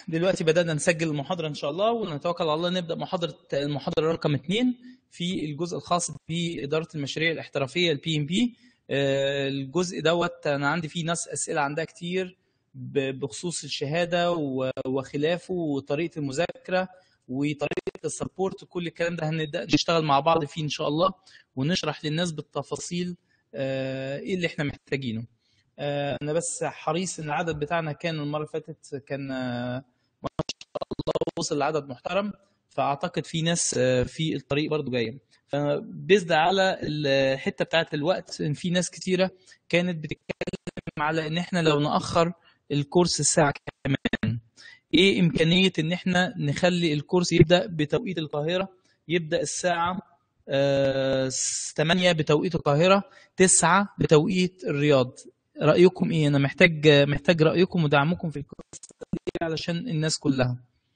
دلوقتي بدأنا نسجل المحاضرة إن شاء الله ونتوكل على الله نبدأ محاضرة المحاضرة رقم اثنين في الجزء الخاص بإدارة المشاريع الاحترافية البي ام بي الجزء دوت أنا عندي فيه ناس أسئلة عندها كتير ب- بخصوص الشهادة و- وخلافه وطريقة المذاكرة وطريقة السبورت كل الكلام ده هنبدأ نشتغل مع بعض فيه إن شاء الله ونشرح للناس بالتفاصيل آه، إيه اللي إحنا محتاجينه آه، أنا بس حريص إن العدد بتاعنا كان المرة اللي فاتت كان آه، وصل لعدد محترم فاعتقد في ناس آه، في الطريق برضو جايه فبيزد على الحته بتاعت الوقت ان في ناس كتيره كانت بتتكلم على ان احنا لو ناخر الكورس الساعه كمان ايه امكانيه ان احنا نخلي الكورس يبدا بتوقيت القاهره يبدا الساعه آه، 8 بتوقيت القاهره 9 بتوقيت الرياض رايكم ايه انا محتاج محتاج رايكم ودعمكم في القصه دي علشان الناس كلها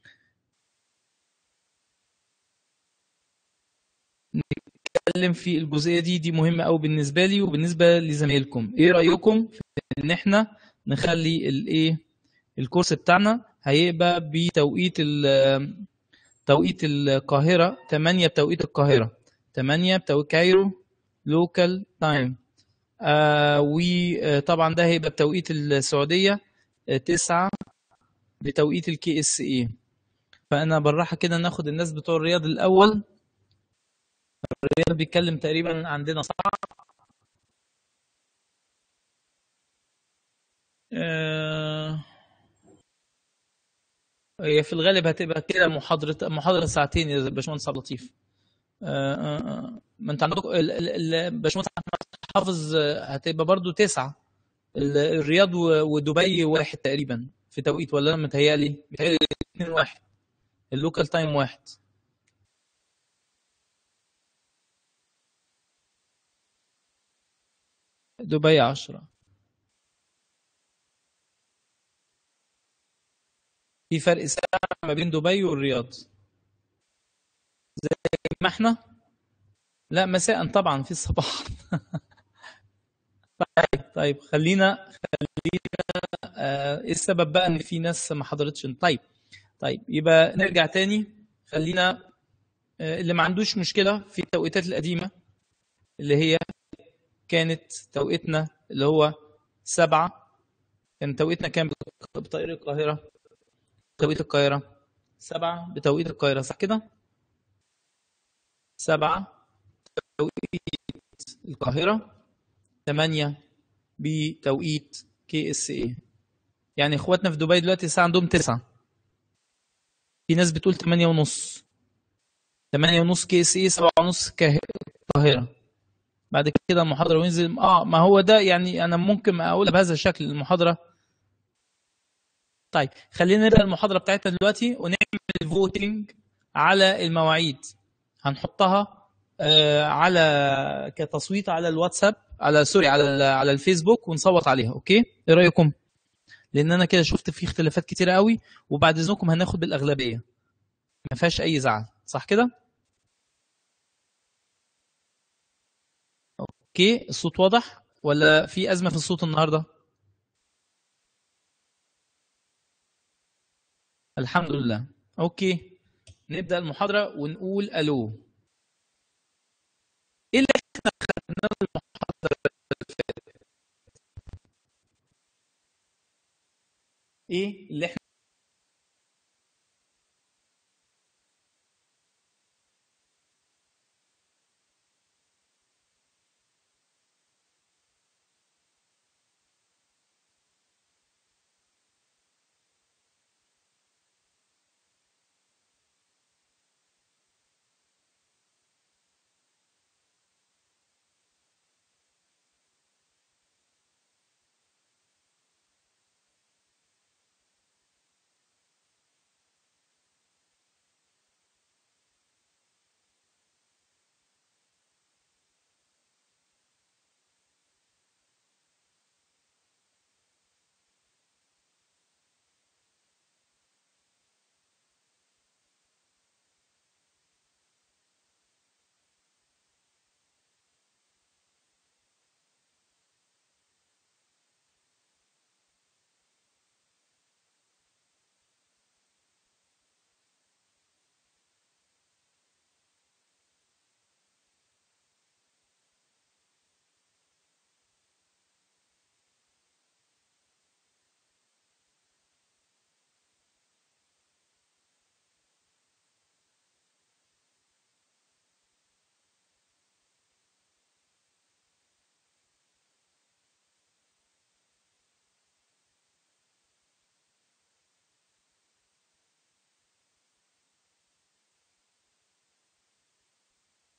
نتكلم في الجزئيه دي دي مهمه قوي بالنسبه لي وبالنسبه لزمايلكم ايه رايكم في ان احنا نخلي الايه الكورس بتاعنا هيبقى بتوقيت ال- توقيت القاهره 8 بتوقيت القاهره 8 بتوقيت كايرو لوكال تايم آه وطبعا ده هيبقى بتوقيت السعوديه 9 بتوقيت الكي اس اي فانا بالراحه كده ناخد الناس بتوع الرياض الاول الرياض بيتكلم تقريبا عندنا ساعه آه، هي في الغالب هتبقى كده محاضرة محاضرة ساعتين يا باشمهندس عبد اللطيف آه، آه، آه. ما انت عندك ال- ال- ال- باشمهندس احمد حافظ آه، هتبقى برضو تسعة ال- الرياض و- ودبي واحد تقريبا في توقيت ولا انا متهيألي متهيألي اتنين واحد اللوكال تايم واحد دبي عشرة في فرق ساعة ما بين دبي والرياض ما احنا لا مساء طبعا في الصباح طيب خلينا آه، ايه السبب بقى ان في ناس ما حضرتش طيب طيب يبقى نرجع تاني خلينا آه، اللي ما عندوش مشكلة في التوقيتات القديمة اللي هي كانت توقيتنا اللي هو سبعة كان توقيتنا كام بطريق القاهرة توقيت القاهرة سبعة بتوقيت القاهرة صح كده سبعة بتوقيت القاهرة ثمانية بتوقيت كي اس اي يعني اخواتنا في دبي دلوقتي الساعة عندهم تسعة في ناس بتقول تمانية ونص تمانية ونص كي اس اي سبعة ونص كه- القاهرة بعد كده المحاضرة وينزل اه ما هو ده يعني انا ممكن اقولها بهذا الشكل المحاضرة طيب خلينا نبدأ المحاضرة بتاعتنا دلوقتي ونعمل فوتنج على المواعيد هنحطها آه، على كتصويت على الواتساب على سوري على ال- على الفيسبوك ونصوت عليها اوكي ايه رايكم لان انا كده شفت في اختلافات كتيره قوي وبعد اذنكم هناخد بالاغلبيه ما فيهاش اي زعل صح كده اوكي الصوت واضح ولا في ازمه في الصوت النهارده الحمد لله اوكي نبدا المحاضره ونقول الو ايه اللي احنا خدناه في المحاضره اللي فاتت ايه اللي احنا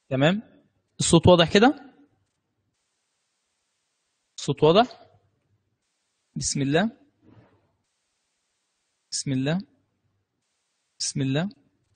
تمام الصوت واضح كده الصوت واضح بسم الله بسم الله بسم الله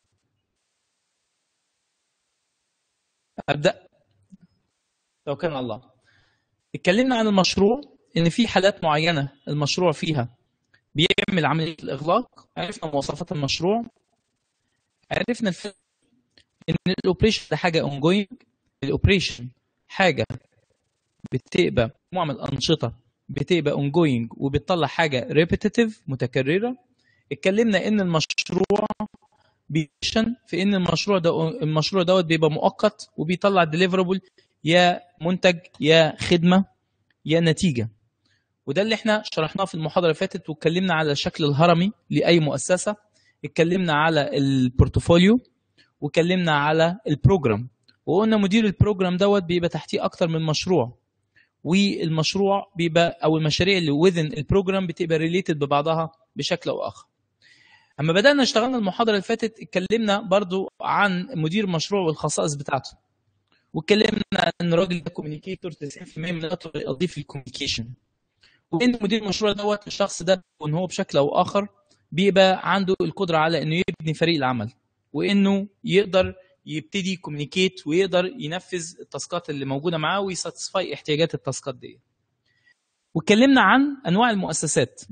ابدا لو كان الله اتكلمنا عن المشروع ان في حالات معينه المشروع فيها بيعمل عمليه الاغلاق عرفنا مواصفات المشروع عرفنا الفرق ان الاوبريشن ده حاجه اون جوينج الاوبريشن حاجه بتبقى مجموعه من الانشطه بتبقى اون جوينج وبتطلع حاجه ريبيتيتيف متكرره اتكلمنا ان المشروع بيشن في ان المشروع ده المشروع دوت بيبقى مؤقت وبيطلع ديليفربل يا منتج يا خدمه يا نتيجه وده اللي احنا شرحناه في المحاضره اللي فاتت واتكلمنا على الشكل الهرمي لاي مؤسسه اتكلمنا على البورتفوليو واتكلمنا على البروجرام وقلنا مدير البروجرام دوت بيبقى تحتيه اكتر من مشروع والمشروع بيبقى او المشاريع اللي within البروجرام بتبقى ريليتد ببعضها بشكل او اخر اما بدانا اشتغلنا المحاضره اللي فاتت اتكلمنا برضو عن مدير مشروع والخصائص بتاعته واتكلمنا ان الراجل ده كوميونيكيتور 90% من وقته يقضيه في الكوميونيكيشن وان مدير المشروع دوت الشخص ده وان هو بشكل او اخر بيبقى عنده القدره على انه يبني فريق العمل وانه يقدر يبتدي كوميونيكيت ويقدر ينفذ التاسكات اللي موجوده معاه ويساتسفاي احتياجات التاسكات دي واتكلمنا عن انواع المؤسسات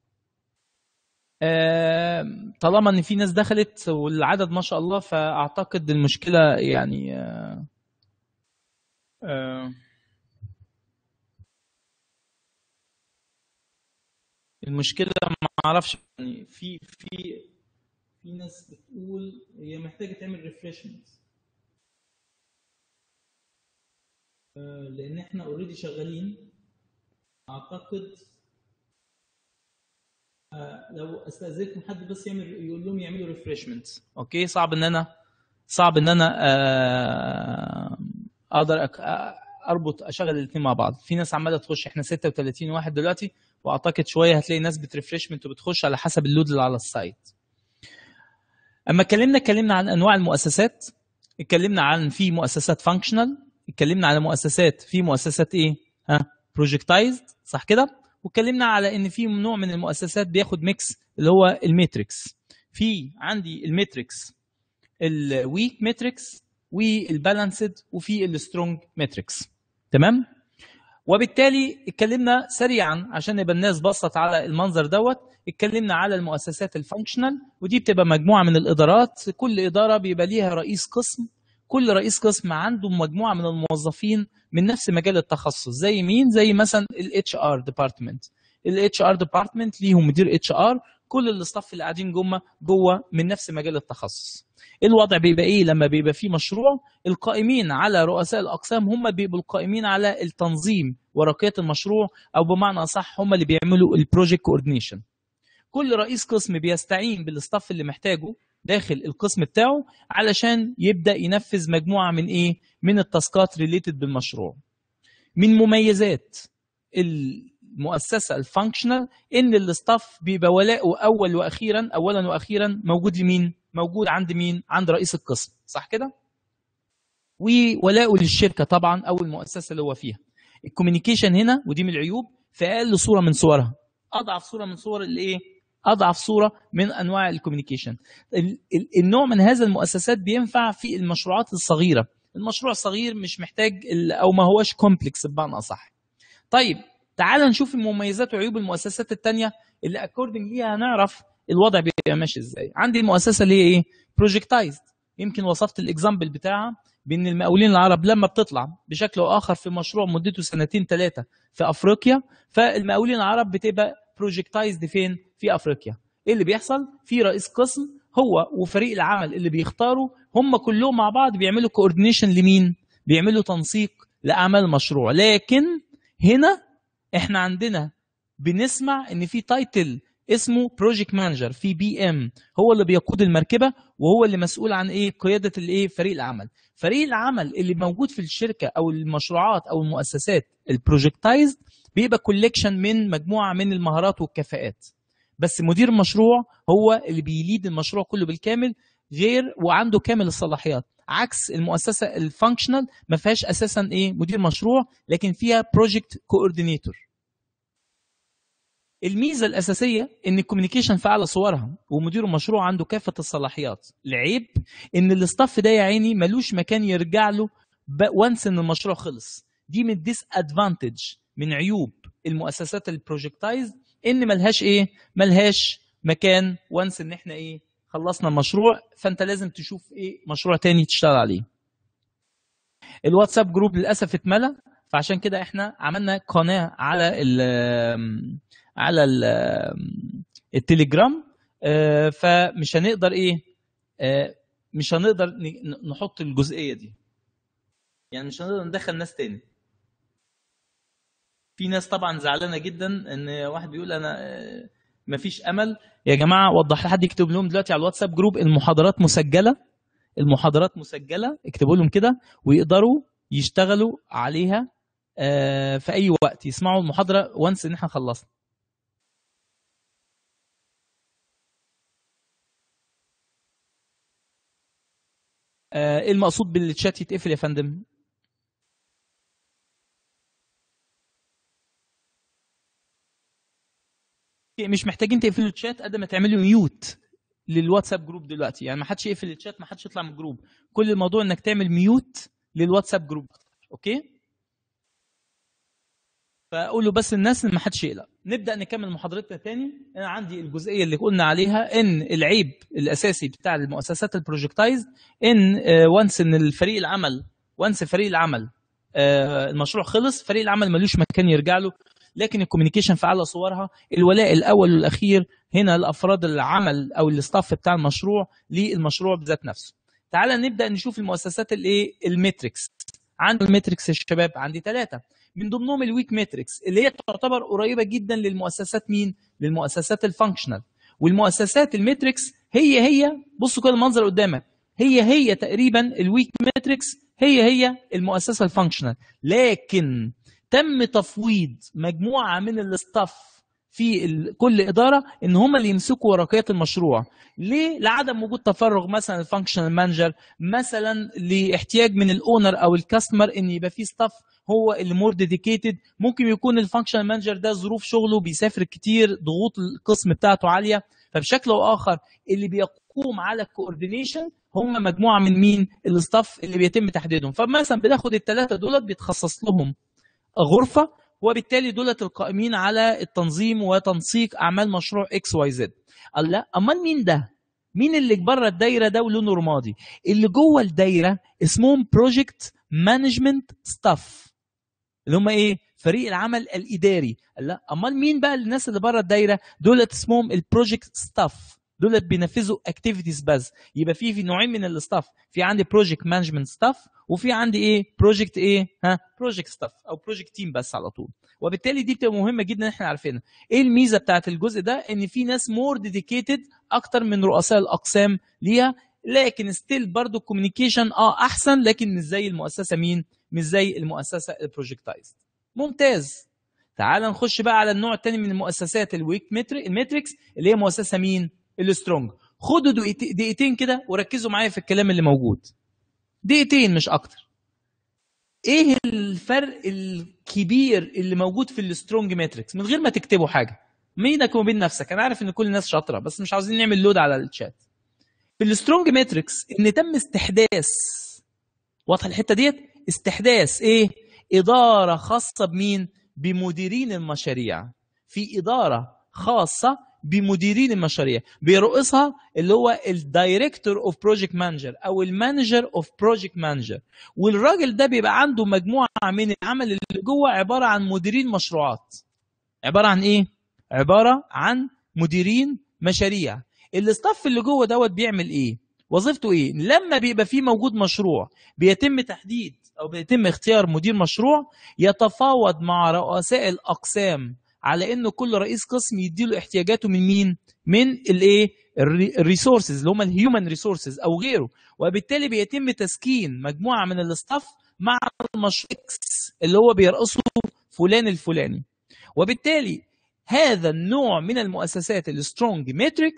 طالما ان في ناس دخلت والعدد ما شاء الله فاعتقد المشكله يعني المشكله ما اعرفش يعني في في في ناس بتقول هي محتاجه تعمل ريفريشمنت لان احنا اوريدي شغالين اعتقد لو استاذنكم حد بس يعمل يقول لهم يعملوا ريفريشمنت اوكي صعب ان انا صعب ان انا اقدر اربط اشغل الاثنين مع بعض في ناس عماله تخش احنا 36 واحد دلوقتي واعتقد شويه هتلاقي ناس بتريفريشمنت وبتخش على حسب اللود اللي على السايت اما اتكلمنا اتكلمنا عن انواع المؤسسات اتكلمنا عن في مؤسسات فانكشنال اتكلمنا على مؤسسات في مؤسسات ايه ها بروجكتايزد صح كده واتكلمنا على ان في نوع من المؤسسات بياخد ميكس اللي هو الميتريكس في عندي الميتريكس الويك ميتريكس والبالانسد وفي السترونج ميتريكس تمام وبالتالي اتكلمنا سريعا عشان يبقى الناس بصت على المنظر دوت اتكلمنا على المؤسسات الفانكشنال ودي بتبقى مجموعه من الادارات كل اداره بيبقى ليها رئيس قسم كل رئيس قسم عنده مجموعه من الموظفين من نفس مجال التخصص زي مين زي مثلا الاتش ار ديبارتمنت الاتش ار ديبارتمنت ليهم مدير اتش ار كل الاستاف اللي قاعدين جوه جوه من نفس مجال التخصص الوضع بيبقى ايه لما بيبقى في مشروع القائمين على رؤساء الاقسام هم بيبقوا القائمين على التنظيم ورقيات المشروع او بمعنى اصح هم اللي بيعملوا البروجكت كوردينيشن كل رئيس قسم بيستعين بالاستاف اللي محتاجه داخل القسم بتاعه علشان يبدا ينفذ مجموعه من ايه من التاسكات ريليتد بالمشروع من مميزات المؤسسه الفانكشنال ان الاستاف بيبقى ولاؤه اول واخيرا اولا واخيرا موجود لمين موجود عند مين عند رئيس القسم صح كده وولاؤه للشركه طبعا او المؤسسه اللي هو فيها الكوميونيكيشن هنا ودي من العيوب في اقل صوره من صورها اضعف صوره من صور الايه اضعف صوره من انواع الكوميونيكيشن النوع من هذا المؤسسات بينفع في المشروعات الصغيره المشروع صغير مش محتاج او ما هوش كومبلكس بمعنى اصح طيب تعال نشوف المميزات وعيوب المؤسسات الثانيه اللي اكوردنج ليها هنعرف الوضع بيبقى ماشي ازاي عندي المؤسسه اللي هي ايه بروجكتايزد يمكن وصفت الاكزامبل بتاعها بان المقاولين العرب لما بتطلع بشكل او اخر في مشروع مدته سنتين ثلاثه في افريقيا فالمقاولين العرب بتبقى بروجكتايزد فين في افريقيا ايه اللي بيحصل في رئيس قسم هو وفريق العمل اللي بيختاروا هم كلهم مع بعض بيعملوا كوردينيشن لمين بيعملوا تنسيق لاعمال المشروع لكن هنا احنا عندنا بنسمع ان في تايتل اسمه بروجكت مانجر في بي ام هو اللي بيقود المركبه وهو اللي مسؤول عن ايه قياده الايه فريق العمل فريق العمل اللي موجود في الشركه او المشروعات او المؤسسات البروجكتايزد بيبقى كوليكشن من مجموعه من المهارات والكفاءات بس مدير المشروع هو اللي بيليد المشروع كله بالكامل غير وعنده كامل الصلاحيات عكس المؤسسه الفانكشنال ما فيهاش اساسا ايه مدير مشروع لكن فيها بروجكت كوردينيتور الميزه الاساسيه ان الكوميونيكيشن في اعلى صورها ومدير المشروع عنده كافه الصلاحيات العيب ان الاستاف ده يا عيني ملوش مكان يرجع له وانس ان المشروع خلص دي من ديس ادفانتج من عيوب المؤسسات البروجكتايز ان ملهاش ايه ملهاش مكان وانس ان احنا ايه خلصنا المشروع فانت لازم تشوف ايه مشروع تاني تشتغل عليه الواتساب جروب للاسف اتملى فعشان كده احنا عملنا قناه على ال على ال التليجرام آه، فمش هنقدر ايه آه، مش هنقدر ن- نحط الجزئيه دي يعني مش هنقدر ندخل ناس تاني في ناس طبعا زعلانه جدا ان واحد بيقول انا آه، مفيش امل يا جماعه وضح لحد يكتب لهم دلوقتي على الواتساب جروب المحاضرات مسجله المحاضرات مسجله اكتبوا لهم كده ويقدروا يشتغلوا عليها آه، في اي وقت يسمعوا المحاضره وانس ان احنا خلصنا آه، ايه المقصود بالشات يتقفل يا فندم مش محتاجين تقفلوا الشات قد ما تعملوا ميوت للواتساب جروب دلوقتي يعني ما حدش يقفل الشات ما حدش يطلع من الجروب كل الموضوع انك تعمل ميوت للواتساب جروب اوكي فاقول له بس الناس ان ما حدش يقلق نبدا نكمل محاضرتنا تاني انا عندي الجزئيه اللي قلنا عليها ان العيب الاساسي بتاع المؤسسات البروجكتايز ان وانس ان الفريق العمل وانس فريق العمل آه، المشروع خلص فريق العمل ملوش مكان يرجع له لكن الكوميونيكيشن في اعلى صورها الولاء الاول والاخير هنا لافراد العمل او الاستاف بتاع المشروع للمشروع بذات نفسه تعال نبدا نشوف المؤسسات الايه الميتريكس عندي الميتريكس يا شباب عندي ثلاثه من ضمنهم الويك ميتريكس اللي هي تعتبر قريبه جدا للمؤسسات مين للمؤسسات الفانكشنال والمؤسسات الميتريكس هي هي بصوا كده المنظر قدامك هي هي تقريبا الويك ميتريكس هي هي المؤسسه الفانكشنال لكن تم تفويض مجموعه من الاستاف في ال- كل اداره ان هم اللي يمسكوا ورقيات المشروع ليه لعدم وجود تفرغ مثلا الفانكشنال مانجر مثلا لاحتياج من الاونر او الكاستمر ان يبقى في ستاف هو اللي مور ديديكيتد ممكن يكون الفانكشنال مانجر ده ظروف شغله بيسافر كتير ضغوط القسم بتاعته عاليه فبشكل او اخر اللي بيقوم على الكوردينيشن هم مجموعه من مين الاستاف اللي بيتم تحديدهم فمثلا بناخد الثلاثه دولت بيتخصص لهم غرفه وبالتالي دولت القائمين على التنظيم وتنسيق اعمال مشروع اكس واي زد قال لا امال مين ده مين اللي بره الدايره ده ولونه رمادي اللي جوه الدايره اسمهم بروجكت مانجمنت ستاف اللي هم ايه فريق العمل الاداري قال لا امال مين بقى الناس اللي بره الدايره دولت اسمهم البروجكت ستاف دولت بينفذوا اكتيفيتيز بس يبقى في في نوعين من الاستاف في عندي بروجكت مانجمنت ستاف وفي عندي ايه بروجكت ايه ها بروجكت ستاف او بروجكت تيم بس على طول وبالتالي دي بتبقى مهمه جدا احنا عارفينها ايه الميزه بتاعت الجزء ده ان في ناس مور ديديكيتد اكتر من رؤساء الاقسام ليها لكن ستيل برضو الكوميونيكيشن اه احسن لكن مش زي المؤسسه مين مش زي المؤسسه البروجكتايز ممتاز تعال نخش بقى على النوع الثاني من المؤسسات الويك الماتريكس اللي هي مؤسسه مين السترونج خدوا دقيقت- دقيقتين كده وركزوا معايا في الكلام اللي موجود دقيقتين مش اكتر ايه الفرق الكبير اللي موجود في السترونج ماتريكس من غير ما تكتبوا حاجه بينك وبين نفسك انا عارف ان كل الناس شاطره بس مش عاوزين نعمل لود على الشات في السترونج ماتريكس ان تم استحداث واضحه الحته ديت استحداث ايه اداره خاصه بمين بمديرين المشاريع في اداره خاصه بمديرين المشاريع بيرقصها اللي هو الدايركتور اوف بروجكت مانجر او المانجر اوف بروجكت مانجر والراجل ده بيبقى عنده مجموعه من العمل اللي جوه عباره عن مديرين مشروعات عباره عن ايه عباره عن مديرين مشاريع الاستاف اللي جوه دوت بيعمل ايه وظيفته ايه لما بيبقى فيه موجود مشروع بيتم تحديد او بيتم اختيار مدير مشروع يتفاوض مع رؤساء الاقسام على انه كل رئيس قسم يديله احتياجاته من مين من الايه الريسورسز اللي هم الهيومن ريسورسز او غيره وبالتالي بيتم تسكين مجموعه من الاستاف مع المشروع X اللي هو بيرقصه فلان الفلاني وبالتالي هذا النوع من المؤسسات السترونج ماتريكس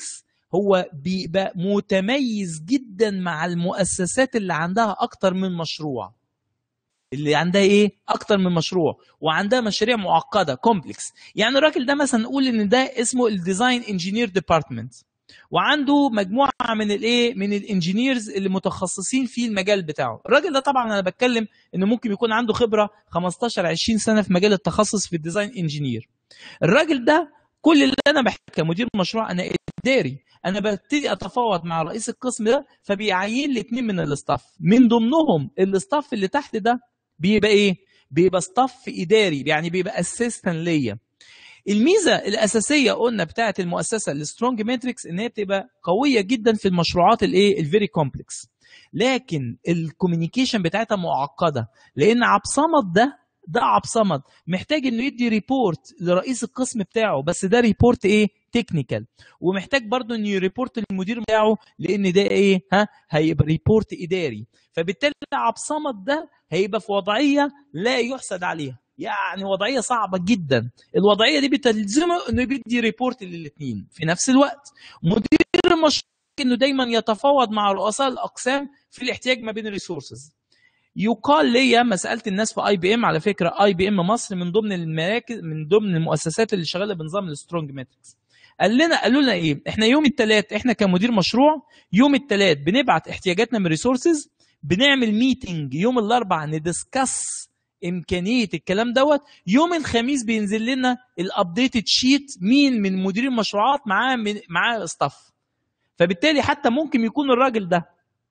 هو بيبقى متميز جدا مع المؤسسات اللي عندها اكتر من مشروع اللي عندها ايه اكتر من مشروع وعندها مشاريع معقده كومبلكس يعني الراجل ده مثلا نقول ان ده اسمه الديزاين انجينير ديبارتمنت وعنده مجموعه من الايه من الانجينيرز اللي متخصصين في المجال بتاعه الراجل ده طبعا انا بتكلم انه ممكن يكون عنده خبره 15 20 سنه في مجال التخصص في الديزاين انجينير الراجل ده كل اللي انا بحكي كمدير مشروع انا اداري انا ببتدي اتفاوض مع رئيس القسم ده فبيعين لي اتنين من الاستاف من ضمنهم الاستاف اللي تحت ده بيبقى ايه بيبقى ستاف اداري يعني بيبقى اسيستنت ليا الميزه الاساسيه قلنا بتاعه المؤسسه السترونج ماتريكس ان هي بتبقى قويه جدا في المشروعات الايه الفيري كومبلكس لكن الكوميونيكيشن بتاعتها معقده لان عبد صمد ده ده عبد صمد محتاج انه يدي ريبورت لرئيس القسم بتاعه بس ده ريبورت ايه تكنيكال ومحتاج برضه انه يريبورت للمدير بتاعه لان ده ايه ها هيبقى ريبورت اداري فبالتالي عبد صمد ده هيبقى في وضعيه لا يحسد عليها يعني وضعيه صعبه جدا الوضعيه دي بتلزمه انه بيدي ريبورت للاثنين في نفس الوقت مدير المشروع انه دايما يتفاوض مع رؤساء الاقسام في الاحتياج ما بين الريسورسز يقال ليا ما سالت الناس في اي بي ام على فكره اي بي ام مصر من ضمن المراكز من ضمن المؤسسات اللي شغاله بنظام السترونج ماتريكس قال لنا قالوا لنا ايه احنا يوم الثلاث احنا كمدير مشروع يوم الثلاث بنبعت احتياجاتنا من ريسورسز بنعمل ميتنج يوم الاربعاء ندسكس امكانيه الكلام دوت يوم الخميس بينزل لنا الابديتد شيت مين من مدير المشروعات معاه من معاه ستاف فبالتالي حتى ممكن يكون الراجل ده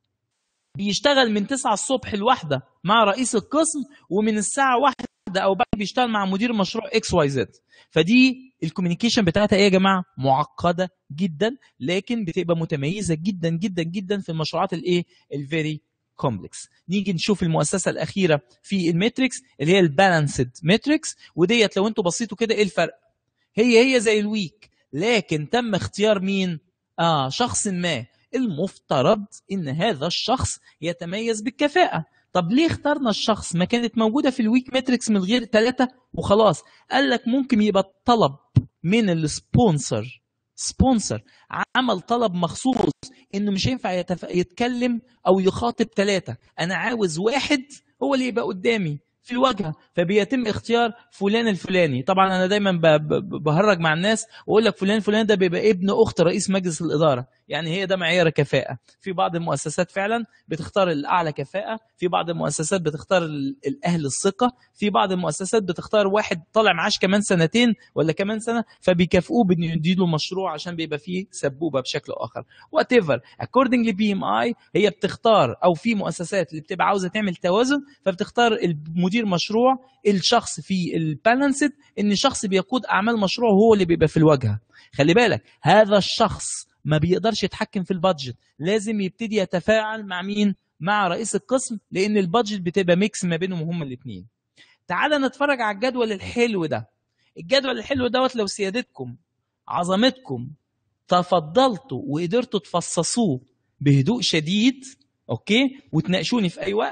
بيشتغل من 9 الصبح لواحدة مع رئيس القسم ومن الساعة واحدة أو بعد بيشتغل مع مدير مشروع اكس واي زد فدي الكوميونيكيشن بتاعتها ايه يا جماعة معقدة جدا لكن بتبقى متميزة جدا جدا جدا في المشروعات الايه الفيري كومبلكس نيجي نشوف المؤسسة الأخيرة في الماتريكس اللي هي البالانسد ماتريكس وديت لو انتوا بصيتوا كده ايه الفرق هي هي زي الويك لكن تم اختيار مين اه شخص ما المفترض ان هذا الشخص يتميز بالكفاءه طب ليه اخترنا الشخص ما كانت موجوده في الويك ماتريكس من غير ثلاثه وخلاص قال لك ممكن يبقى الطلب من السبونسر سبونسر عمل طلب مخصوص انه مش هينفع يتف... يتكلم او يخاطب ثلاثه انا عاوز واحد هو اللي يبقى قدامي في الواجهه فبيتم اختيار فلان الفلاني طبعا انا دايما بهرج مع الناس واقول لك فلان الفلاني ده بيبقى ابن اخت رئيس مجلس الاداره يعني هي ده معيار كفاءه في بعض المؤسسات فعلا بتختار الاعلى كفاءه في بعض المؤسسات بتختار الاهل الثقه في بعض المؤسسات بتختار واحد طالع معاش كمان سنتين ولا كمان سنه فبيكافئوه بانه يديله مشروع عشان بيبقى فيه سبوبه بشكل اخر وات ايفر اكوردنج لبي ام اي هي بتختار او في مؤسسات اللي بتبقى عاوزه تعمل توازن فبتختار المدير مشروع الشخص في البالانسد ان شخص بيقود اعمال مشروع وهو اللي بيبقى في الواجهه خلي بالك هذا الشخص ما بيقدرش يتحكم في البادجت لازم يبتدي يتفاعل مع مين مع رئيس القسم لان البادجت بتبقى ميكس ما بينهم هما الاثنين تعال نتفرج على الجدول الحلو ده الجدول الحلو دوت لو سيادتكم عظمتكم تفضلتوا وقدرتوا تفصصوه بهدوء شديد اوكي وتناقشوني في اي وقت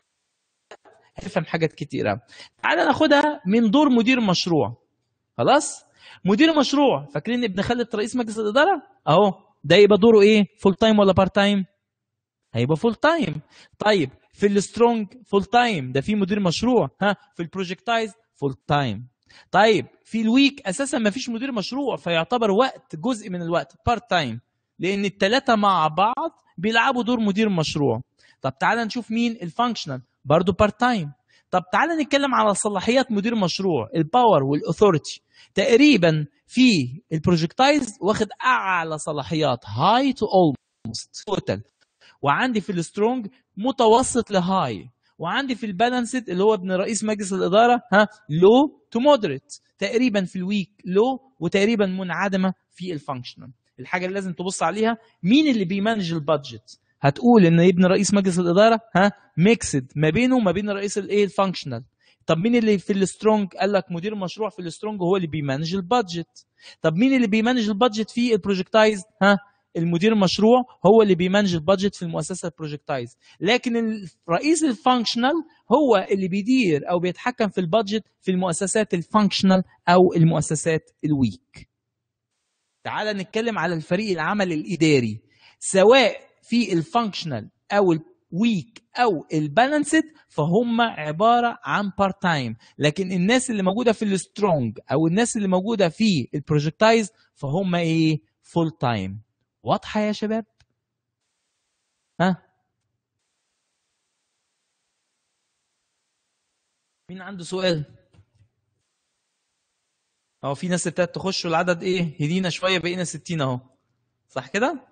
هتفهم حاجات كتيره تعال ناخدها من دور مدير مشروع خلاص مدير مشروع فاكرين ابن خالة رئيس مجلس الاداره اهو ده يبقى دوره ايه فول تايم ولا بارت تايم هيبقى فول تايم طيب في السترونج فول تايم ده في مدير مشروع ها في البروجكتايز فول تايم طيب في الويك اساسا ما فيش مدير مشروع فيعتبر وقت جزء من الوقت بارت تايم لان الثلاثه مع بعض بيلعبوا دور مدير مشروع طب تعالى نشوف مين الفانكشنال برضه بارت تايم طب تعالى نتكلم على صلاحيات مدير مشروع الباور والاثوريتي تقريبا في البروجكتايز واخد اعلى صلاحيات هاي تو اولموست توتال وعندي في السترونج متوسط لهاي وعندي في البالانسد اللي هو ابن رئيس مجلس الاداره ها لو تو مودريت تقريبا في الويك لو وتقريبا منعدمه في الفانكشنال الحاجه اللي لازم تبص عليها مين اللي بيمانج البادجت هتقول ان ابن رئيس مجلس الاداره ها ميكسد ما بينه وما بين رئيس الايه الفانكشنال طب مين اللي في السترونج قال لك مدير مشروع في السترونج هو اللي بيمانج البادجت طب مين اللي بيمانج البادجت في البروجكتايز ها المدير المشروع هو اللي بيمانج البادجت في المؤسسه البروجكتايز لكن رئيس الفانكشنال هو اللي بيدير او بيتحكم في البادجت في المؤسسات الفانكشنال او المؤسسات الويك تعال نتكلم على الفريق العمل الاداري سواء في الفانكشنال او الويك او البالانسد فهم عباره عن بارت تايم لكن الناس اللي موجوده في السترونج او الناس اللي موجوده في البروجكتايز فهم ايه فول تايم واضحه يا شباب ها مين عنده سؤال اهو في ناس ابتدت تخش والعدد ايه هدينا شويه بقينا 60 اهو صح كده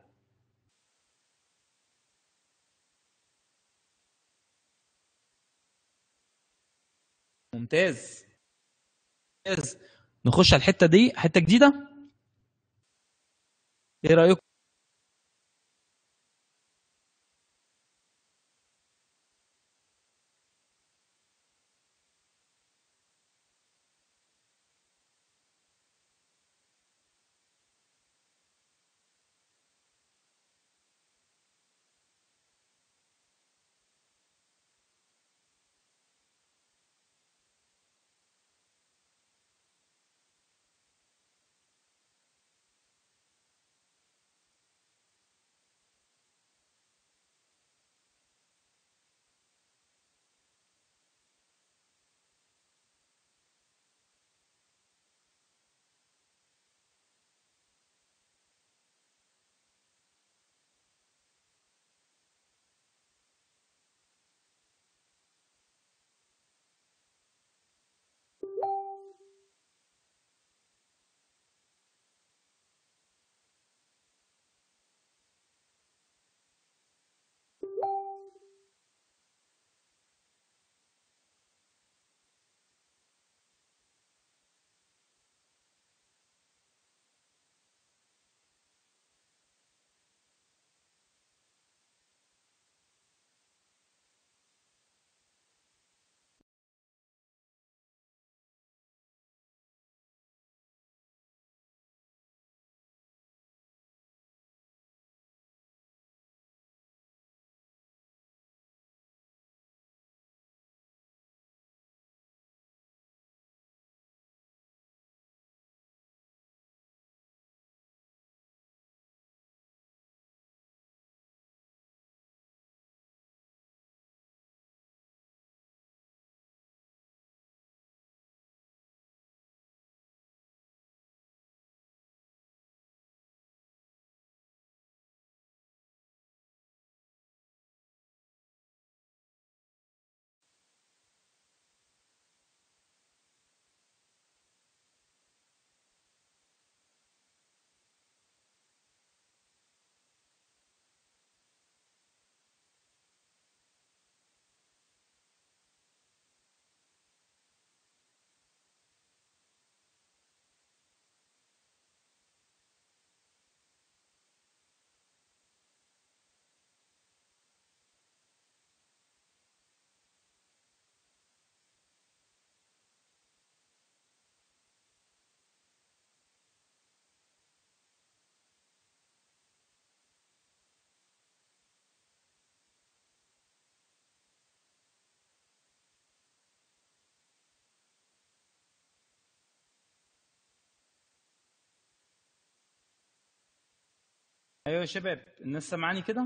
ممتاز ممتاز نخش على الحته دي حته جديده ايه رايكم ايوه يا شباب الناس سامعاني كده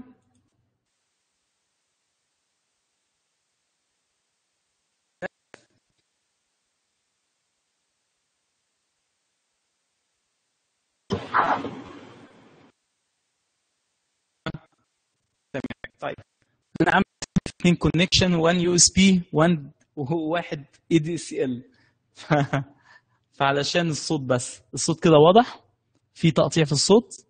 طيب انا عامل اثنين كونكشن 1 يو اس بي 1 وواحد اي دي سي ال فعلشان الصوت بس الصوت كده واضح في تقطيع في الصوت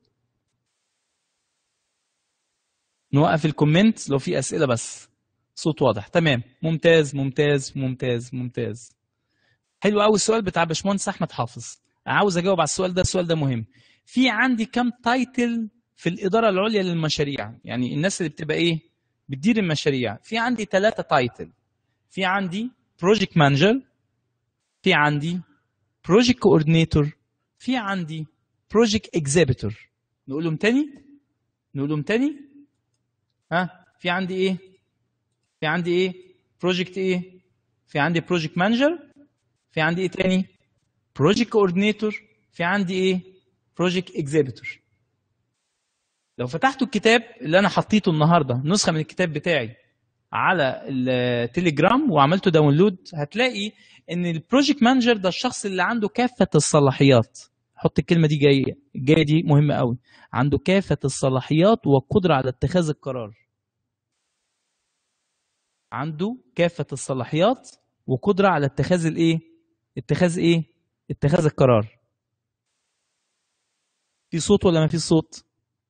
نوقف الكومنت لو في اسئله بس صوت واضح تمام ممتاز ممتاز ممتاز ممتاز حلو قوي السؤال بتاع باشمهندس احمد حافظ عاوز اجاوب على السؤال ده السؤال ده مهم في عندي كام تايتل في الاداره العليا للمشاريع يعني الناس اللي بتبقى ايه بتدير المشاريع في عندي ثلاثه تايتل في عندي بروجكت مانجر في عندي بروجكت كوردينيتور في عندي بروجكت اكزيبيتور نقولهم تاني نقولهم تاني ها في عندي ايه في عندي ايه بروجكت ايه في عندي بروجكت مانجر في عندي ايه تاني بروجكت كوردينيتور في عندي ايه بروجكت اكزيبيتور لو فتحتوا الكتاب اللي انا حطيته النهارده نسخه من الكتاب بتاعي على التليجرام وعملته داونلود هتلاقي ان البروجكت مانجر ده الشخص اللي عنده كافه الصلاحيات حط الكلمه دي جايه الجايه دي مهمه قوي عنده كافه الصلاحيات والقدره على اتخاذ القرار عنده كافه الصلاحيات وقدره على اتخاذ الايه اتخاذ ايه اتخاذ القرار في صوت ولا ما في صوت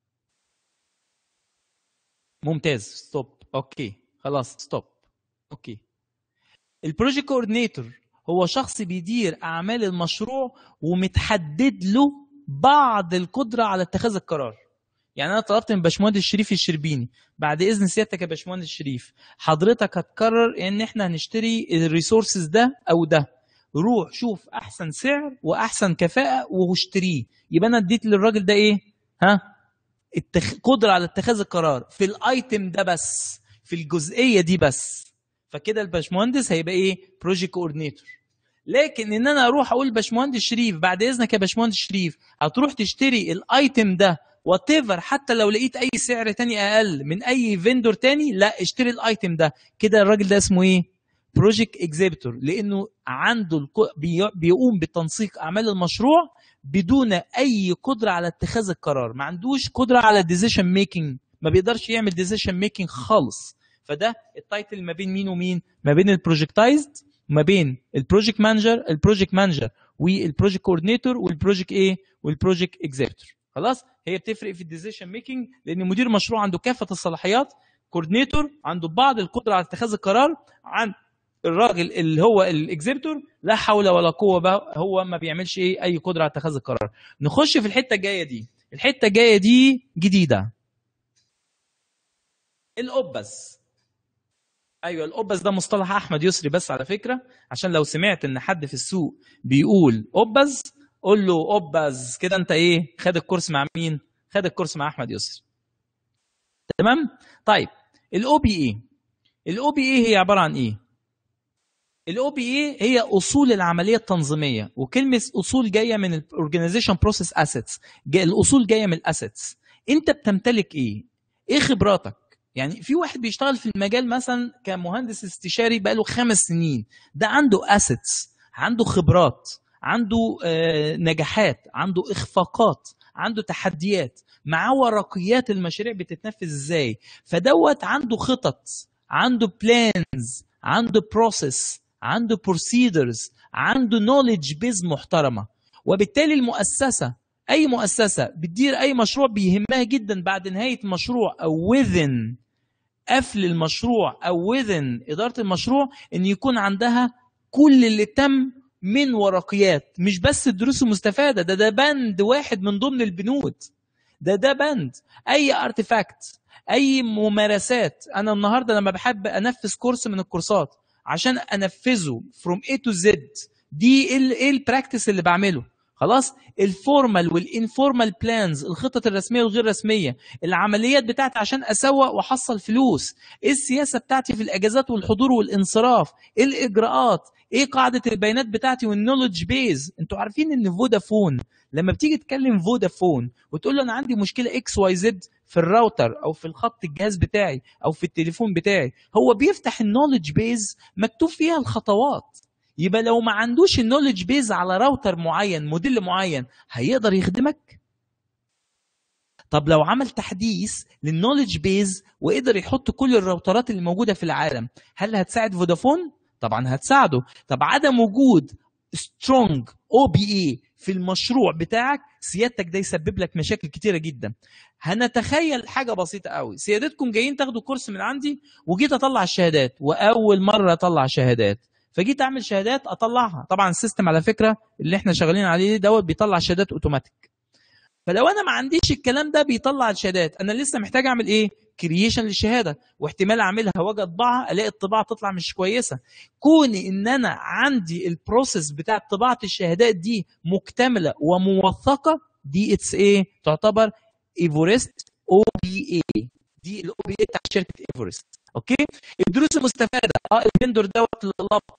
ممتاز ستوب اوكي خلاص ستوب اوكي البروجكت كوردينيتور هو شخص بيدير اعمال المشروع ومتحدد له بعض القدره على اتخاذ القرار يعني انا طلبت من باشمهندس شريف الشربيني بعد اذن سيادتك يا باشمهندس شريف حضرتك هتقرر ان احنا هنشتري الريسورسز ده او ده روح شوف احسن سعر واحسن كفاءه واشتريه يبقى انا اديت للراجل ده ايه ها التخ... قدره على اتخاذ القرار في الايتم ده بس في الجزئيه دي بس فكده الباشمهندس هيبقى ايه بروجكت كوردينيتور لكن ان انا اروح اقول باشمهندس شريف بعد اذنك يا باشمهندس شريف هتروح تشتري الايتم ده وات حتى لو لقيت اي سعر تاني اقل من اي فيندور تاني لا اشتري الايتم ده كده الراجل ده اسمه ايه بروجكت اكزيبيتور لانه عنده الق... بي... بيقوم بتنسيق اعمال المشروع بدون اي قدره على اتخاذ القرار ما عندوش قدره على ديسيشن ميكنج ما بيقدرش يعمل ديسيشن ميكنج خالص فده التايتل ما بين مين ومين ما بين البروجكتايزد ما بين البروجكت مانجر البروجكت مانجر والبروجكت كوردينيتور والبروجكت ايه والبروجكت اكزيكتور خلاص هي بتفرق في الديسيشن ميكنج لان مدير مشروع عنده كافه الصلاحيات كوردينيتور عنده بعض القدره على اتخاذ القرار عن الراجل اللي هو الاكزيبتور لا حول ولا قوه بقى هو ما بيعملش ايه اي قدره على اتخاذ القرار نخش في الحته الجايه دي الحته الجايه دي جديده الأوبس ايوه الأوبس ده مصطلح احمد يسري بس على فكره عشان لو سمعت ان حد في السوق بيقول أوبس قول له أوبس كده انت ايه خد الكورس مع مين خد الكورس مع احمد يسري تمام طيب الاو بي اي الاو بي اي هي عباره عن ايه الاو بي اي هي اصول العمليه التنظيميه وكلمه اصول جايه من الاورجنايزيشن بروسيس اسيتس الاصول جايه من الاسيتس انت بتمتلك ايه ايه خبراتك يعني في واحد بيشتغل في المجال مثلا كمهندس استشاري بقاله خمس سنين ده عنده اسيتس عنده خبرات عنده آه نجاحات عنده اخفاقات عنده تحديات معاه ورقيات المشاريع بتتنفذ ازاي فدوت عنده خطط عنده بلانز عنده بروسيس عنده بروسيدرز عنده نوليدج بيز محترمه وبالتالي المؤسسه اي مؤسسه بتدير اي مشروع بيهمها جدا بعد نهايه المشروع او within قفل المشروع او within اداره المشروع ان يكون عندها كل اللي تم من ورقيات مش بس الدروس المستفاده ده ده بند واحد من ضمن البنود ده ده بند اي ارتفاكت اي ممارسات انا النهارده لما بحب انفذ كورس من الكورسات عشان انفذه فروم A تو Z دي ايه البراكتس اللي بعمله خلاص الفورمال والانفورمال بلانز الخطط الرسميه والغير رسميه العمليات بتاعتي عشان اسوق واحصل فلوس ايه السياسه بتاعتي في الاجازات والحضور والانصراف ايه الاجراءات ايه قاعده البيانات بتاعتي والنولج بيز انتوا عارفين ان فودافون لما بتيجي تكلم فودافون وتقول له انا عندي مشكله اكس واي زد في الراوتر او في الخط الجهاز بتاعي او في التليفون بتاعي هو بيفتح النولج بيز مكتوب فيها الخطوات يبقى لو ما عندوش النولج بيز على راوتر معين موديل معين هيقدر يخدمك طب لو عمل تحديث للنولج بيز وقدر يحط كل الراوترات اللي موجوده في العالم هل هتساعد فودافون طبعا هتساعده طب عدم وجود سترونج او بي اي في المشروع بتاعك سيادتك ده يسبب لك مشاكل كتيره جدا هنتخيل حاجه بسيطه قوي سيادتكم جايين تاخدوا كورس من عندي وجيت اطلع الشهادات واول مره اطلع شهادات فجيت اعمل شهادات اطلعها طبعا السيستم على فكره اللي احنا شغالين عليه دوت بيطلع شهادات اوتوماتيك فلو انا ما عنديش الكلام ده بيطلع الشهادات انا لسه محتاج اعمل ايه كرييشن للشهاده واحتمال اعملها واجي اطبعها الاقي الطباعه تطلع مش كويسه كوني ان انا عندي البروسيس بتاع طباعه الشهادات دي مكتمله وموثقه دي اتس ايه تعتبر ايفورست او بي اي دي الاو بي اي بتاع شركه ايفورست اوكي الدروس المستفاده اه الفندور دوت اللي لبط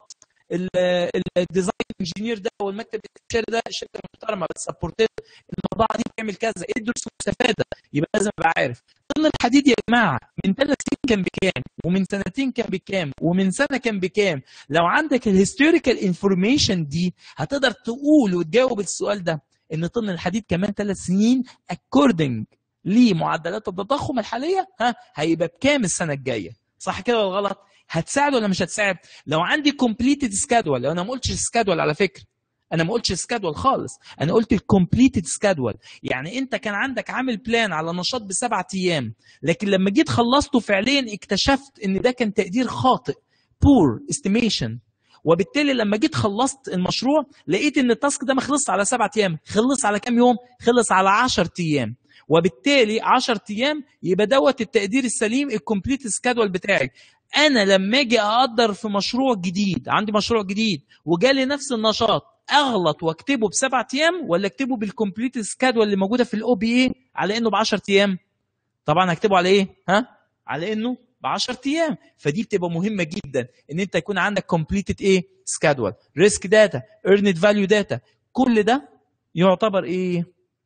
الديزاين انجينير ده والمكتب الاستشاري ده شركه محترمه بتسبورت المطبعه دي بتعمل كذا ايه الدروس المستفاده يبقى لازم ابقى عارف طن الحديد يا جماعه من ثلاث سنين كان بكام ومن سنتين كان بكام ومن سنه كان بكام لو عندك الهيستوريكال انفورميشن دي هتقدر تقول وتجاوب السؤال ده ان طن الحديد كمان ثلاث سنين اكوردنج لمعدلات التضخم الحاليه ها هيبقى بكام السنه الجايه صح كده ولا غلط هتساعد ولا مش هتساعد لو عندي كومبليتد سكادول لو انا ما قلتش سكادول على فكره انا ما قلتش سكادول خالص انا قلت الكومبليتد سكادول يعني انت كان عندك عامل بلان على نشاط بسبعة ايام لكن لما جيت خلصته فعليا اكتشفت ان ده كان تقدير خاطئ بور استيميشن وبالتالي لما جيت خلصت المشروع لقيت ان التاسك ده ما خلصش على سبعة ايام خلص على كام يوم خلص على 10 ايام وبالتالي 10 ايام يبقى دوت التقدير السليم الكومبليت سكادول بتاعي انا لما اجي اقدر في مشروع جديد عندي مشروع جديد وجالي نفس النشاط اغلط واكتبه بسبعة ايام ولا اكتبه بالكومبليت سكادول اللي موجوده في الاو بي اي على انه ب 10 ايام طبعا هكتبه على ايه ها على انه ب 10 ايام فدي بتبقى مهمه جدا ان انت يكون عندك كومبليتد ايه سكادول ريسك داتا ايرند فاليو داتا كل ده يعتبر ايه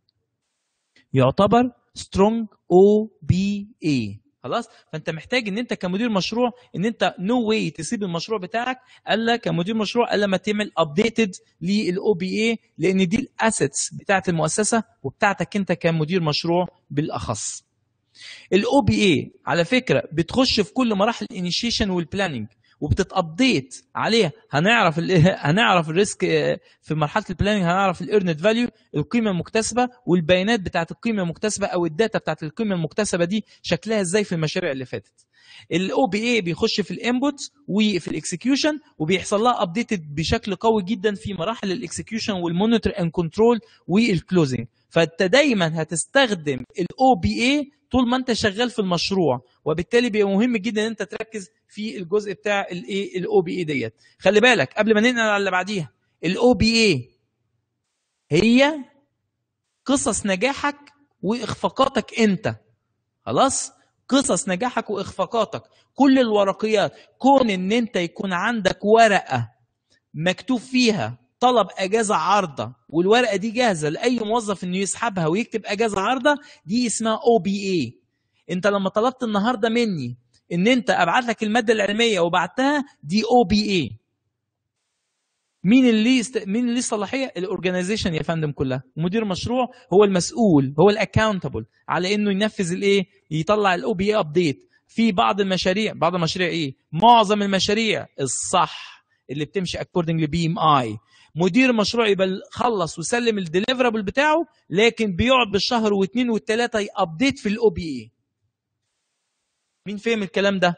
يعتبر سترونج او بي اي خلاص فانت محتاج ان انت كمدير مشروع ان انت نو no واي تسيب المشروع بتاعك الا كمدير مشروع الا ما تعمل ابديتد للاو بي اي لان دي الاسيتس بتاعت المؤسسه وبتاعتك انت كمدير مشروع بالاخص الاو بي اي على فكره بتخش في كل مراحل الانيشيشن والبلاننج وبتتابديت عليها هنعرف هنعرف الريسك في مرحله البلاننج هنعرف الايرنت فاليو القيمه المكتسبه والبيانات بتاعت القيمه المكتسبه او الداتا بتاعت القيمه المكتسبه دي شكلها ازاي في المشاريع اللي فاتت الاو بي اي بيخش في الانبوت وفي الاكسكيوشن وبيحصل لها ابديتد بشكل قوي جدا في مراحل الاكسكيوشن والمونيتور اند كنترول والكلوزنج فانت دايما هتستخدم الاو بي اي طول ما انت شغال في المشروع وبالتالي بيبقى مهم جدا ان انت تركز في الجزء بتاع الايه الاو بي اي ديت خلي بالك قبل ما ننقل على اللي بعديها الاو بي اي هي قصص نجاحك واخفاقاتك انت خلاص قصص نجاحك واخفاقاتك كل الورقيات كون ان انت يكون عندك ورقه مكتوب فيها طلب اجازه عارضه والورقه دي جاهزه لاي موظف انه يسحبها ويكتب اجازه عارضه دي اسمها او بي اي انت لما طلبت النهارده مني ان انت ابعت لك الماده العلميه وبعتها دي او بي اي مين اللي است... مين اللي الصلاحيه الاورجنايزيشن يا فندم كلها مدير مشروع هو المسؤول هو الاكاونتبل على انه ينفذ الايه يطلع الاو بي اي ابديت في بعض المشاريع بعض المشاريع ايه معظم المشاريع الصح اللي بتمشي اكوردنج لبي ام اي مدير مشروع يبقى خلص وسلم الديليفرابل بتاعه لكن بيقعد بالشهر واثنين والثلاثه يابديت في الاو بي اي مين فهم الكلام ده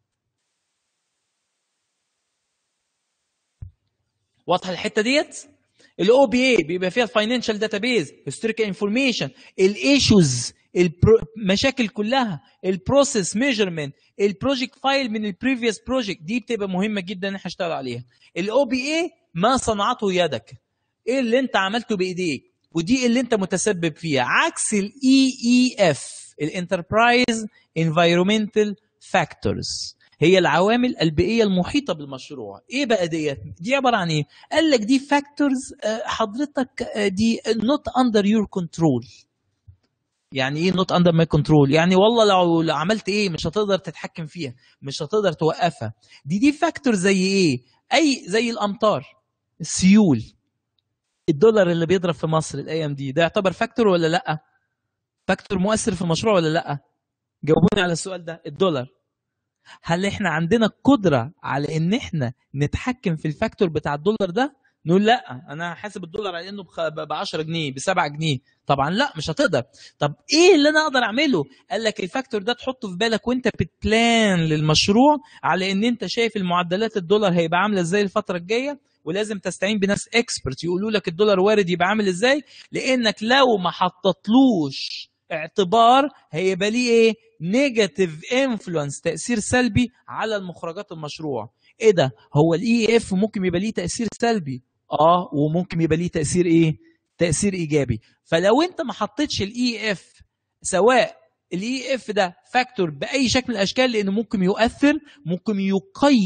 واضحه الحته ديت الاو بي اي بيبقى فيها الفاينانشال داتابيز هيستوريكال انفورميشن الايشوز المشاكل كلها البروسيس ميجرمنت البروجكت فايل من البريفيوس بروجكت دي بتبقى مهمه جدا ان احنا نشتغل عليها الاو بي اي ما صنعته يدك ايه اللي انت عملته بايديك ودي اللي انت متسبب فيها عكس الاي اي اف الانتربرايز انفايرمنتال فاكتورز هي العوامل البيئيه المحيطه بالمشروع ايه بقى ديت دي عباره عن ايه قال لك دي فاكتورز حضرتك دي نوت اندر يور كنترول يعني ايه نوت اندر ماي كنترول يعني والله لو عملت ايه مش هتقدر تتحكم فيها مش هتقدر توقفها دي دي فاكتور زي ايه اي زي الامطار السيول الدولار اللي بيضرب في مصر الايام دي ده يعتبر فاكتور ولا لا فاكتور مؤثر في المشروع ولا لا جاوبوني على السؤال ده الدولار هل احنا عندنا قدره على ان احنا نتحكم في الفاكتور بتاع الدولار ده نقول لا انا حاسب الدولار على انه ب 10 جنيه ب 7 جنيه طبعا لا مش هتقدر طب ايه اللي انا اقدر اعمله قال لك الفاكتور ده تحطه في بالك وانت بتبلان للمشروع على ان انت شايف المعدلات الدولار هيبقى عامله ازاي الفتره الجايه ولازم تستعين بناس اكسبرت يقولوا لك الدولار وارد يبقى عامل ازاي لانك لو ما حطتلوش اعتبار هيبقى ليه ايه نيجاتيف انفلونس تاثير سلبي على المخرجات المشروع ايه ده هو الاي اف ممكن يبقى ليه تاثير سلبي اه وممكن يبقى ليه تاثير ايه تاثير ايجابي فلو انت ما حطيتش الاي اف سواء الاي اف ده فاكتور باي شكل من الاشكال لانه ممكن يؤثر ممكن يقيد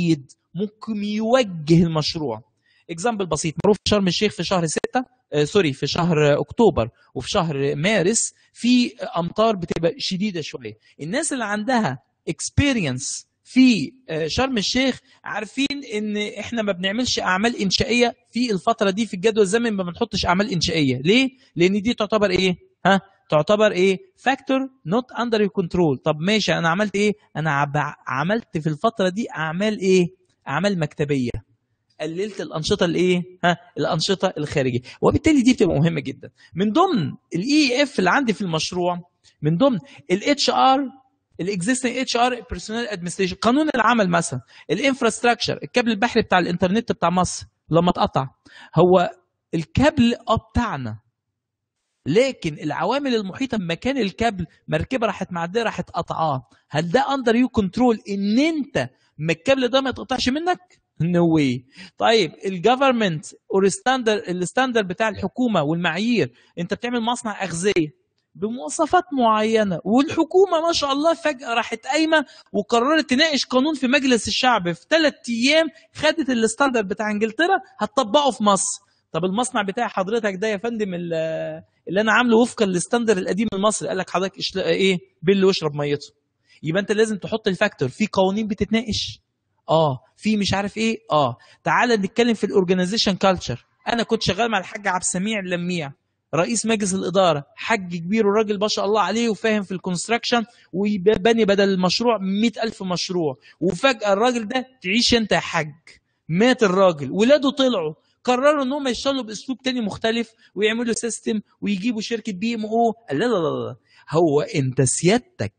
ممكن يوجه المشروع اكزامبل بسيط معروف في شرم الشيخ في شهر 6 آه سوري في شهر اكتوبر وفي شهر مارس في امطار بتبقى شديده شويه الناس اللي عندها اكسبيرينس في شرم الشيخ عارفين ان احنا ما بنعملش اعمال انشائيه في الفتره دي في الجدول الزمني ما بنحطش اعمال انشائيه ليه لان دي تعتبر ايه ها تعتبر ايه فاكتور نوت اندر يور كنترول طب ماشي انا عملت ايه انا عملت في الفتره دي اعمال ايه اعمال مكتبيه قللت الانشطه الايه ها الانشطه الخارجيه وبالتالي دي بتبقى مهمه جدا من ضمن الاي اف اللي عندي في المشروع من ضمن الاتش ار الاكزيستنج اتش ار بيرسونال ادمنستريشن قانون العمل مثلا الانفراستراكشر الكابل البحري بتاع الانترنت بتاع مصر لما اتقطع هو الكابل اه بتاعنا لكن العوامل المحيطه بمكان الكابل مركبه راحت معديه راحت قطعاه هل ده اندر يو كنترول ان انت ما الكابل ده ما يتقطعش منك نو no واي طيب الجفرمنت اور ستاندر الستاندر بتاع الحكومه والمعايير انت بتعمل مصنع اغذيه بمواصفات معينه والحكومه ما شاء الله فجاه راحت قايمه وقررت تناقش قانون في مجلس الشعب في ثلاث ايام خدت الستاندر بتاع انجلترا هتطبقه في مصر طب المصنع بتاع حضرتك ده يا فندم اللي انا عامله وفقا للستاندر القديم المصري قال لك حضرتك إشل... ايه بل واشرب ميته يبقى انت لازم تحط الفاكتور في قوانين بتتناقش اه في مش عارف ايه اه تعال نتكلم في الاورجنايزيشن كلتشر انا كنت شغال مع الحاج عبد السميع اللميع رئيس مجلس الاداره حاج كبير والراجل ما شاء الله عليه وفاهم في الكونستراكشن وبني بدل المشروع مئة ألف مشروع وفجاه الراجل ده تعيش انت يا حاج مات الراجل ولاده طلعوا قرروا ان هم يشتغلوا باسلوب تاني مختلف ويعملوا سيستم ويجيبوا شركه بي ام او لا لا لا لا هو انت سيادتك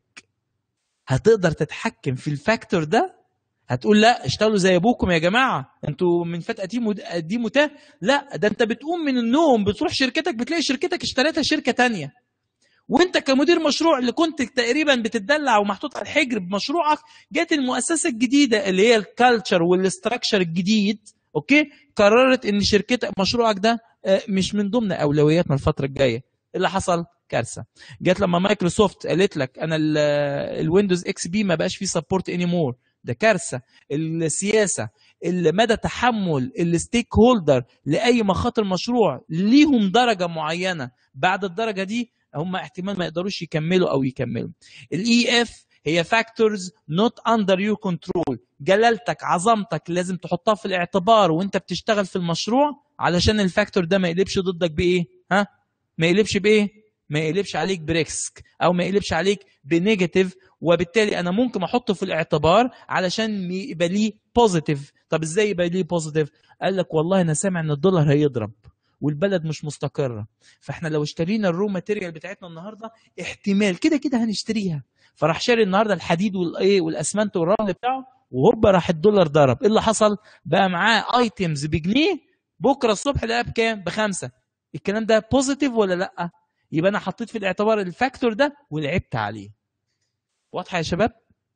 هتقدر تتحكم في الفاكتور ده هتقول لا اشتغلوا زي ابوكم يا جماعه انتوا من فات قديم قديم وتاه لا ده انت بتقوم من النوم بتروح شركتك بتلاقي شركتك اشتريتها شركه تانية وانت كمدير مشروع اللي كنت تقريبا بتدلع ومحطوط على الحجر بمشروعك جت المؤسسه الجديده اللي هي الكالتشر والاستراكشر الجديد اوكي قررت ان شركتك مشروعك ده مش من ضمن اولوياتنا الفتره الجايه اللي حصل كارثه جت لما مايكروسوفت قالت لك انا الويندوز اكس بي ما بقاش فيه سبورت اني مور ده كارثه السياسه مدى تحمل الستيك هولدر لاي مخاطر مشروع ليهم درجه معينه بعد الدرجه دي هم احتمال ما يقدروش يكملوا او يكملوا الاي اف هي فاكتورز نوت اندر يور كنترول جلالتك عظمتك لازم تحطها في الاعتبار وانت بتشتغل في المشروع علشان الفاكتور ده ما يقلبش ضدك بايه ها ما يقلبش بايه ما يقلبش عليك بريسك او ما يقلبش عليك بنيجاتيف وبالتالي انا ممكن احطه في الاعتبار علشان يبقى ليه بوزيتيف طب ازاي يبقى ليه بوزيتيف قال لك والله انا سامع ان الدولار هيضرب والبلد مش مستقره فاحنا لو اشترينا الرو ماتيريال بتاعتنا النهارده احتمال كده كده هنشتريها فراح شاري النهارده الحديد والايه والاسمنت والرمل بتاعه وهوبا راح الدولار ضرب ايه اللي حصل بقى معاه ايتمز بجنيه بكره الصبح لقاه بكام بخمسه الكلام ده بوزيتيف ولا لا يبقى انا حطيت في الاعتبار الفاكتور ده ولعبت عليه واضحه يا شباب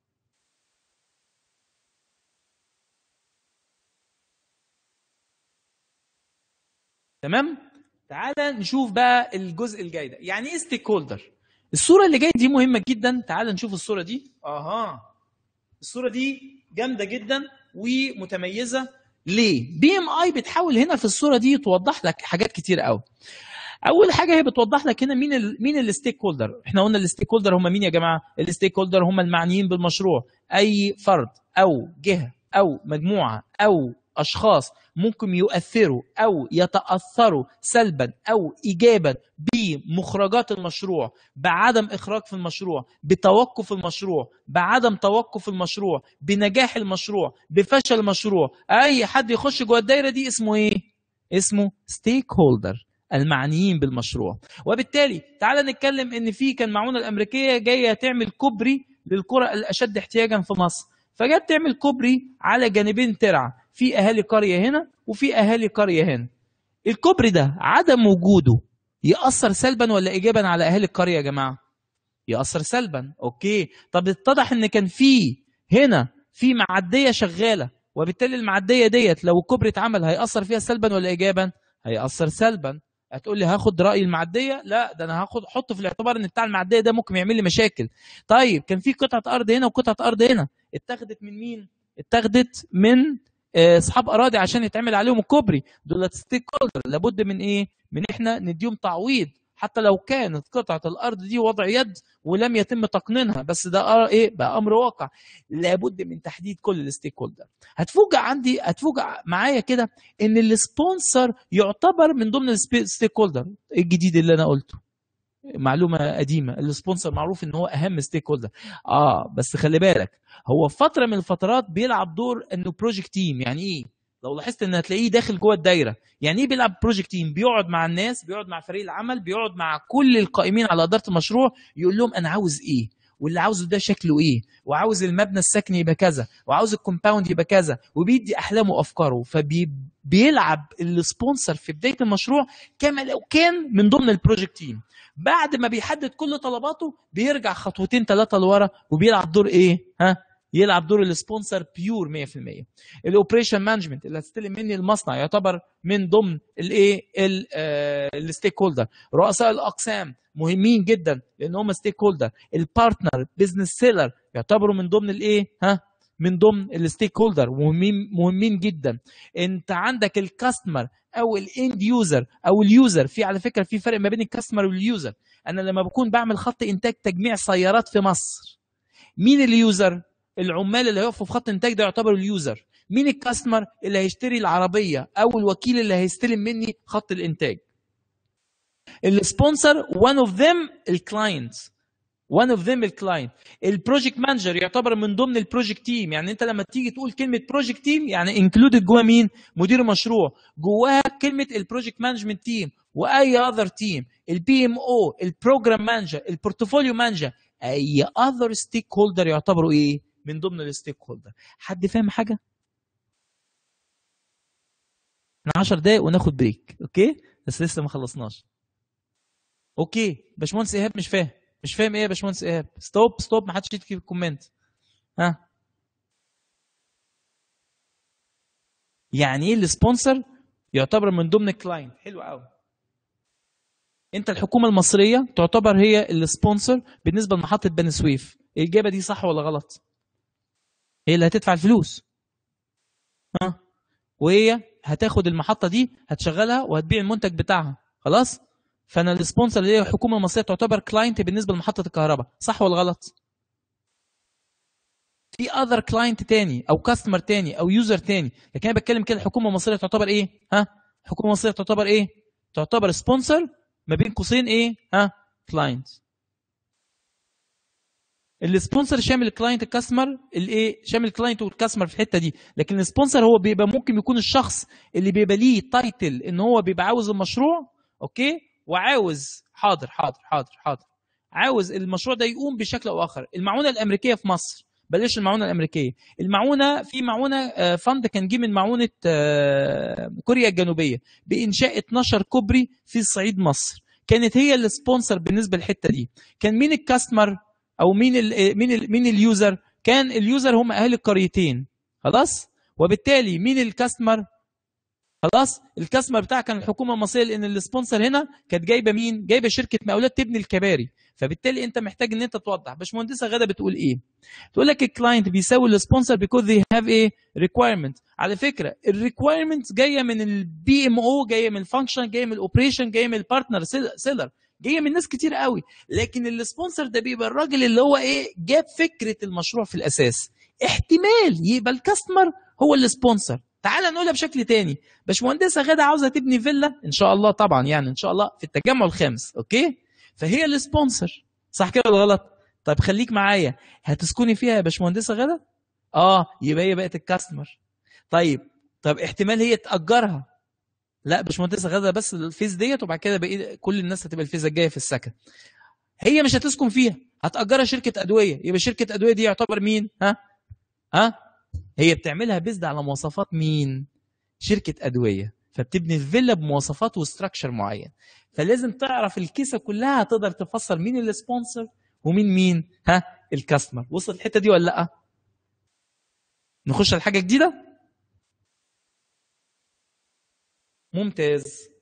تمام تعالى نشوف بقى الجزء الجاي ده يعني ايه ستيك هولدر الصوره اللي جايه دي مهمه جدا تعالى نشوف الصوره دي اها الصوره دي جامده جدا ومتميزه ليه بي ام اي بتحاول هنا في الصوره دي توضح لك حاجات كتير قوي اول حاجه هي بتوضح لك هنا مين ال مين الستيك هولدر احنا قلنا الستيك هولدر هم مين يا جماعه الستيك هولدر هم المعنيين بالمشروع اي فرد او جهه او مجموعه او اشخاص ممكن يؤثروا او يتاثروا سلبا او ايجابا بمخرجات المشروع بعدم اخراج في المشروع بتوقف المشروع بعدم توقف المشروع بنجاح المشروع بفشل المشروع اي حد يخش جوه الدايره دي اسمه ايه اسمه ستيك هولدر المعنيين بالمشروع وبالتالي تعال نتكلم ان في كان معونه الامريكيه جايه تعمل كوبري للقرى الاشد احتياجا في مصر فجت تعمل كوبري على جانبين ترعه في اهالي قريه هنا وفي اهالي قريه هنا الكوبري ده عدم وجوده ياثر سلبا ولا ايجابا على اهالي القريه يا جماعه ياثر سلبا اوكي طب اتضح ان كان في هنا في معديه شغاله وبالتالي المعديه ديت لو الكوبري اتعمل هياثر فيها سلبا ولا ايجابا هياثر سلبا هتقول لي هاخد راي المعديه لا ده انا هاخد احط في الاعتبار ان بتاع المعديه ده ممكن يعمل لي مشاكل طيب كان في قطعه ارض هنا وقطعه ارض هنا اتاخدت من مين اتاخدت من آه، اصحاب اراضي عشان يتعمل عليهم الكوبري دول ستيك هولدر لابد من ايه من احنا نديهم تعويض حتى لو كانت قطعه الارض دي وضع يد ولم يتم تقنينها بس ده آه ايه بقى امر واقع لابد من تحديد كل الستيك هولدر هتفوجئ عندي هتفوجئ معايا كده ان السبونسر يعتبر من ضمن الستيك هولدر الجديد اللي انا قلته معلومه قديمه السبونسر معروف ان هو اهم ستيك هولدر اه بس خلي بالك هو في فتره من الفترات بيلعب دور انه بروجكت تيم يعني ايه لو لاحظت ان هتلاقيه داخل جوه الدايره يعني ايه بيلعب بروجكت تيم بيقعد مع الناس بيقعد مع فريق العمل بيقعد مع كل القائمين على اداره المشروع يقول لهم انا عاوز ايه واللي عاوزه ده شكله ايه وعاوز المبنى السكني يبقى كذا وعاوز الكومباوند يبقى كذا وبيدي احلامه وافكاره فبيلعب السبونسر في بدايه المشروع كما لو كان من ضمن البروجكت تيم بعد ما بيحدد كل طلباته بيرجع خطوتين ثلاثه لورا وبيلعب دور ايه ها يلعب دور السبونسر بيور 100% الاوبريشن مانجمنت اللي هتستلم مني المصنع يعتبر من ضمن الايه الستيك هولدر رؤساء الاقسام مهمين جدا لان هم ستيك هولدر البارتنر بزنس سيلر يعتبروا من ضمن الايه ها من ضمن الستيك هولدر مهمين مهمين جدا انت عندك الكاستمر او الاند يوزر او اليوزر في على فكره في فرق ما بين الكاستمر واليوزر انا لما بكون بعمل خط انتاج تجميع سيارات في مصر مين اليوزر العمال اللي هيقفوا في خط انتاج ده يعتبر اليوزر مين الكاستمر اللي هيشتري العربيه او الوكيل اللي هيستلم مني خط الانتاج السبونسر one of them الكلاينت one of them الكلاينت البروجكت مانجر يعتبر من ضمن البروجكت تيم يعني انت لما تيجي تقول كلمه بروجكت تيم يعني انكلودد جوه مين مدير المشروع جواها كلمه البروجكت مانجمنت تيم واي اذر تيم البي ام او البروجرام مانجر البورتفوليو مانجر اي اذر ستيك هولدر يعتبروا ايه من ضمن الستيك هولدر حد فاهم حاجه 10 دقايق وناخد بريك اوكي بس لسه ما خلصناش اوكي باشمهندس ايهاب مش فاهم مش فاهم ايه يا باشمهندس ايهاب ستوب ستوب ما حدش يكتب في الكومنت ها يعني ايه السبونسر يعتبر من ضمن الكلاينت حلو قوي انت الحكومه المصريه تعتبر هي السبونسر بالنسبه لمحطه بني سويف الاجابه دي صح ولا غلط هي اللي هتدفع الفلوس ها وهي هتاخد المحطه دي هتشغلها وهتبيع المنتج بتاعها خلاص فانا السبونسر اللي هي الحكومه المصريه تعتبر كلاينت بالنسبه لمحطه الكهرباء صح ولا غلط في اذر كلاينت تاني او كاستمر تاني او يوزر تاني لكن انا بتكلم كده الحكومه المصريه تعتبر ايه ها الحكومه المصريه تعتبر ايه تعتبر سبونسر ما بين قوسين ايه ها كلاينت السبونسر شامل الكلاينت الكاستمر الايه شامل الكلاينت والكاستمر في الحته دي لكن السبونسر هو بيبقى ممكن يكون الشخص اللي بيبقى ليه تايتل ان هو بيبقى عاوز المشروع اوكي وعاوز حاضر حاضر حاضر حاضر عاوز المشروع ده يقوم بشكل او اخر المعونه الامريكيه في مصر بلاش المعونه الامريكيه المعونه في معونه فند كان جه من معونه كوريا الجنوبيه بانشاء 12 كوبري في صعيد مصر كانت هي السبونسر بالنسبه للحته دي كان مين الكاستمر او مين ال مين ال مين اليوزر كان اليوزر هم اهل القريتين خلاص وبالتالي مين الكاستمر خلاص الكاستمر بتاعها كان الحكومه المصريه لان السبونسر هنا كانت جايبه مين جايبه شركه مقاولات تبني الكباري فبالتالي انت محتاج ان انت توضح باشمهندسه غاده بتقول ايه تقول لك الكلاينت بيساوي السبونسر بيكوز they هاف ايه ريكويرمنت على فكره الريكويرمنت جايه من البي ام او جايه من الفانكشن جايه من الاوبريشن جايه من البارتنر سيلر جايه من ناس كتير قوي لكن السبونسر ده بيبقى الراجل اللي هو ايه جاب فكره المشروع في الاساس احتمال يبقى الكاستمر هو السبونسر تعال نقولها بشكل تاني باشمهندسه غاده عاوزه تبني فيلا ان شاء الله طبعا يعني ان شاء الله في التجمع الخامس اوكي فهي السبونسر صح كده ولا غلط طيب خليك معايا هتسكني فيها يا باشمهندسه غاده اه يبقى هي بقت الكاستمر طيب طب احتمال هي تاجرها لا باشمهندسه غاده بس الفيز ديت وبعد كده بقى كل الناس هتبقى الفيزا الجايه في السكن هي مش هتسكن فيها هتاجرها شركه ادويه يبقى شركه ادويه دي يعتبر مين ها ها هي بتعملها بيزد على مواصفات مين شركه ادويه فبتبني الفيلا بمواصفات وستراكشر معين فلازم تعرف الكيسه كلها تقدر تفسر مين السبونسر ومين مين ها الكاستمر وصل الحته دي ولا لا نخش على حاجه جديده ممتاز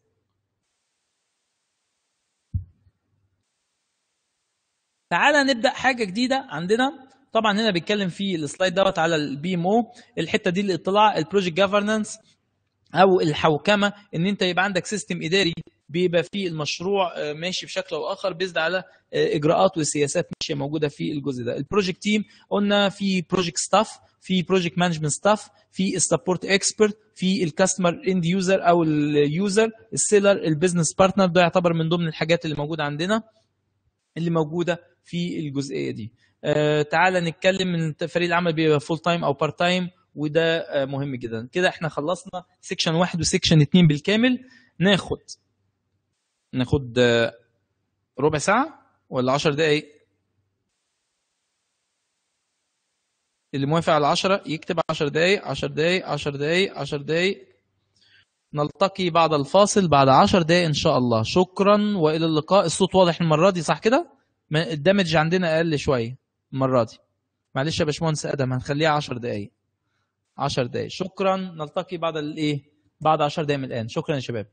تعالى نبدا حاجه جديده عندنا طبعا هنا بيتكلم في السلايد دوت على البي ام او الحته دي الاطلاع البروجكت جفرنانس او الحوكمه ان انت يبقى عندك سيستم اداري بيبقى فيه المشروع آه، ماشي بشكل او اخر بيزد على آه، اجراءات وسياسات ماشيه موجوده في الجزء ده البروجكت تيم قلنا في بروجكت ستاف في بروجكت مانجمنت ستاف في السبورت اكسبرت في الكاستمر اند يوزر او اليوزر السيلر البيزنس بارتنر ده يعتبر من ضمن الحاجات اللي موجوده عندنا اللي موجوده في الجزئيه دي آه تعالى نتكلم من فريق العمل بيبقى فول تايم او بارت تايم وده آه مهم جدا كده احنا خلصنا سيكشن واحد وسيكشن اتنين بالكامل ناخد ناخد آه ربع ساعة ولا عشر دقايق اللي موافق على عشرة يكتب عشر دقايق عشر دقايق عشر دقايق عشر دقايق نلتقي بعد الفاصل بعد عشر دقايق إن شاء الله شكرا وإلى اللقاء الصوت واضح المرة دي صح كده ما- الدمج عندنا أقل شوية المرة دي معلش يا باشمهندس ادم هنخليها 10 دقايق 10 دقايق شكرا نلتقي بعد الايه بعد 10 دقايق من الان شكرا يا شباب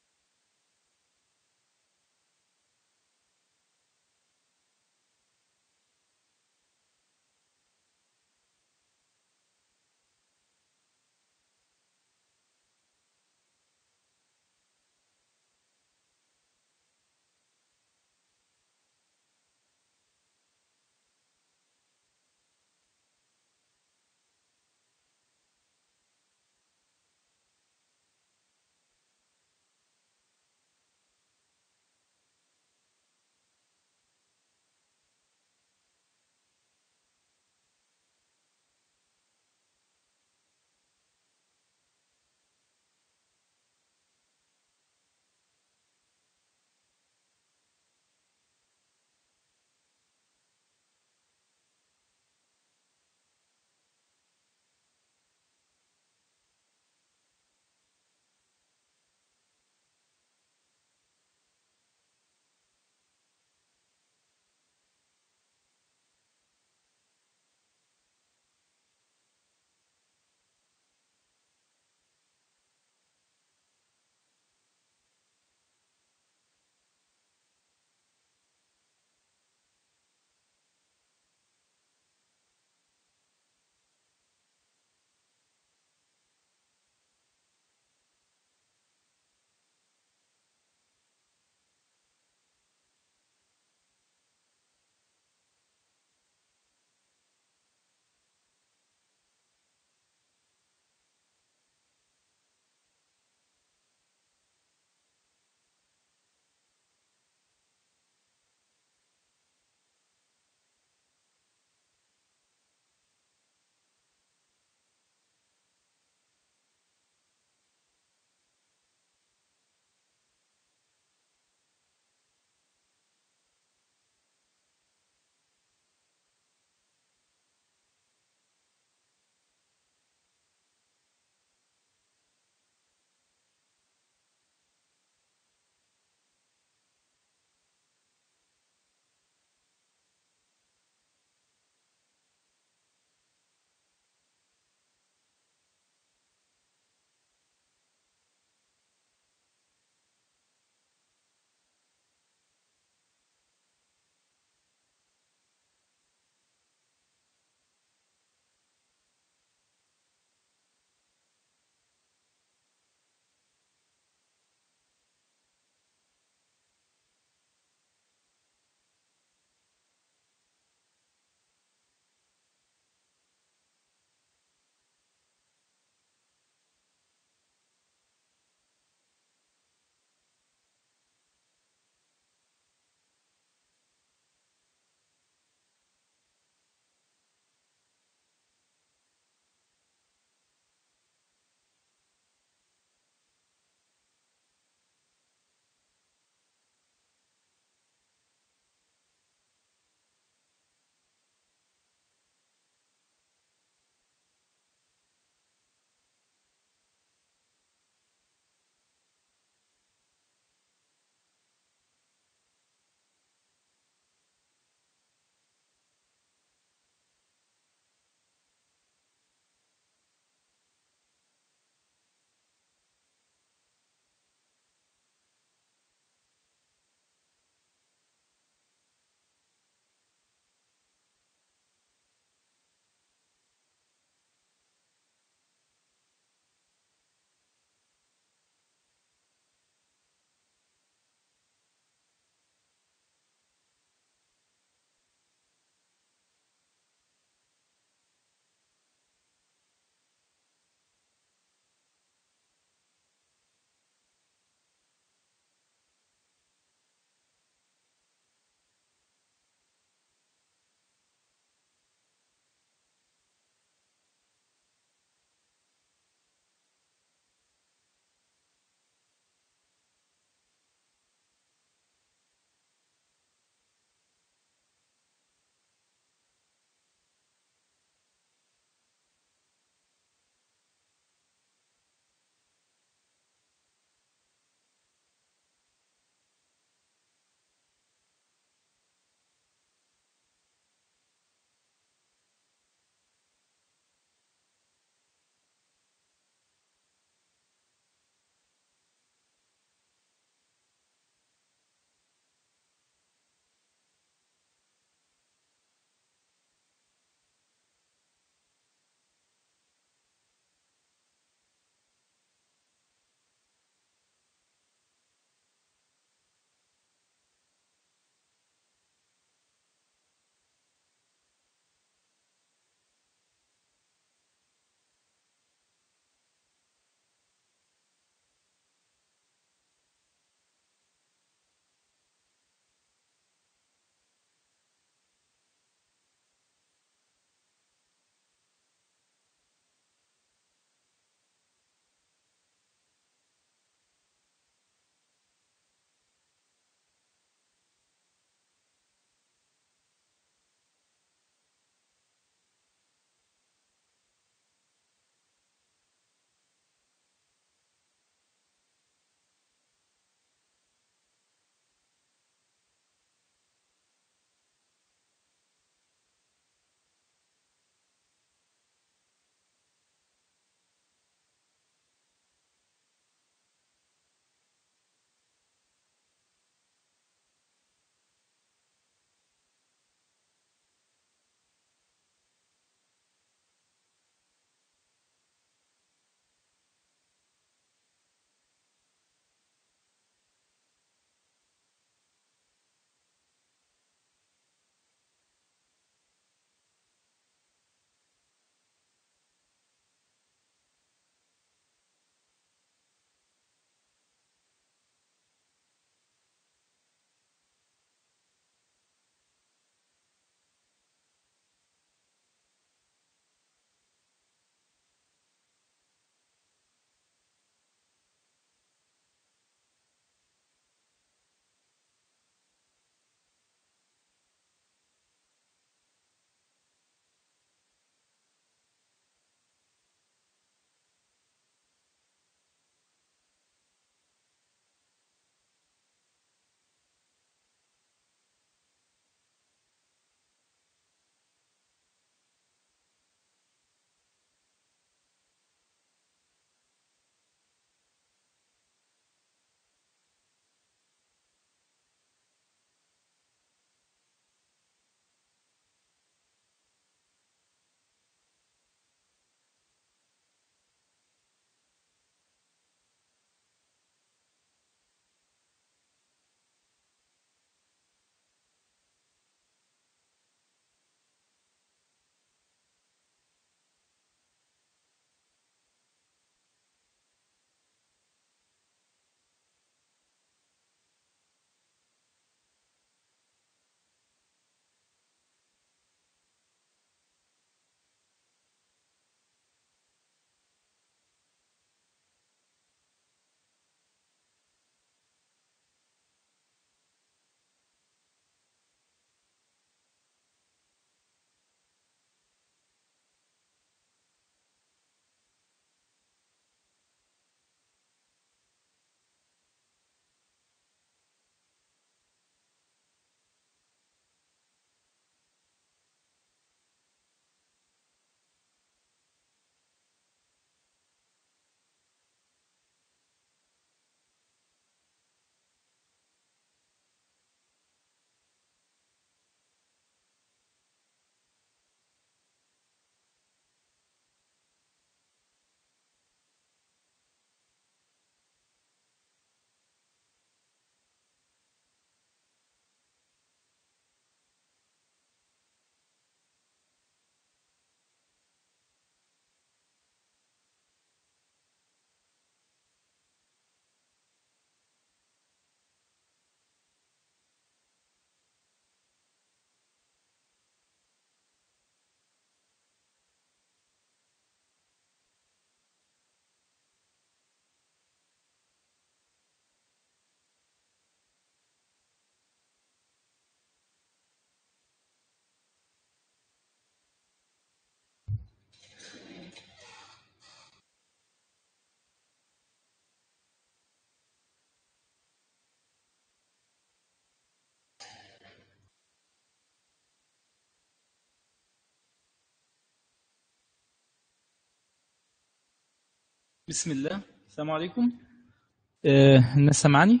بسم الله السلام عليكم آه، الناس سامعاني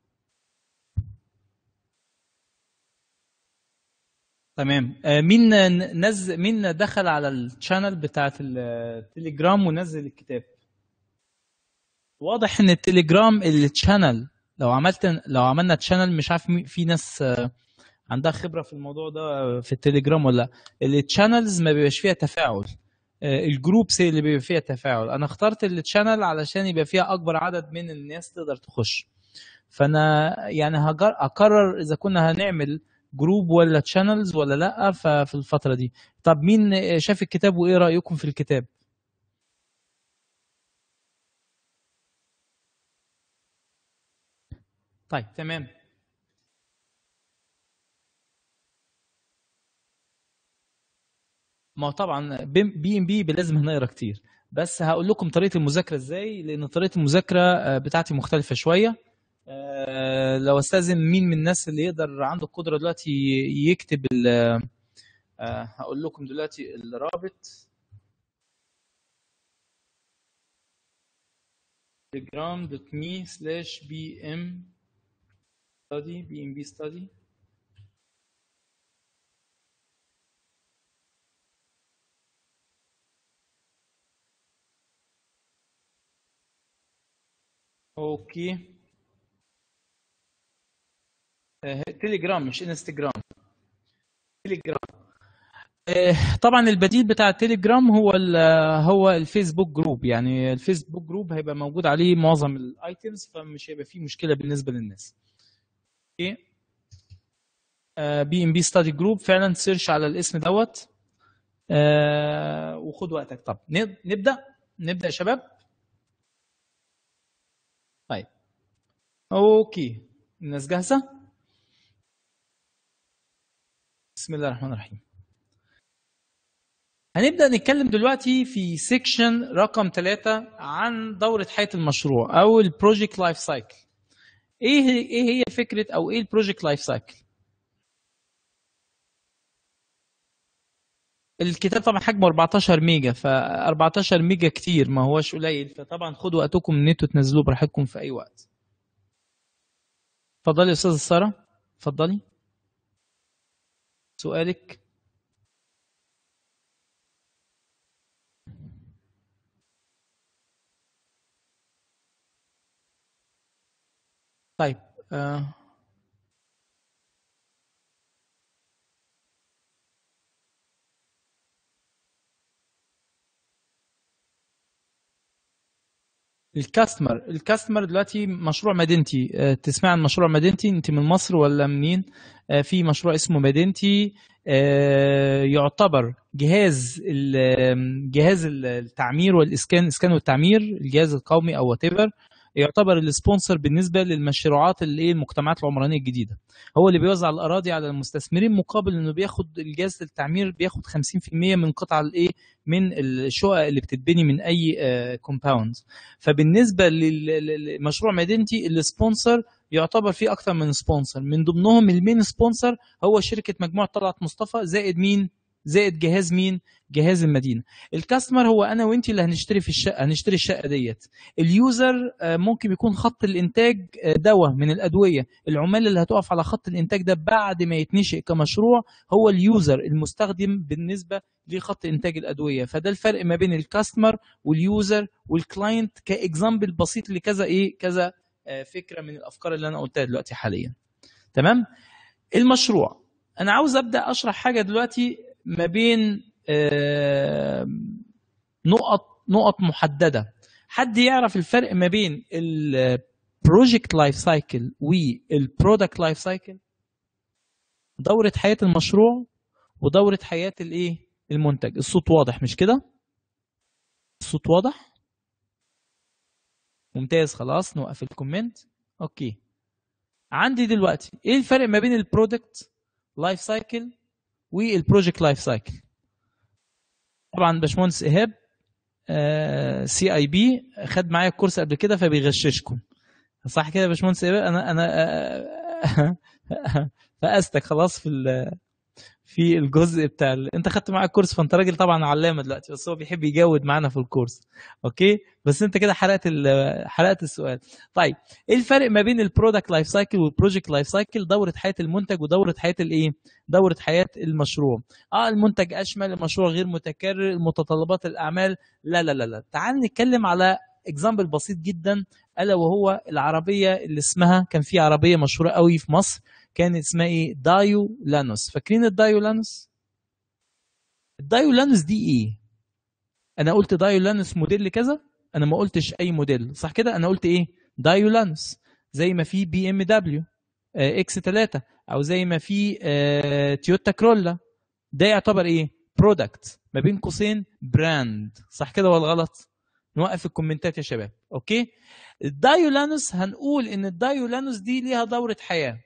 تمام آه، مين نزل مين دخل على الشانل بتاعت التليجرام ونزل الكتاب واضح ان التليجرام الشانل لو عملت لو عملنا تشانل مش عارف مين- في ناس آه، عندها خبره في الموضوع ده آه، في التليجرام ولا لا التشانلز ما بيبقاش فيها تفاعل آه، الجروبس هي اللي بيبقى فيها تفاعل انا اخترت التشانل علشان يبقى فيها اكبر عدد من الناس تقدر تخش فانا يعني هجر اقرر اذا كنا هنعمل جروب ولا تشانلز ولا لا ففي الفتره دي طب مين شاف الكتاب وايه رايكم في الكتاب طيب تمام ما هو طبعا بي ام بي لازم هنقرا كتير بس هقول لكم طريقه المذاكره ازاي لان طريقه المذاكره آه، بتاعتي مختلفه شويه آه، لو استاذن مين من الناس اللي يقدر عنده القدره دلوقتي يكتب ال آه، هقول لكم دلوقتي الرابط telegram.me slash bm study bmb study اوكي آه، تليجرام مش انستجرام تليجرام آه، طبعا البديل بتاع التليجرام هو ال- هو الفيسبوك جروب يعني الفيسبوك جروب هيبقى موجود عليه معظم الايتمز فمش هيبقى فيه مشكله بالنسبه للناس اوكي بي ام بي ستادي جروب فعلا سيرش على الاسم دوت آه، وخد وقتك طب نب- نبدا نبدا يا شباب طيب اوكي الناس جاهزه بسم الله الرحمن الرحيم هنبدأ نتكلم دلوقتي في سيكشن رقم ثلاثة عن دورة حياة المشروع أو البروجكت لايف سايكل. إيه هي- إيه هي فكرة أو إيه البروجكت لايف سايكل؟ الكتاب طبعا حجمه 14 ميجا ف 14 ميجا كتير ما هوش قليل فطبعا خدوا وقتكم ان انتوا تنزلوه براحتكم في اي وقت. اتفضلي يا استاذة سارة اتفضلي. سؤالك طيب آه. الكاستمر الكاستمر دلوقتي مشروع مدينتي آه، تسمع عن مشروع مدينتي انت من مصر ولا منين آه، في مشروع اسمه مدينتي آه، يعتبر جهاز ال- جهاز التعمير والاسكان اسكان والتعمير الجهاز القومي او وات يعتبر السبونسر بالنسبه للمشروعات اللي ايه المجتمعات العمرانيه الجديده هو اللي بيوزع الاراضي على المستثمرين مقابل انه بياخد الجهاز التعمير بياخد 50% من قطع الايه من الشقق اللي بتتبني من اي كومباوند فبالنسبه لل- لمشروع مدينتي السبونسر يعتبر فيه اكثر من سبونسر من ضمنهم المين سبونسر هو شركه مجموعه طلعت مصطفى زائد مين زائد جهاز مين جهاز المدينه الكاستمر هو انا وانت اللي هنشتري في الشقه هنشتري الشقه ديت اليوزر آه، ممكن يكون خط الانتاج آه، دواء من الادويه العمال اللي هتقف على خط الانتاج ده بعد ما يتنشئ كمشروع هو اليوزر المستخدم بالنسبه لخط انتاج الادويه فده الفرق ما بين الكاستمر واليوزر والكلاينت كاكزامبل بسيط لكذا ايه كذا آه، فكره من الافكار اللي انا قلتها دلوقتي حاليا تمام المشروع انا عاوز ابدا اشرح حاجه دلوقتي ما بين آه، نقط نقط محدده حد يعرف الفرق ما بين البروجكت لايف سايكل والبرودكت لايف سايكل دوره حياه المشروع ودوره حياه الايه المنتج الصوت واضح مش كده الصوت واضح ممتاز خلاص نوقف الكومنت اوكي عندي دلوقتي ايه الفرق ما بين البرودكت لايف سايكل والبروجكت لايف سايكل طبعا باشمهندس ايهاب سي اي بي خد معايا الكورس قبل كده فبيغششكم صح كده يا باشمهندس ايهاب انا انا آه، فقستك خلاص في ال- في الجزء بتاع ال... انت خدت معاك كورس فانت راجل طبعا علامه دلوقتي بس هو بيحب يجود معانا في الكورس اوكي بس انت كده حرقت ال... حرقت السؤال طيب ايه الفرق ما بين البرودكت لايف سايكل والبروجكت لايف سايكل دوره حياه المنتج ودوره حياه الايه دوره حياه المشروع اه المنتج اشمل المشروع غير متكرر متطلبات الاعمال لا لا لا لا تعال نتكلم على اكزامبل بسيط جدا الا وهو العربيه اللي اسمها كان في عربيه مشهوره قوي في مصر كانت اسمها ايه دايو لانوس فاكرين الدايو لانوس الدايو لانوس دي ايه انا قلت دايو لانوس موديل كذا انا ما قلتش اي موديل صح كده انا قلت ايه دايو لانوس زي ما في بي ام دبليو اكس 3 او زي ما في آه تويوتا كرولا ده يعتبر ايه برودكت ما بين قوسين براند صح كده ولا غلط نوقف الكومنتات يا شباب اوكي الدايولانوس هنقول ان الدايولانوس دي ليها دوره حياه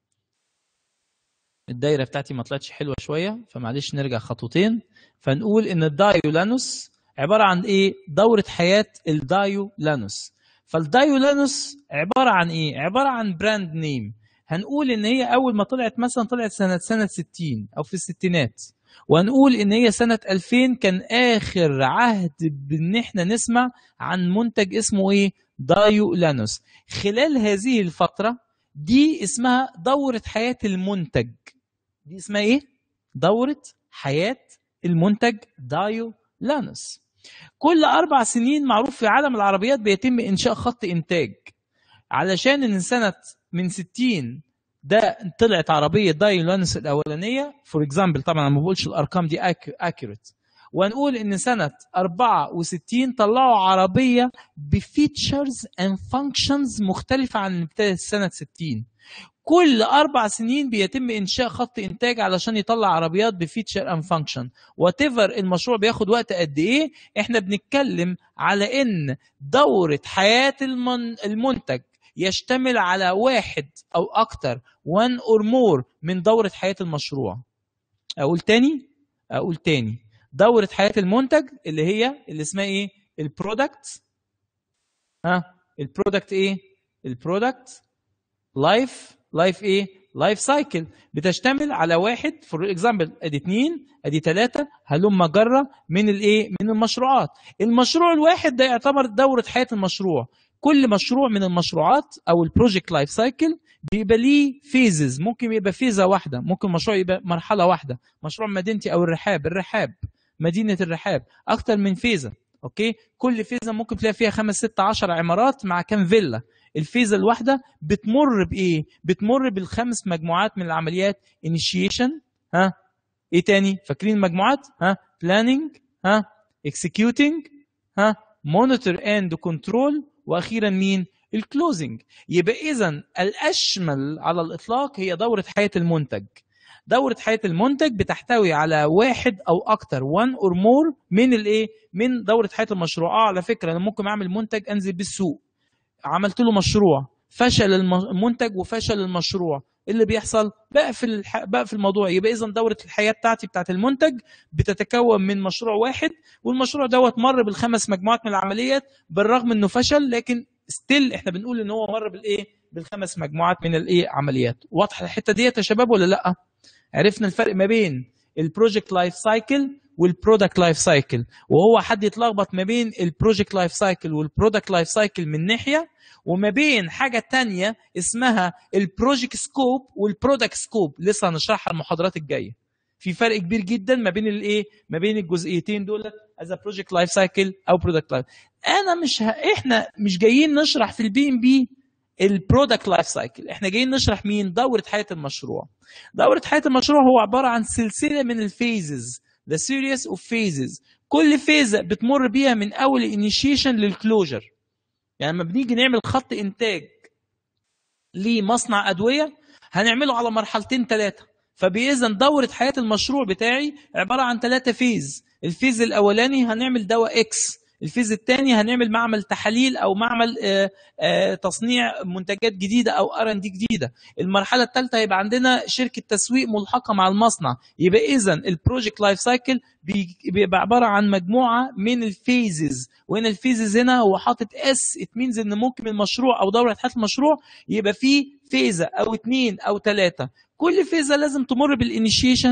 الدايره بتاعتي ما طلعتش حلوه شويه فمعلش نرجع خطوتين فنقول ان الدايولانوس عباره عن ايه دوره حياه الدايولانوس فالدايولانوس عباره عن ايه عباره عن براند نيم هنقول ان هي اول ما طلعت مثلا طلعت سنه سنه 60 او في الستينات وهنقول ان هي سنه 2000 كان اخر عهد بان احنا نسمع عن منتج اسمه ايه دايو لانوس خلال هذه الفتره دي اسمها دوره حياه المنتج دي اسمها ايه دوره حياه المنتج دايو لانوس كل اربع سنين معروف في عالم العربيات بيتم انشاء خط انتاج علشان ان سنه من 60 ده طلعت عربيه دايلانس الاولانيه فور اكزامبل طبعا انا ما بقولش الارقام دي اكيوريت ونقول ان سنه 64 طلعوا عربيه بفيتشرز اند فانكشنز مختلفه عن سنه 60 كل اربع سنين بيتم انشاء خط انتاج علشان يطلع عربيات بفيتشر اند فانكشن وات المشروع بياخد وقت قد ايه احنا بنتكلم على ان دوره حياه المن... المنتج يشتمل على واحد او اكتر one or more من دوره حياه المشروع اقول تاني اقول تاني دوره حياه المنتج اللي هي اللي اسمها ايه البرودكت ها البرودكت ايه البرودكت لايف لايف ايه لايف سايكل بتشتمل على واحد فور اكزامبل ادي اثنين ادي ثلاثه هلم جره من الايه من المشروعات المشروع الواحد ده يعتبر دوره حياه المشروع كل مشروع من المشروعات او البروجكت لايف سايكل بيبقى ليه فيزز ممكن يبقى فيزه واحده ممكن مشروع يبقى مرحله واحده مشروع مدينتي او الرحاب الرحاب مدينه الرحاب اكتر من فيزه اوكي كل فيزه ممكن تلاقي فيها خمس ست عشر عمارات مع كام فيلا الفيزا الواحده بتمر بايه بتمر بالخمس مجموعات من العمليات انيشيشن ها ايه تاني فاكرين المجموعات ها بلاننج ها اكسكيوتنج ها مونيتور اند كنترول واخيرا مين الكلوزنج يبقى اذا الاشمل على الاطلاق هي دوره حياه المنتج دورة حياة المنتج بتحتوي على واحد أو أكتر one or more من الإيه؟ من دورة حياة المشروع، آه على فكرة أنا ممكن أعمل منتج أنزل بالسوق. عملت له مشروع، فشل المنتج وفشل المشروع، إيه اللي بيحصل؟ بقفل الح... بقفل الموضوع، يبقى إذا دورة الحياة بتاعتي بتاعت المنتج بتتكون من مشروع واحد والمشروع دوت مر بالخمس مجموعات من العمليات بالرغم إنه فشل لكن ستيل إحنا بنقول إن هو مر بالإيه؟ بالخمس مجموعات من الإيه؟ عمليات. واضحة الحتة ديت يا شباب ولا لأ؟ عرفنا الفرق ما بين البروجكت لايف سايكل والبرودكت لايف سايكل وهو حد يتلخبط ما بين البروجكت لايف سايكل والبرودكت لايف سايكل من ناحيه وما بين حاجه تانية اسمها البروجكت سكوب والبرودكت سكوب لسه هنشرحها المحاضرات الجايه في فرق كبير جدا ما بين الايه ما بين الجزئيتين دول از بروجكت لايف سايكل او برودكت لايف انا مش ه... احنا مش جايين نشرح في البي ام بي البرودكت لايف سايكل احنا جايين نشرح مين دوره حياه المشروع دوره حياه المشروع هو عباره عن سلسله من الفيزز the series of phases كل فيزة بتمر بيها من اول الانيشيشن للكلوجر يعني لما بنيجي نعمل خط انتاج لمصنع ادويه هنعمله على مرحلتين ثلاثه فباذن دوره حياه المشروع بتاعي عباره عن ثلاثه فيز الفيز الاولاني هنعمل دواء اكس الفيز الثاني هنعمل معمل تحاليل او معمل آآ آآ تصنيع منتجات جديده او ار ان دي جديده المرحله الثالثه هيبقى عندنا شركه تسويق ملحقه مع المصنع يبقى اذا البروجكت لايف سايكل بيبقى عباره عن مجموعه من الفيزز وهنا الفيزز هنا هو حاطط اس ات مينز ان ممكن المشروع او دوره حياه المشروع يبقى فيه فيزه او اثنين او ثلاثه كل فيزه لازم تمر بالانيشيشن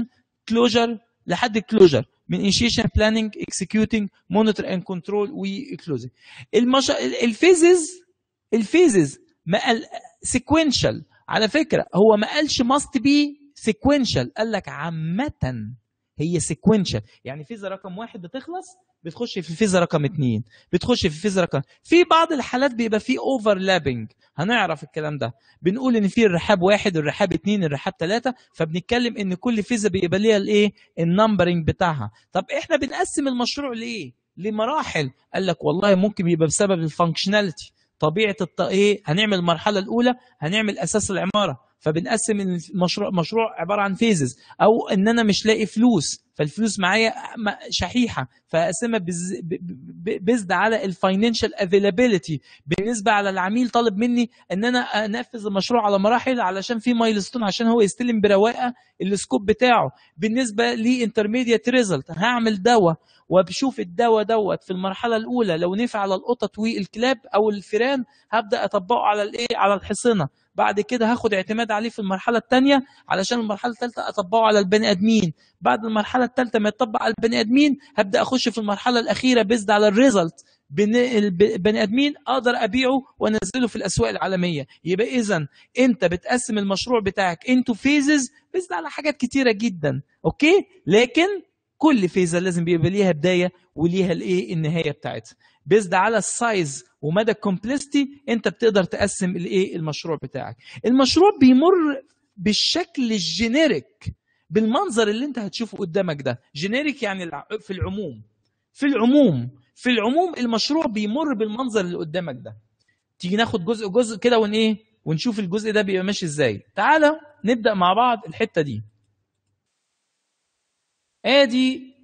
كلوجر لحد الكلوجر من انيشيشن بلاننج اكسكيوتنج مونيتور اند كنترول وكلوزنج المش... الفيزز الفيزز ما قال سيكوينشال على فكره هو ما قالش ماست بي سيكوينشال قال لك عامه هي سيكوينشال يعني فيزا رقم واحد بتخلص بتخش في الفيزا رقم اثنين بتخش في الفيزا رقم في بعض الحالات بيبقى في اوفرلابنج هنعرف الكلام ده بنقول ان في الرحاب واحد الرحاب اثنين الرحاب ثلاثه فبنتكلم ان كل فيزا بيبقى ليها الايه النمبرنج بتاعها طب احنا بنقسم المشروع لايه لمراحل قال لك والله ممكن يبقى بسبب الفانكشناليتي طبيعه الط... ايه هنعمل المرحله الاولى هنعمل اساس العماره فبنقسم المشروع مشروع عباره عن فيزز او ان انا مش لاقي فلوس فالفلوس معايا شحيحه فاقسمها بيزد على الفاينانشال افيلابيلتي بالنسبه على العميل طالب مني ان انا انفذ المشروع على مراحل علشان في مايلستون عشان هو يستلم برواقه السكوب بتاعه بالنسبه لانترميديت ريزلت هعمل دواء وبشوف الدواء دوت في المرحله الاولى لو نفع على القطط والكلاب او الفيران هبدا اطبقه على الايه على الحصنه بعد كده هاخد اعتماد عليه في المرحله الثانيه علشان المرحله الثالثه اطبقه على البني ادمين بعد المرحله الثالثه ما يطبق على البني ادمين هبدا اخش في المرحله الاخيره بيزد على الريزلت البني ادمين اقدر ابيعه وانزله في الاسواق العالميه يبقى اذا انت بتقسم المشروع بتاعك انتو فيزز بيزد على حاجات كتيره جدا اوكي لكن كل فيزه لازم بيبقى ليها بدايه وليها الايه النهايه بتاعتها بيزد على السايز ومدى الكومبلستي انت بتقدر تقسم الايه المشروع بتاعك المشروع بيمر بالشكل الجينيريك بالمنظر اللي انت هتشوفه قدامك ده جينيريك يعني في العموم في العموم في العموم المشروع بيمر بالمنظر اللي قدامك ده تيجي ناخد جزء جزء كده ون ايه ونشوف الجزء ده بيبقى ماشي ازاي تعالى نبدا مع بعض الحته دي ادي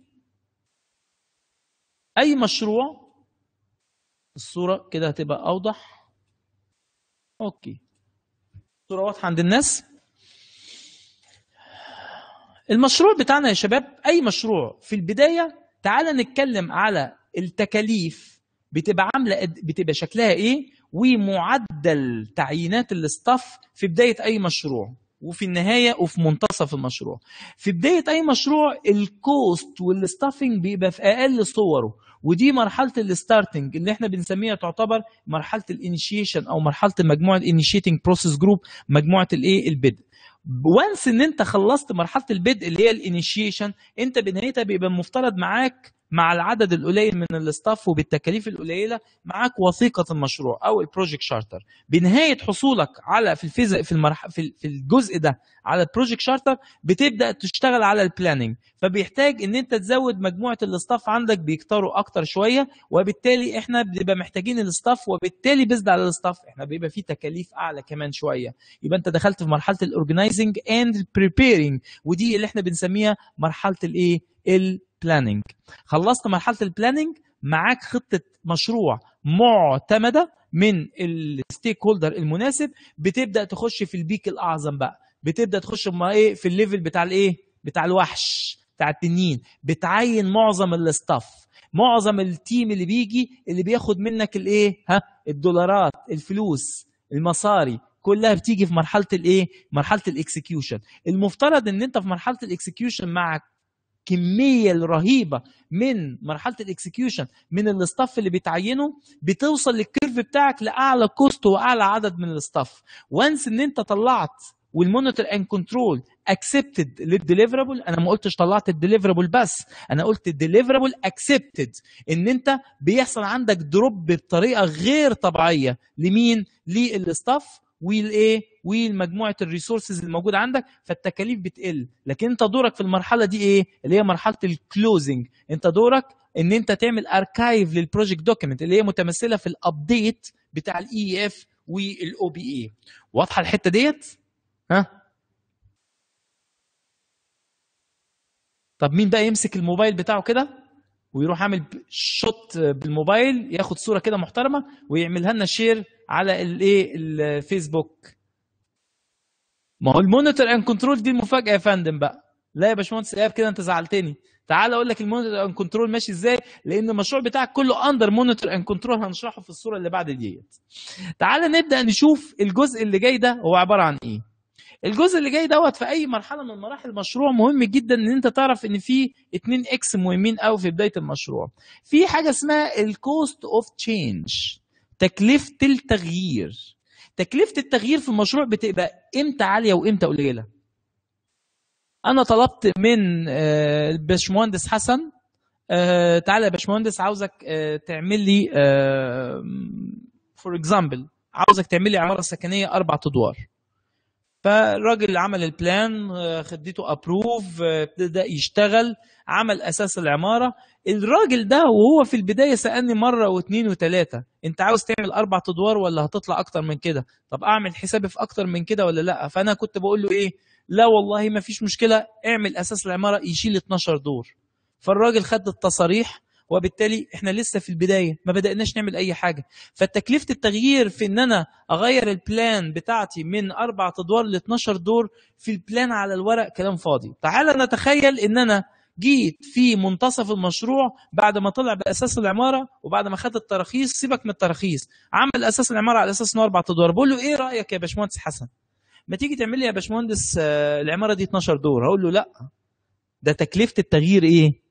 اي مشروع الصوره كده هتبقى اوضح اوكي الصوره واضحه عند الناس المشروع بتاعنا يا شباب اي مشروع في البدايه تعال نتكلم على التكاليف بتبقى عامله بتبقى شكلها ايه ومعدل تعيينات الاستاف في بدايه اي مشروع وفي النهايه وفي منتصف المشروع في بدايه اي مشروع الكوست والستافنج بيبقى في اقل صوره ودي مرحله الستارتنج اللي احنا بنسميها تعتبر مرحله الانيشيشن او مرحله مجموعه انيشيتنج بروسيس جروب مجموعه الايه البدء وانس ان انت خلصت مرحله البدء اللي هي الانيشيشن انت بنهايتها بيبقى المفترض معاك مع العدد القليل من الاستاف وبالتكاليف القليله معاك وثيقه المشروع او البروجكت شارتر بنهايه حصولك على في الفيز في المرح في في الجزء ده على البروجكت شارتر بتبدا تشتغل على البلاننج فبيحتاج ان انت تزود مجموعه الاستاف عندك بيكتروا اكتر شويه وبالتالي احنا بنبقى محتاجين الاستاف وبالتالي بيزد على الاستاف احنا بيبقى في تكاليف اعلى كمان شويه يبقى انت دخلت في مرحله الاورجنايزنج اند بريبيرنج ودي اللي احنا بنسميها مرحله الايه البلاننج خلصت مرحله البلاننج معاك خطه مشروع معتمده من الستيك هولدر المناسب بتبدا تخش في البيك الاعظم بقى بتبدا تخش ما ايه في الليفل بتاع الايه بتاع الوحش بتاع التنين بتعين معظم الاستاف معظم التيم اللي بيجي اللي بياخد منك الايه ها الدولارات الفلوس المصاري كلها بتيجي في مرحله الايه مرحله الاكسكيوشن المفترض ان انت في مرحله الاكسكيوشن مع كميه الرهيبه من مرحله الاكسكيوشن من الاستاف اللي بيتعينه بتوصل للكيرف بتاعك لاعلى كوست واعلى عدد من الاستاف وانس ان انت طلعت والمونيتور اند كنترول اكسبتد للديليفرابل انا ما قلتش طلعت الديليفرابل بس انا قلت الديليفرابل اكسبتد ان انت بيحصل عندك دروب بطريقه غير طبيعيه لمين للاستاف والايه ومجموعه الريسورسز الموجوده عندك فالتكاليف بتقل لكن انت دورك في المرحله دي ايه اللي هي مرحله الكلوزنج انت دورك ان انت تعمل اركايف للبروجكت دوكيمنت اللي هي متمثله في الابديت بتاع الاي اف والاو بي اي واضحه الحته ديت ها طب مين بقى يمسك الموبايل بتاعه كده ويروح عامل شوت بالموبايل ياخد صوره كده محترمه ويعملها لنا شير على الايه الفيسبوك ما هو المونيتور اند كنترول دي المفاجاه يا فندم بقى لا يا باشمهندس ايهاب كده انت زعلتني تعال اقول لك المونيتور اند كنترول ماشي ازاي لان المشروع بتاعك كله اندر مونيتور اند كنترول هنشرحه في الصوره اللي بعد ديت تعال نبدا نشوف الجزء اللي جاي ده هو عباره عن ايه الجزء اللي جاي دوت في اي مرحله من مراحل المشروع مهم جدا ان انت تعرف ان في 2 اكس مهمين قوي في بدايه المشروع في حاجه اسمها الكوست اوف تشينج تكلفه التغيير تكلفه التغيير في المشروع بتبقى امتى عاليه وامتى قليله انا طلبت من آه، الباشمهندس حسن آه، تعالى يا باشمهندس عاوزك آه، تعمل لي فور اكزامبل عاوزك تعمل لي عماره سكنيه اربع ادوار فالراجل عمل البلان آه، خديته ابروف ابتدى يشتغل عمل اساس العماره الراجل ده وهو في البدايه سالني مره واثنين وثلاثه انت عاوز تعمل اربع ادوار ولا هتطلع اكتر من كده طب اعمل حسابي في اكتر من كده ولا لا فانا كنت بقول له ايه لا والله ما فيش مشكله اعمل اساس العماره يشيل 12 دور فالراجل خد التصاريح وبالتالي احنا لسه في البدايه ما بداناش نعمل اي حاجه فتكلفه التغيير في ان انا اغير البلان بتاعتي من اربع ادوار ل 12 دور في البلان على الورق كلام فاضي تعال نتخيل ان انا جيت في منتصف المشروع بعد ما طلع باساس العماره وبعد ما خد التراخيص سيبك من التراخيص عمل اساس العماره على اساس انه اربع ادوار بقول له ايه رايك يا باشمهندس حسن ما تيجي تعمل لي يا باشمهندس آه، العماره دي 12 دور هقول له لا ده تكلفه التغيير ايه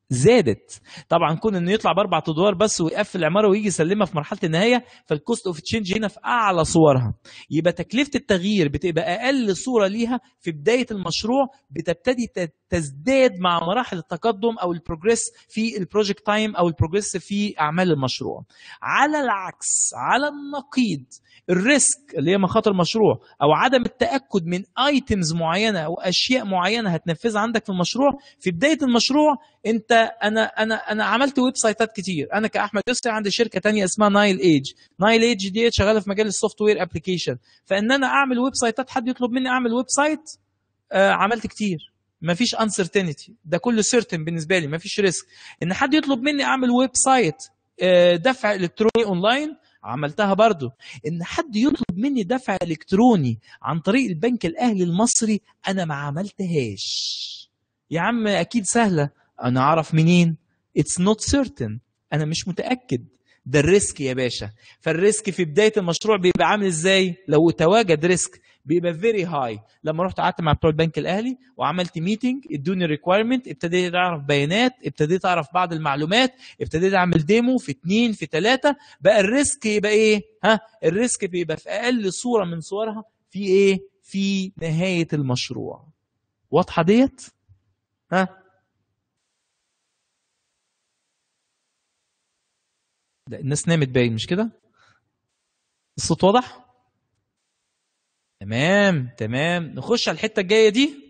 زادت طبعا كون انه يطلع باربع ادوار بس ويقفل العماره ويجي يسلمها في مرحله النهايه فالكوست اوف تشينج هنا في اعلى صورها يبقى تكلفه التغيير بتبقى اقل صوره ليها في بدايه المشروع بتبتدي تزداد مع مراحل التقدم او البروجريس في البروجكت تايم او البروجريس في اعمال المشروع على العكس على النقيض الريسك اللي هي مخاطر المشروع او عدم التاكد من ايتمز معينه او اشياء معينه هتنفذها عندك في المشروع في بدايه المشروع انت انا انا انا عملت ويب سايتات كتير انا كاحمد يسري عندي شركه تانية اسمها نايل ايج نايل ايج دي شغاله في مجال السوفت وير ابلكيشن فان انا اعمل ويب سايتات حد يطلب مني اعمل ويب سايت آه عملت كتير مفيش انسرتينتي ده كله سيرتن بالنسبه لي مفيش ريسك ان حد يطلب مني اعمل ويب سايت آه، دفع الكتروني اونلاين عملتها برضو ان حد يطلب مني دفع الكتروني عن طريق البنك الاهلي المصري انا ما عملتهاش يا عم اكيد سهله انا اعرف منين اتس نوت سيرتن انا مش متاكد ده الريسك يا باشا فالريسك في بدايه المشروع بيبقى عامل ازاي لو تواجد ريسك بيبقى فيري هاي لما رحت قعدت مع بتوع البنك الاهلي وعملت ميتنج ادوني ريكويرمنت ابتديت اعرف بيانات ابتديت اعرف بعض المعلومات ابتديت اعمل ديمو في اثنين في ثلاثه بقى الريسك يبقى ايه ها الريسك بيبقى في اقل صوره من صورها في ايه في نهايه المشروع واضحه ديت ها لا الناس نامت باين مش كده الصوت واضح تمام تمام نخش على الحته الجايه دي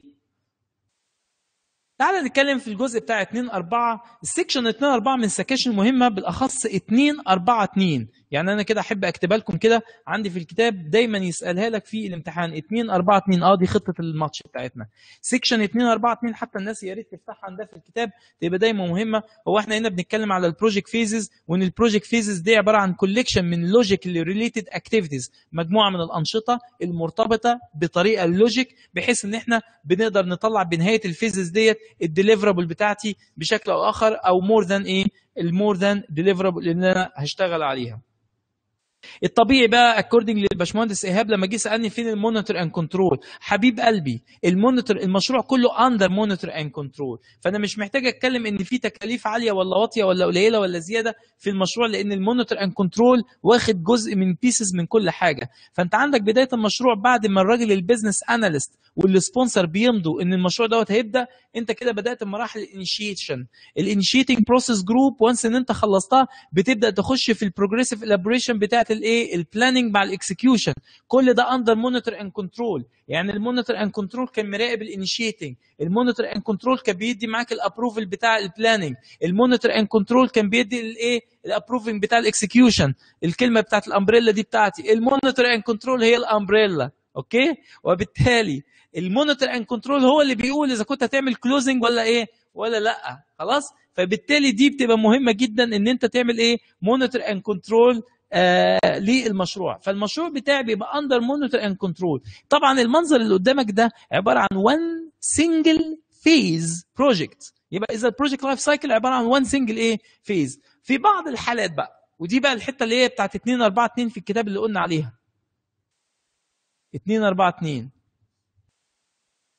تعال نتكلم في الجزء بتاع 2 4 السكشن 2 4 من السكاشن المهمه بالاخص 2 4 2 يعني انا كده احب اكتبها لكم كده عندي في الكتاب دايما يسالها لك في الامتحان 2 4 2 اه دي خطه الماتش بتاعتنا سيكشن 2 4 2 حتى الناس يا ريت تفتحها عندها في الكتاب تبقى دايما مهمه هو احنا هنا بنتكلم على البروجكت فيزز وان البروجكت فيزز دي عباره عن كوليكشن من لوجيكلي ريليتد اكتيفيتيز مجموعه من الانشطه المرتبطه بطريقه اللوجيك بحيث ان احنا بنقدر نطلع بنهايه الفيزز ديت الديليفرابل بتاعتي بشكل او اخر او مور ذان ايه المور ذان ديليفرابل اللي انا هشتغل عليها الطبيعي بقى اكوردنج للباشمهندس ايهاب لما جه سالني فين المونيتور اند كنترول حبيب قلبي المونيتور المشروع كله اندر مونيتور اند كنترول فانا مش محتاج اتكلم ان في تكاليف عاليه ولا واطيه ولا قليله ولا زياده في المشروع لان المونيتور اند كنترول واخد جزء من بيسز من كل حاجه فانت عندك بدايه المشروع بعد ما الراجل البيزنس اناليست والسبونسر بيمضوا ان المشروع دوت هيبدا انت كده بدات مراحل الانيشيشن الانيشيتنج بروسيس جروب وانس ان انت خلصتها بتبدا تخش في البروجريسيف الابريشن بتاعت الايه البلاننج مع الاكسكيوشن كل ده اندر مونيتور اند كنترول يعني المونيتور اند كنترول كان مراقب الانيشيتنج المونيتور اند كنترول كان بيدي معاك الابروفل بتاع البلاننج المونيتور اند كنترول كان بيدي الايه الابروفنج بتاع الاكسكيوشن الكلمه بتاعت الامبريلا دي بتاعتي المونيتور اند كنترول هي الامبريلا اوكي وبالتالي المونيتور اند كنترول هو اللي بيقول اذا كنت هتعمل كلوزنج ولا ايه ولا لا خلاص فبالتالي دي بتبقى مهمه جدا ان انت تعمل ايه مونيتور اند كنترول للمشروع فالمشروع بتاعي بيبقى اندر مونيتور اند كنترول طبعا المنظر اللي قدامك ده عباره عن وان سنجل فيز بروجكت يبقى اذا البروجكت لايف سايكل عباره عن وان سنجل ايه فيز في بعض الحالات بقى ودي بقى الحته اللي هي بتاعت 2 4 2 في الكتاب اللي قلنا عليها 2 4 2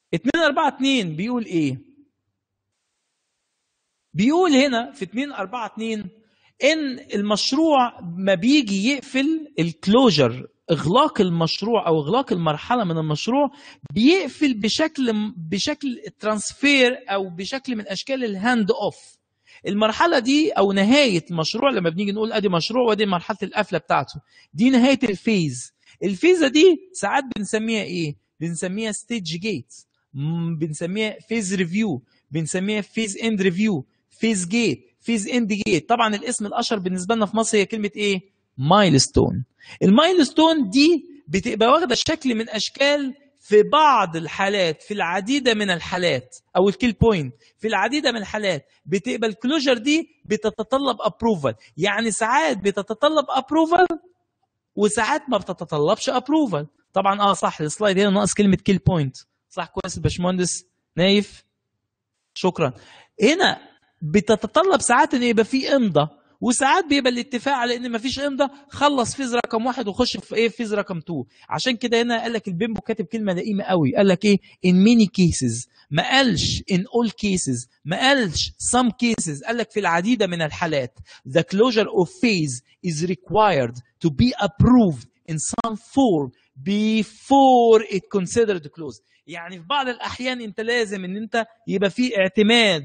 2 4 2 بيقول ايه بيقول هنا في 2 4 2 ان المشروع ما بيجي يقفل الكلوجر اغلاق المشروع او اغلاق المرحله من المشروع بيقفل بشكل بشكل ترانسفير او بشكل من اشكال الهاند اوف المرحله دي او نهايه المشروع لما بنيجي نقول ادي مشروع وادي مرحله القفله بتاعته دي نهايه الفيز الفيزه دي ساعات بنسميها ايه بنسميها ستيج جيت بنسميها فيز ريفيو بنسميها فيز اند ريفيو فيز جيت فيز اند جيت طبعا الاسم الاشهر بالنسبه لنا في مصر هي كلمه ايه مايلستون المايلستون دي بتبقى واخده شكل من اشكال في بعض الحالات في العديده من الحالات او الكيل بوينت في العديده من الحالات بتبقى الكلوجر دي بتتطلب ابروفال يعني ساعات بتتطلب ابروفال وساعات ما بتتطلبش ابروفال طبعا اه صح السلايد هنا ناقص كلمه كيل بوينت صح كويس باشمهندس نايف شكرا هنا بتتطلب ساعات ان يبقى في امضه وساعات بيبقى الاتفاق على ان مفيش امضه خلص فيز رقم واحد وخش في ايه فيز رقم 2 عشان كده هنا قال لك البيمبو كاتب كلمه لئيمه قوي قال لك ايه in many cases ما قالش in all cases ما قالش some cases قال لك في العديد من الحالات the closure of phase is required to be approved in some form before it considered closed يعني في بعض الاحيان انت لازم ان انت يبقى في اعتماد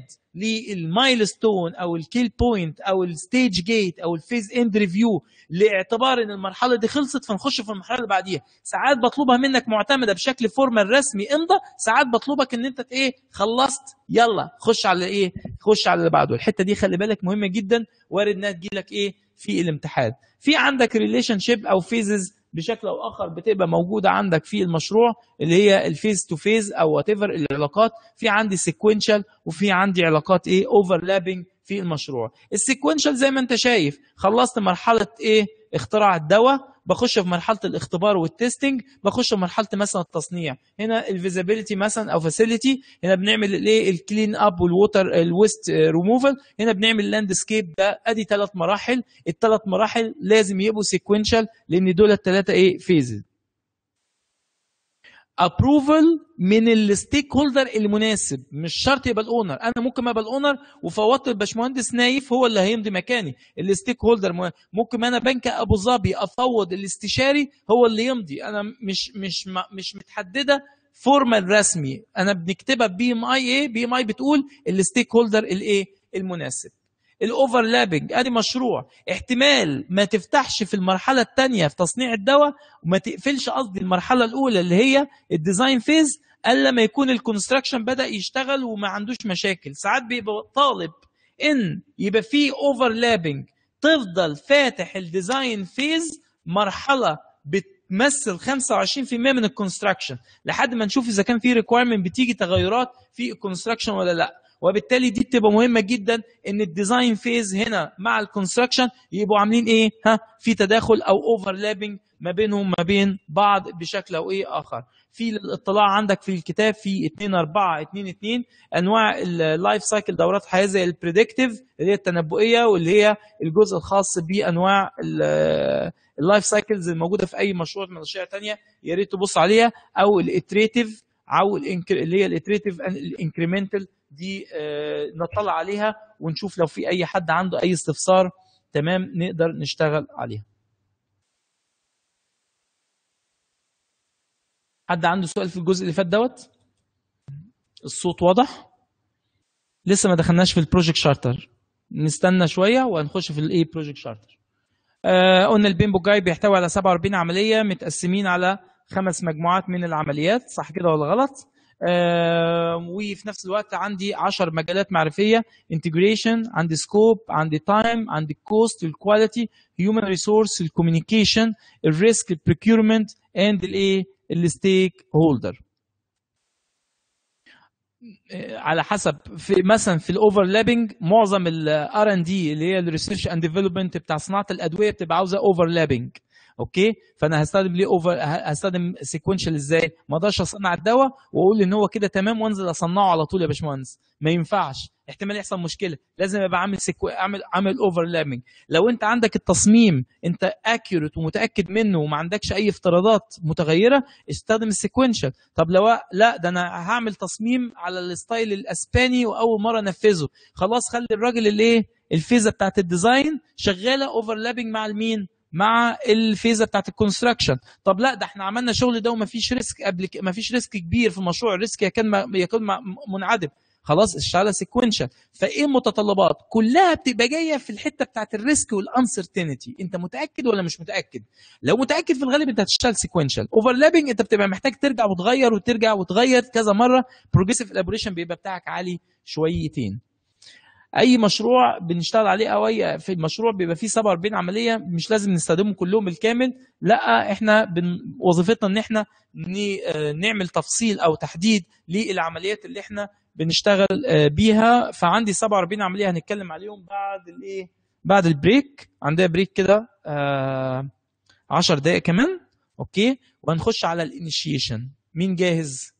للمايلستون او الكيل بوينت او الستيج جيت او الفيز اند ريفيو لاعتبار ان المرحله دي خلصت فنخش في المرحله اللي بعديها ساعات بطلبها منك معتمده بشكل فورمال رسمي امضى ساعات بطلبك ان انت ايه خلصت يلا خش على ايه خش على اللي بعده الحته دي خلي بالك مهمه جدا وارد انها تجي لك ايه في الامتحان في عندك ريليشن شيب او فيزز بشكل او اخر بتبقى موجوده عندك في المشروع اللي هي الفيز تو فيز او وات ايفر العلاقات في عندي سيكوينشال وفي عندي علاقات ايه اوفرلابنج في المشروع السيكوينشال زي ما انت شايف خلصت مرحله ايه اختراع الدواء بخش في مرحله الاختبار والتستنج بخش في مرحله مثلا التصنيع هنا الفيزابيلتي مثلا او فاسيلتي هنا بنعمل الايه الكلين اب والووتر الويست ريموفال هنا بنعمل لاندسكيب ده ادي ثلاث مراحل الثلاث مراحل لازم يبقوا سيكوينشال لان دول الثلاثه ايه فيزز ابروفل من الستيك هولدر المناسب مش شرط يبقى الاونر انا ممكن ابقى الاونر وفوضت الباشمهندس نايف هو اللي هيمضي مكاني الستيك هولدر ممكن انا بنك ابو ظبي افوض الاستشاري هو اللي يمضي انا مش مش مش متحدده فورمال رسمي انا بنكتبها بي ام اي ايه بي ام اي بتقول الستيك هولدر الايه المناسب الاوفرلابنج ادي مشروع احتمال ما تفتحش في المرحله الثانيه في تصنيع الدواء وما تقفلش قصدي المرحله الاولى اللي هي الديزاين فيز الا ما يكون الكونستراكشن بدا يشتغل وما عندوش مشاكل ساعات بيبقى طالب ان يبقى فيه اوفرلابنج تفضل فاتح الديزاين فيز مرحله بتمثل 25% من الكونستراكشن لحد ما نشوف اذا كان في ريكويرمنت بتيجي تغيرات في الكونستراكشن ولا لا وبالتالي دي بتبقى مهمه جدا ان الديزاين فيز هنا مع الكونستراكشن يبقوا عاملين ايه ها في تداخل او اوفرلابنج ما بينهم ما بين بعض بشكل او ايه اخر في الاطلاع عندك في الكتاب في 2 4 2 2 انواع اللايف سايكل دورات حياه زي البريدكتيف اللي هي التنبؤيه واللي هي الجزء الخاص بانواع اللايف سايكلز الموجوده في اي مشروع من المشاريع الثانيه يا ريت تبص عليها او الاتريتيف او اللي هي الاتريتيف الانكريمنتال دي نطلع عليها ونشوف لو في اي حد عنده اي استفسار تمام نقدر نشتغل عليها حد عنده سؤال في الجزء اللي فات دوت الصوت واضح لسه ما دخلناش في البروجكت شارتر نستنى شويه وهنخش في الايه بروجكت شارتر آه قلنا البيمبو جاي بيحتوي على 47 عمليه متقسمين على خمس مجموعات من العمليات صح كده ولا غلط آه وفي نفس الوقت عندي 10 مجالات معرفيه انتجريشن عندي سكوب عندي تايم عندي كوست الكواليتي هيومن ريسورس الكوميونيكيشن الريسك البريكيورمنت اند الايه الستيك هولدر على حسب في مثلا في الاوفرلابنج معظم الار ان دي اللي هي الريسيرش اند ديفلوبمنت بتاع صناعه الادويه بتبقى عاوزه اوفرلابنج اوكي فانا هستخدم ليه اوفر هستخدم سيكونشال ازاي ما اقدرش اصنع الدواء واقول ان هو كده تمام وانزل اصنعه على طول يا باشمهندس ما ينفعش احتمال يحصل مشكله لازم ابقى عامل سيكو... اعمل عامل اوفرلابنج لو انت عندك التصميم انت اكيوريت ومتاكد منه وما عندكش اي افتراضات متغيره استخدم السيكونشال طب لو لا ده انا هعمل تصميم على الستايل الاسباني واول مره انفذه خلاص خلي الراجل اللي ايه الفيزا بتاعت الديزاين شغاله اوفرلابنج مع المين مع الفيزا بتاعت الكونستراكشن طب لا ده احنا عملنا شغل ده وما فيش ريسك قبل ما فيش ريسك كبير في المشروع الريسك يكون يكون منعدم خلاص اشتغل سيكونشال فايه المتطلبات كلها بتبقى جايه في الحته بتاعت الريسك والانسرتينتي انت متاكد ولا مش متاكد لو متاكد في الغالب انت هتشتغل سيكونشال اوفرلابنج انت بتبقى محتاج ترجع وتغير وترجع وتغير كذا مره بروجريسيف الابوريشن بيبقى بتاعك عالي شويتين اي مشروع بنشتغل عليه او اي في المشروع بيبقى فيه 47 عمليه مش لازم نستخدمهم كلهم بالكامل لا احنا بن... وظيفتنا ان احنا ن... نعمل تفصيل او تحديد للعمليات اللي احنا بنشتغل بيها فعندي 47 عمليه هنتكلم عليهم بعد الايه بعد البريك عندنا بريك كده 10 دقائق كمان اوكي وهنخش على الانيشيشن مين جاهز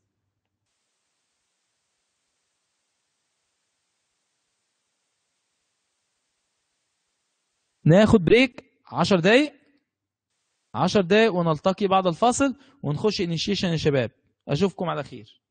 ناخد بريك 10 دقايق 10 دقايق ونلتقي بعد الفاصل ونخش انيشيشن يا شباب اشوفكم على خير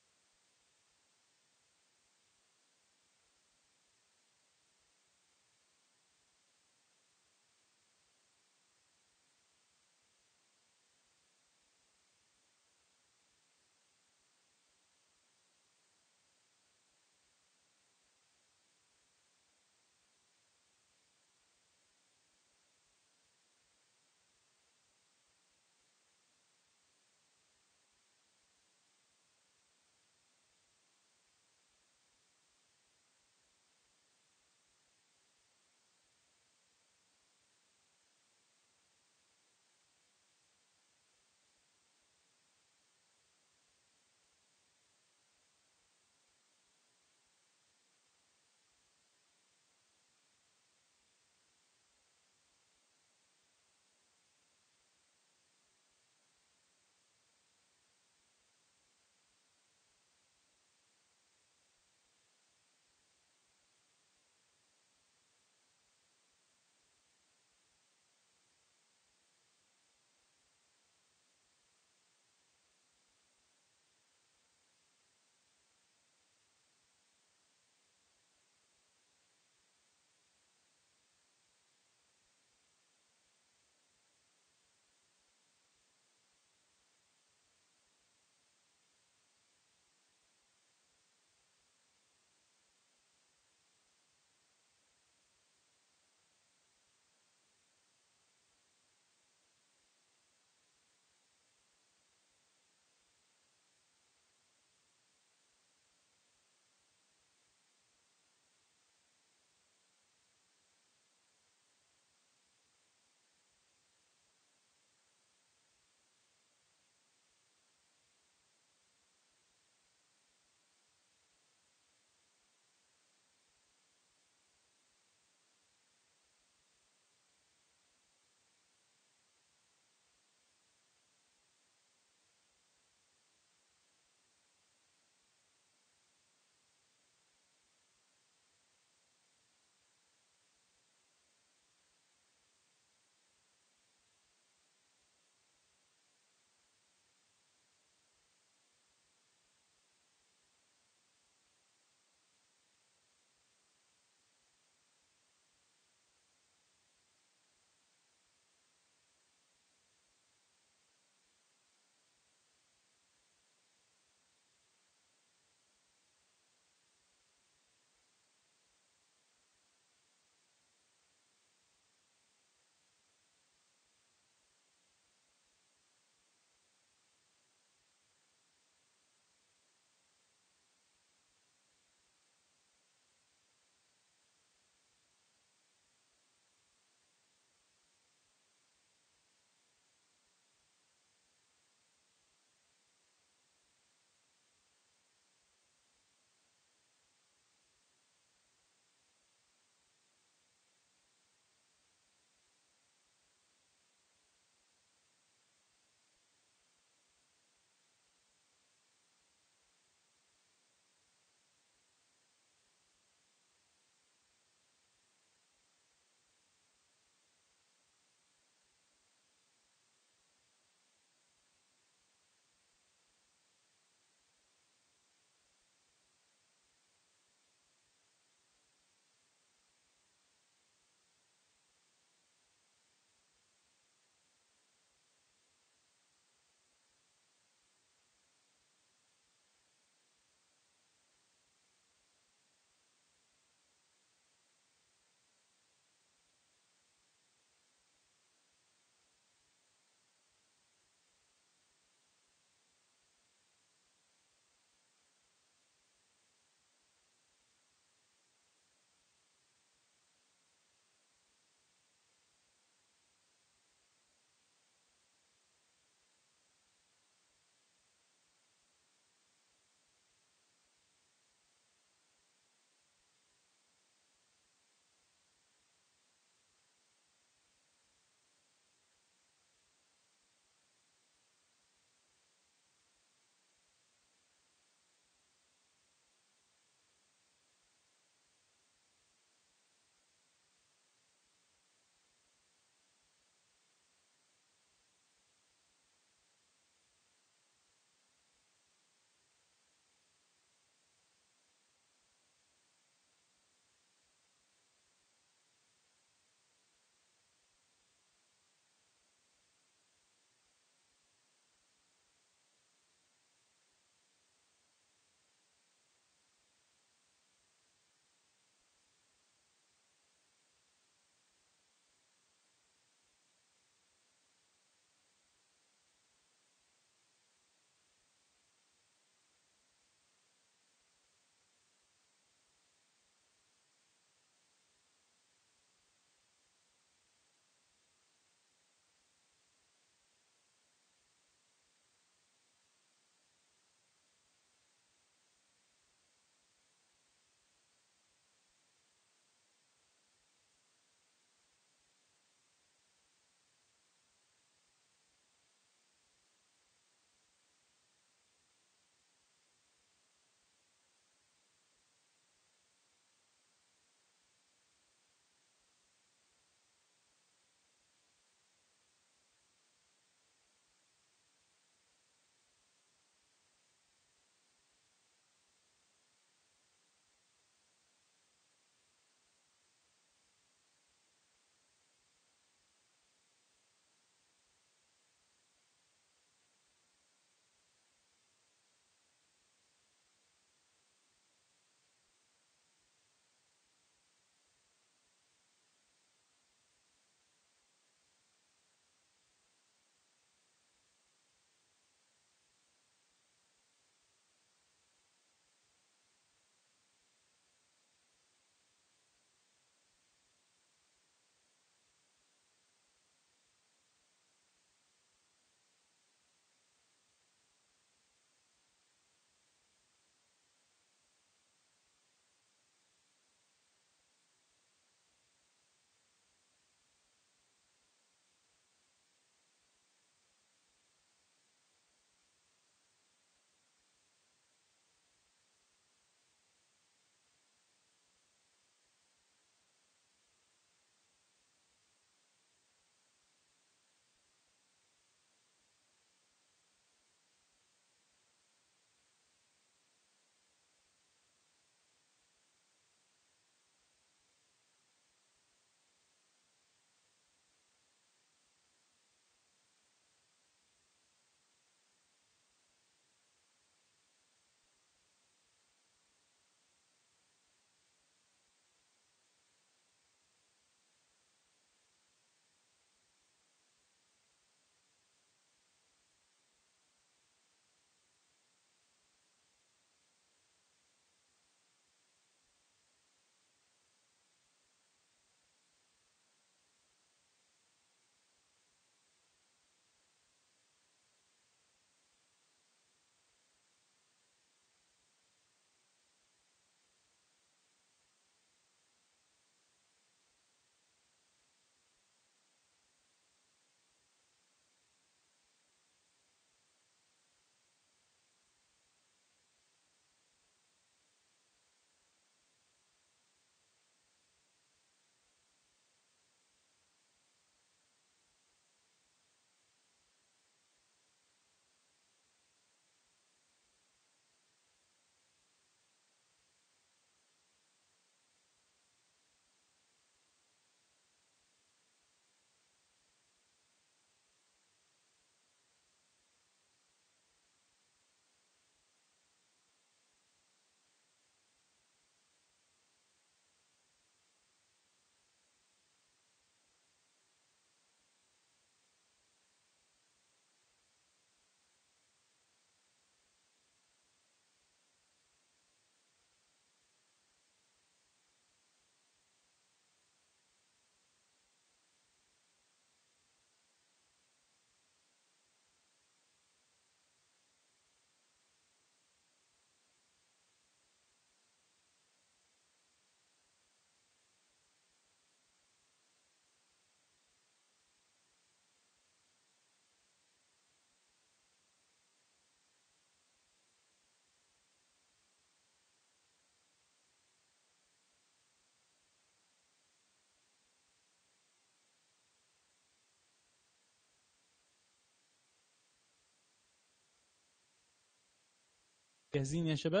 جاهزين يا شباب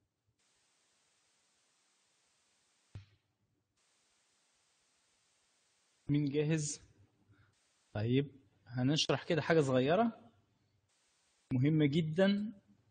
مين جاهز طيب هنشرح كده حاجة صغيرة مهمة جدا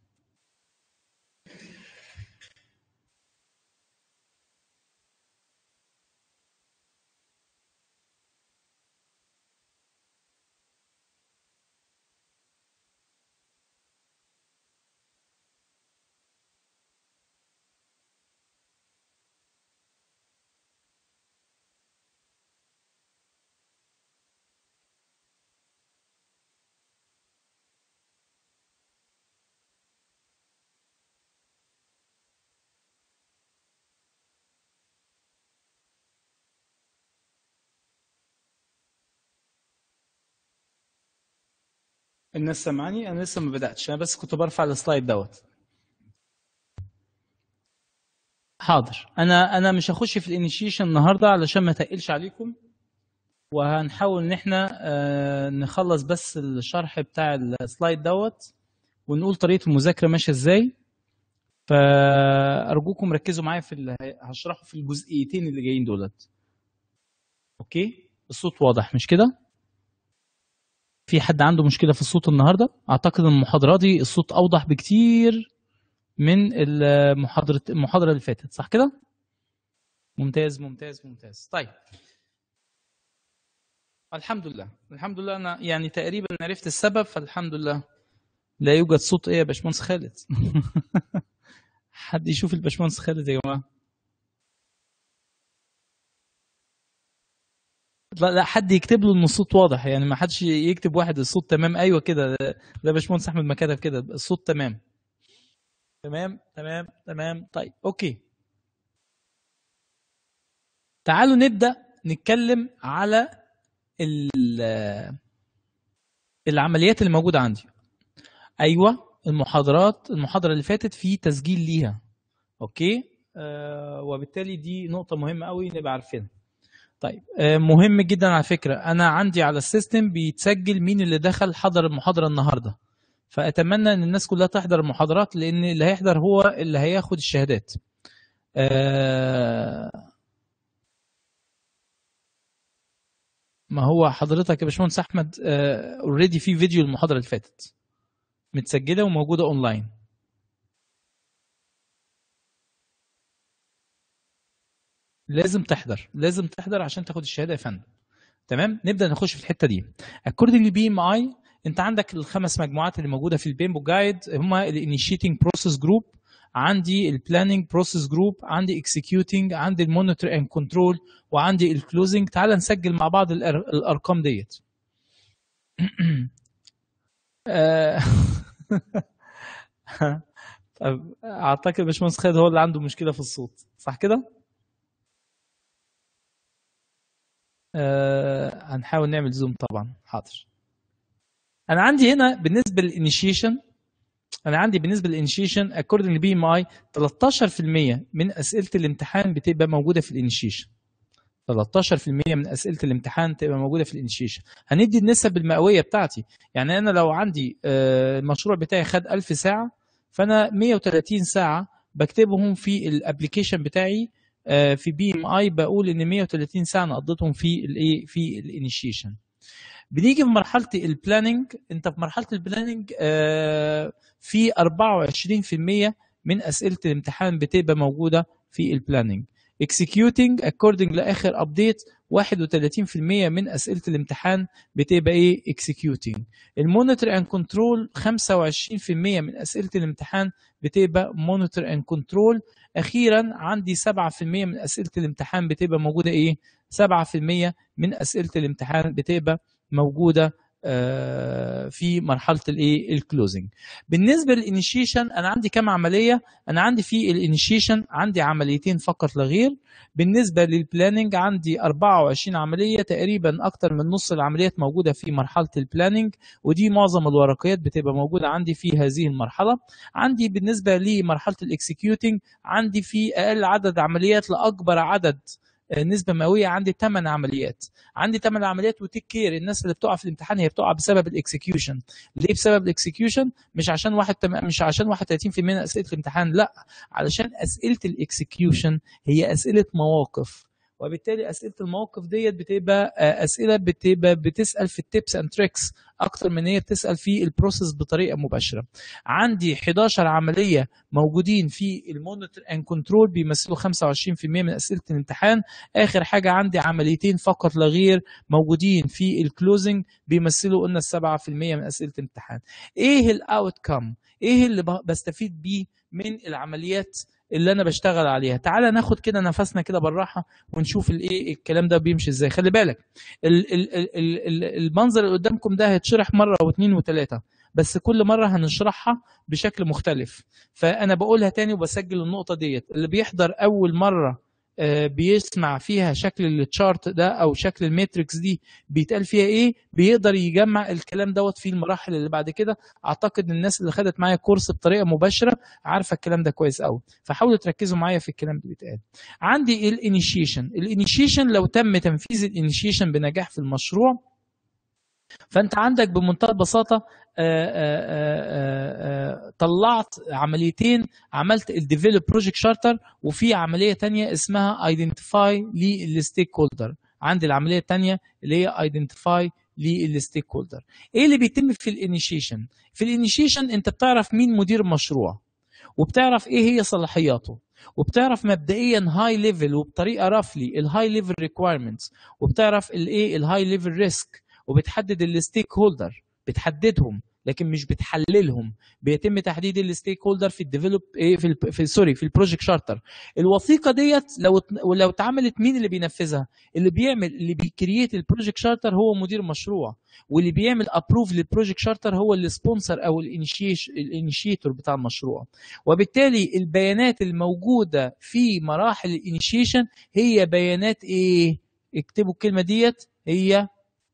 الناس سامعاني انا لسه ما بداتش انا بس كنت برفع السلايد دوت حاضر انا انا مش هخش في الانيشيشن النهارده علشان ما تقلش عليكم وهنحاول ان احنا آه، نخلص بس الشرح بتاع السلايد دوت ونقول طريقه المذاكره ماشيه ازاي فارجوكم ركزوا معايا في اللي هشرحه في الجزئيتين اللي جايين دولت اوكي الصوت واضح مش كده في حد عنده مشكله في الصوت النهارده اعتقد ان المحاضره دي الصوت اوضح بكتير من المحاضره المحاضره اللي فاتت صح كده ممتاز ممتاز ممتاز طيب الحمد لله الحمد لله انا يعني تقريبا عرفت السبب فالحمد لله لا يوجد صوت ايه يا باشمهندس خالد حد يشوف الباشمهندس خالد يا جماعه لا لا حد يكتب له ان الصوت واضح يعني ما حدش يكتب واحد الصوت تمام ايوه كده ده باشمهندس احمد ما كتب كده الصوت تمام تمام تمام تمام طيب اوكي تعالوا نبدا نتكلم على العمليات اللي موجوده عندي ايوه المحاضرات المحاضره اللي فاتت في تسجيل ليها اوكي آه وبالتالي دي نقطه مهمه قوي نبقى عارفينها طيب آه مهم جدا على فكره انا عندي على السيستم بيتسجل مين اللي دخل حضر المحاضره النهارده فاتمنى ان الناس كلها تحضر المحاضرات لان اللي هيحضر هو اللي هياخد الشهادات آه ما هو حضرتك يا باشمهندس احمد اوريدي آه في فيديو المحاضره اللي فاتت متسجله وموجوده اونلاين لازم تحضر لازم تحضر عشان تاخد الشهاده يا فندم تمام نبدا نخش في الحته دي according بي ام اي انت عندك الخمس مجموعات اللي موجوده في البيمبو جايد هما الانيشيتنج بروسيس جروب عندي البلاننج بروسيس جروب عندي اكسكيوتنج عندي المونيتور اند كنترول وعندي الكلوزنج تعال نسجل مع بعض الارقام ديت طب اعتقد باشمهندس خالد هو اللي عنده مشكله في الصوت صح كده؟ آه هنحاول نعمل زوم طبعا حاضر انا عندي هنا بالنسبه للانيشيشن انا عندي بالنسبه للانيشيشن اكوردنج بي ام اي 13% من اسئله الامتحان بتبقى موجوده في الانيشيشن 13% من اسئله الامتحان تبقى موجوده في الانيشيشن هندي النسب المئويه بتاعتي يعني انا لو عندي المشروع بتاعي خد 1000 ساعه فانا 130 ساعه بكتبهم في الابلكيشن بتاعي في بي ام اي بقول ان 130 ساعه انا قضيتهم في الايه في الانيشيشن بنيجي في مرحله البلاننج انت في مرحله البلاننج في 24% من اسئله الامتحان بتبقى موجوده في البلاننج executing according لاخر ابديت 31% من اسئله الامتحان بتبقى ايه executing المونيتور اند كنترول 25% من اسئله الامتحان بتبقى مونيتور اند كنترول اخيرا عندي 7% من اسئله الامتحان بتبقى موجوده ايه 7% من اسئله الامتحان بتبقى موجوده في مرحله الايه الكلوزنج بالنسبه للانيشيشن انا عندي كام عمليه انا عندي في الانيشيشن عندي عمليتين فقط لا غير بالنسبه للبلاننج عندي 24 عمليه تقريبا اكتر من نص العمليات موجوده في مرحله البلاننج ودي معظم الورقيات بتبقى موجوده عندي في هذه المرحله عندي بالنسبه لمرحله الاكسكيوتنج عندي في اقل عدد عمليات لاكبر عدد نسبه مئويه عندي 8 عمليات عندي 8 عمليات وتيك كير الناس اللي بتقع في الامتحان هي بتقع بسبب الاكسكيوشن ليه بسبب الاكسكيوشن مش عشان واحد تم... مش عشان 31% من اسئله الامتحان لا علشان اسئله الاكسكيوشن هي اسئله مواقف وبالتالي اسئله المواقف ديت بتبقى اسئله بتبقى بتسال في التيبس اند تريكس اكتر من هي بتسال في البروسيس بطريقه مباشره عندي 11 عمليه موجودين في المونيتور اند كنترول بيمثلوا 25% من اسئله الامتحان اخر حاجه عندي عمليتين فقط لا غير موجودين في الكلوزنج بيمثلوا قلنا 7% من اسئله الامتحان ايه الاوت كم ايه اللي بستفيد بيه من العمليات اللي انا بشتغل عليها تعالى ناخد كده نفسنا كده بالراحه ونشوف الايه الكلام ده بيمشي ازاي خلي بالك ال ال ال ال المنظر اللي قدامكم ده هيتشرح مره واثنين وثلاثه بس كل مره هنشرحها بشكل مختلف فانا بقولها تاني وبسجل النقطه ديت اللي بيحضر اول مره بيسمع فيها شكل التشارت ده او شكل الماتريكس دي بيتقال فيها ايه بيقدر يجمع الكلام دوت في المراحل اللي بعد كده اعتقد الناس اللي خدت معايا كورس بطريقه مباشره عارفه الكلام ده كويس قوي فحاولوا تركزوا معايا في الكلام اللي بيتقال عندي الانيشيشن الانيشيشن لو تم تنفيذ الانيشيشن بنجاح في المشروع فانت عندك بمنتهى البساطه آآ آآ طلعت عمليتين عملت الديفلوب بروجكت شارتر وفي عمليه تانية اسمها ايدنتيفاي للستيك هولدر عندي العمليه الثانيه اللي هي ايدنتيفاي للستيك هولدر ايه اللي بيتم في الانيشيشن في الانيشيشن انت بتعرف مين مدير المشروع وبتعرف ايه هي صلاحياته وبتعرف مبدئيا هاي ليفل وبطريقه رفلي الهاي ليفل ريكويرمنتس وبتعرف الايه الهاي ليفل ريسك وبتحدد الستيك هولدر بتحددهم لكن مش بتحللهم بيتم تحديد الستيك هولدر في الديفلوب ايه في, ال في سوري في البروجكت شارتر الوثيقه ديت لو لو اتعملت مين اللي بينفذها اللي بيعمل اللي بيكرييت البروجكت شارتر هو مدير مشروع واللي بيعمل ابروف للبروجكت شارتر هو السبونسر او الانيشيتور بتاع المشروع وبالتالي البيانات الموجوده في مراحل الانيشيشن هي بيانات ايه اكتبوا الكلمه ديت هي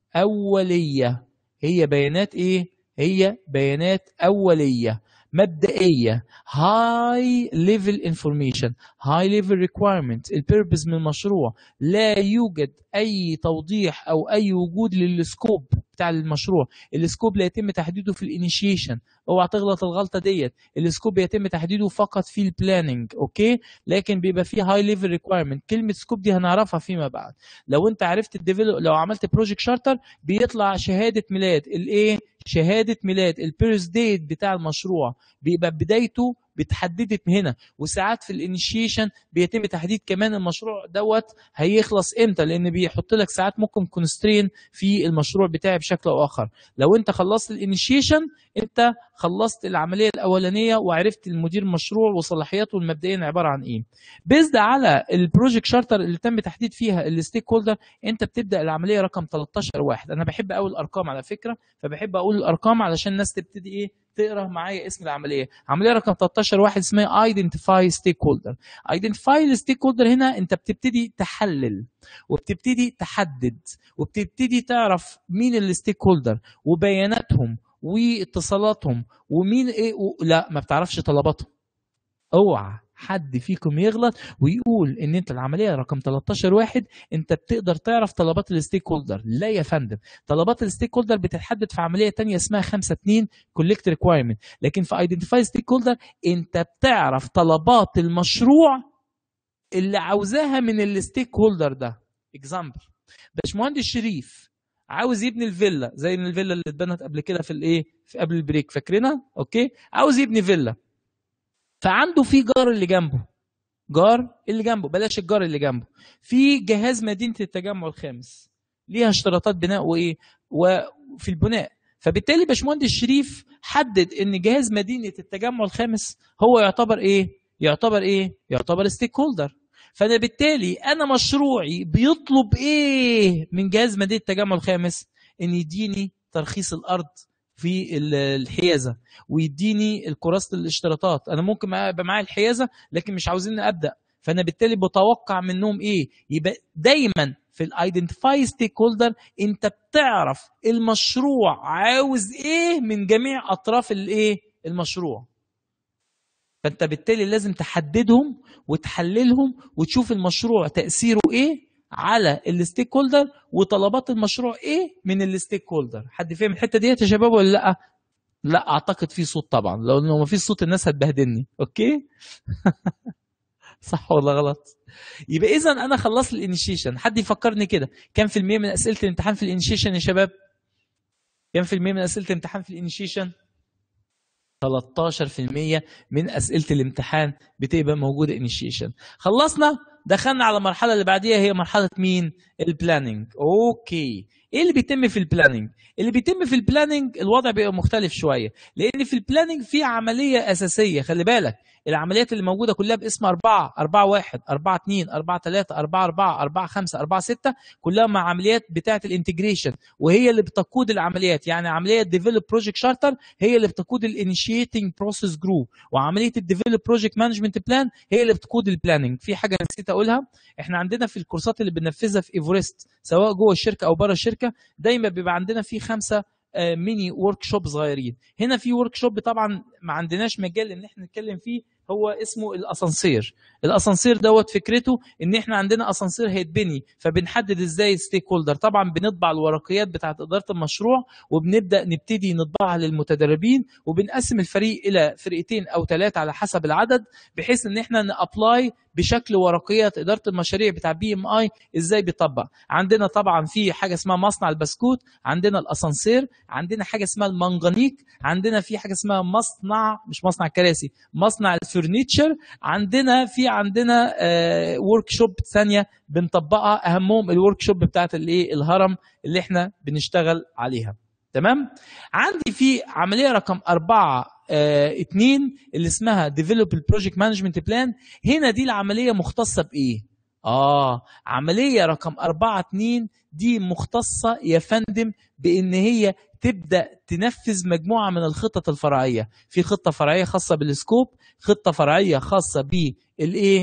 اوليه هي بيانات ايه هي بيانات اوليه مبدئيه هاي ليفل انفورميشن هاي ليفل ريكويرمنت البيربز من المشروع لا يوجد اي توضيح او اي وجود للسكوب بتاع المشروع السكوب لا يتم تحديده في الانيشيشن اوعى تغلط الغلطه ديت السكوب يتم تحديده فقط في البلاننج اوكي لكن بيبقى فيه هاي ليفل ريكويرمنت كلمه سكوب دي هنعرفها فيما بعد لو انت عرفت الديفلوب لو عملت بروجكت شارتر بيطلع شهاده ميلاد الايه شهاده ميلاد البيرث ديت بتاع المشروع بيبقى بدايته بتحددت هنا وساعات في الانيشيشن بيتم تحديد كمان المشروع دوت هيخلص امتى لان بيحط لك ساعات ممكن كونسترين في المشروع بتاعي بشكل او اخر لو انت خلصت الانيشيشن انت خلصت العمليه الاولانيه وعرفت المدير المشروع وصلاحياته المبدئيه عباره عن ايه بيزد على البروجكت شارتر اللي تم تحديد فيها الستيك هولدر انت بتبدا العمليه رقم 13 واحد انا بحب اقول الارقام على فكره فبحب اقول الارقام علشان الناس تبتدي ايه تقرا معايا اسم العمليه عمليه رقم 13 واحد اسمها ايدنتيفاي ستيك هولدر ايدنتيفاي الستيك هولدر هنا انت بتبتدي تحلل وبتبتدي تحدد وبتبتدي تعرف مين الستيك هولدر وبياناتهم واتصالاتهم ومين ايه و... لا ما بتعرفش طلباتهم اوعى حد فيكم يغلط ويقول ان انت العمليه رقم 13 واحد انت بتقدر تعرف طلبات الستيك هولدر لا يا فندم طلبات الستيك هولدر بتتحدد في عمليه تانية اسمها 5 2 كولكت ريكوايرمنت لكن في ايدنتيفاي ستيك هولدر انت بتعرف طلبات المشروع اللي عاوزاها من الستيك هولدر ده اكزامبل باشمهندس شريف عاوز يبني الفيلا زي الفيلا اللي اتبنت قبل كده في الايه في قبل البريك فاكرينها اوكي عاوز يبني فيلا فعنده في جار اللي جنبه جار اللي جنبه بلاش الجار اللي جنبه في جهاز مدينه التجمع الخامس ليها اشتراطات بناء وايه وفي البناء فبالتالي باشمهندس شريف حدد ان جهاز مدينه التجمع الخامس هو يعتبر ايه يعتبر ايه يعتبر ستيك هولدر فانا بالتالي انا مشروعي بيطلب ايه من جهاز مدينه التجمع الخامس ان يديني ترخيص الارض في الحيازه ويديني الكراسه الاشتراطات انا ممكن يبقى معايا الحيازه لكن مش عاوزين ابدا فانا بالتالي بتوقع منهم ايه يبقى دايما في الايدنتيفاي ستيك هولدر انت بتعرف المشروع عاوز ايه من جميع اطراف الايه المشروع فانت بالتالي لازم تحددهم وتحللهم وتشوف المشروع تاثيره ايه على الستيك هولدر وطلبات المشروع ايه من الستيك هولدر حد فاهم الحته ديت يا شباب ولا لا لا اعتقد في صوت طبعا لو ما فيش صوت الناس هتبهدلني اوكي صح ولا غلط يبقى اذا انا خلصت الانيشيشن حد يفكرني كده كام في المية من اسئله الامتحان في الانيشيشن يا شباب كام في المية من اسئله الامتحان في الانيشيشن 13% من اسئله الامتحان بتبقى موجوده انيشيشن خلصنا دخلنا على المرحله اللي بعديها هي مرحله مين البلاننج اوكي ايه اللي بيتم في البلاننج اللي بيتم في البلاننج الوضع بيبقى مختلف شويه لان في البلاننج في عمليه اساسيه خلي بالك العمليات اللي موجوده كلها باسم 4 4 1 4 2 4 3 4 4 4 5 4 6 كلها مع عمليات بتاعه الانتجريشن وهي اللي بتقود العمليات يعني عمليه ديفلوب بروجكت شارتر هي اللي بتقود الانيشيتنج بروسيس جروب وعمليه الديفلوب بروجكت مانجمنت بلان هي اللي بتقود البلاننج في حاجه نسيت اقولها احنا عندنا في الكورسات اللي بننفذها في ايفورست سواء جوه الشركه او بره الشركه دايما بيبقى عندنا في خمسه ميني ورك شوب صغيرين هنا في ورك شوب طبعا ما عندناش مجال ان احنا نتكلم فيه هو اسمه الاسانسير الاسانسير دوت فكرته ان احنا عندنا اسانسير هيتبني فبنحدد ازاي ستيك هولدر طبعا بنطبع الورقيات بتاعه اداره المشروع وبنبدا نبتدي نطبعها للمتدربين وبنقسم الفريق الى فرقتين او ثلاثه على حسب العدد بحيث ان احنا نابلاي بشكل ورقيات اداره المشاريع بتاع بي ام اي ازاي بيطبق عندنا طبعا في حاجه اسمها مصنع البسكوت عندنا الاسانسير عندنا حاجه اسمها المنجنيق عندنا في حاجه اسمها مصنع مش مصنع كراسي مصنع الفرنيتشر عندنا في عندنا ورك شوب ثانيه بنطبقها اهمهم الورك شوب بتاعت الايه الهرم اللي احنا بنشتغل عليها تمام عندي في عمليه رقم أربعة اه اتنين اللي اسمها ديفلوب البروجكت مانجمنت بلان هنا دي العمليه مختصه بايه اه عمليه رقم أربعة اتنين دي مختصه يا فندم بان هي تبدا تنفذ مجموعه من الخطط الفرعيه في خطه فرعيه خاصه بالسكوب خطه فرعيه خاصه بالايه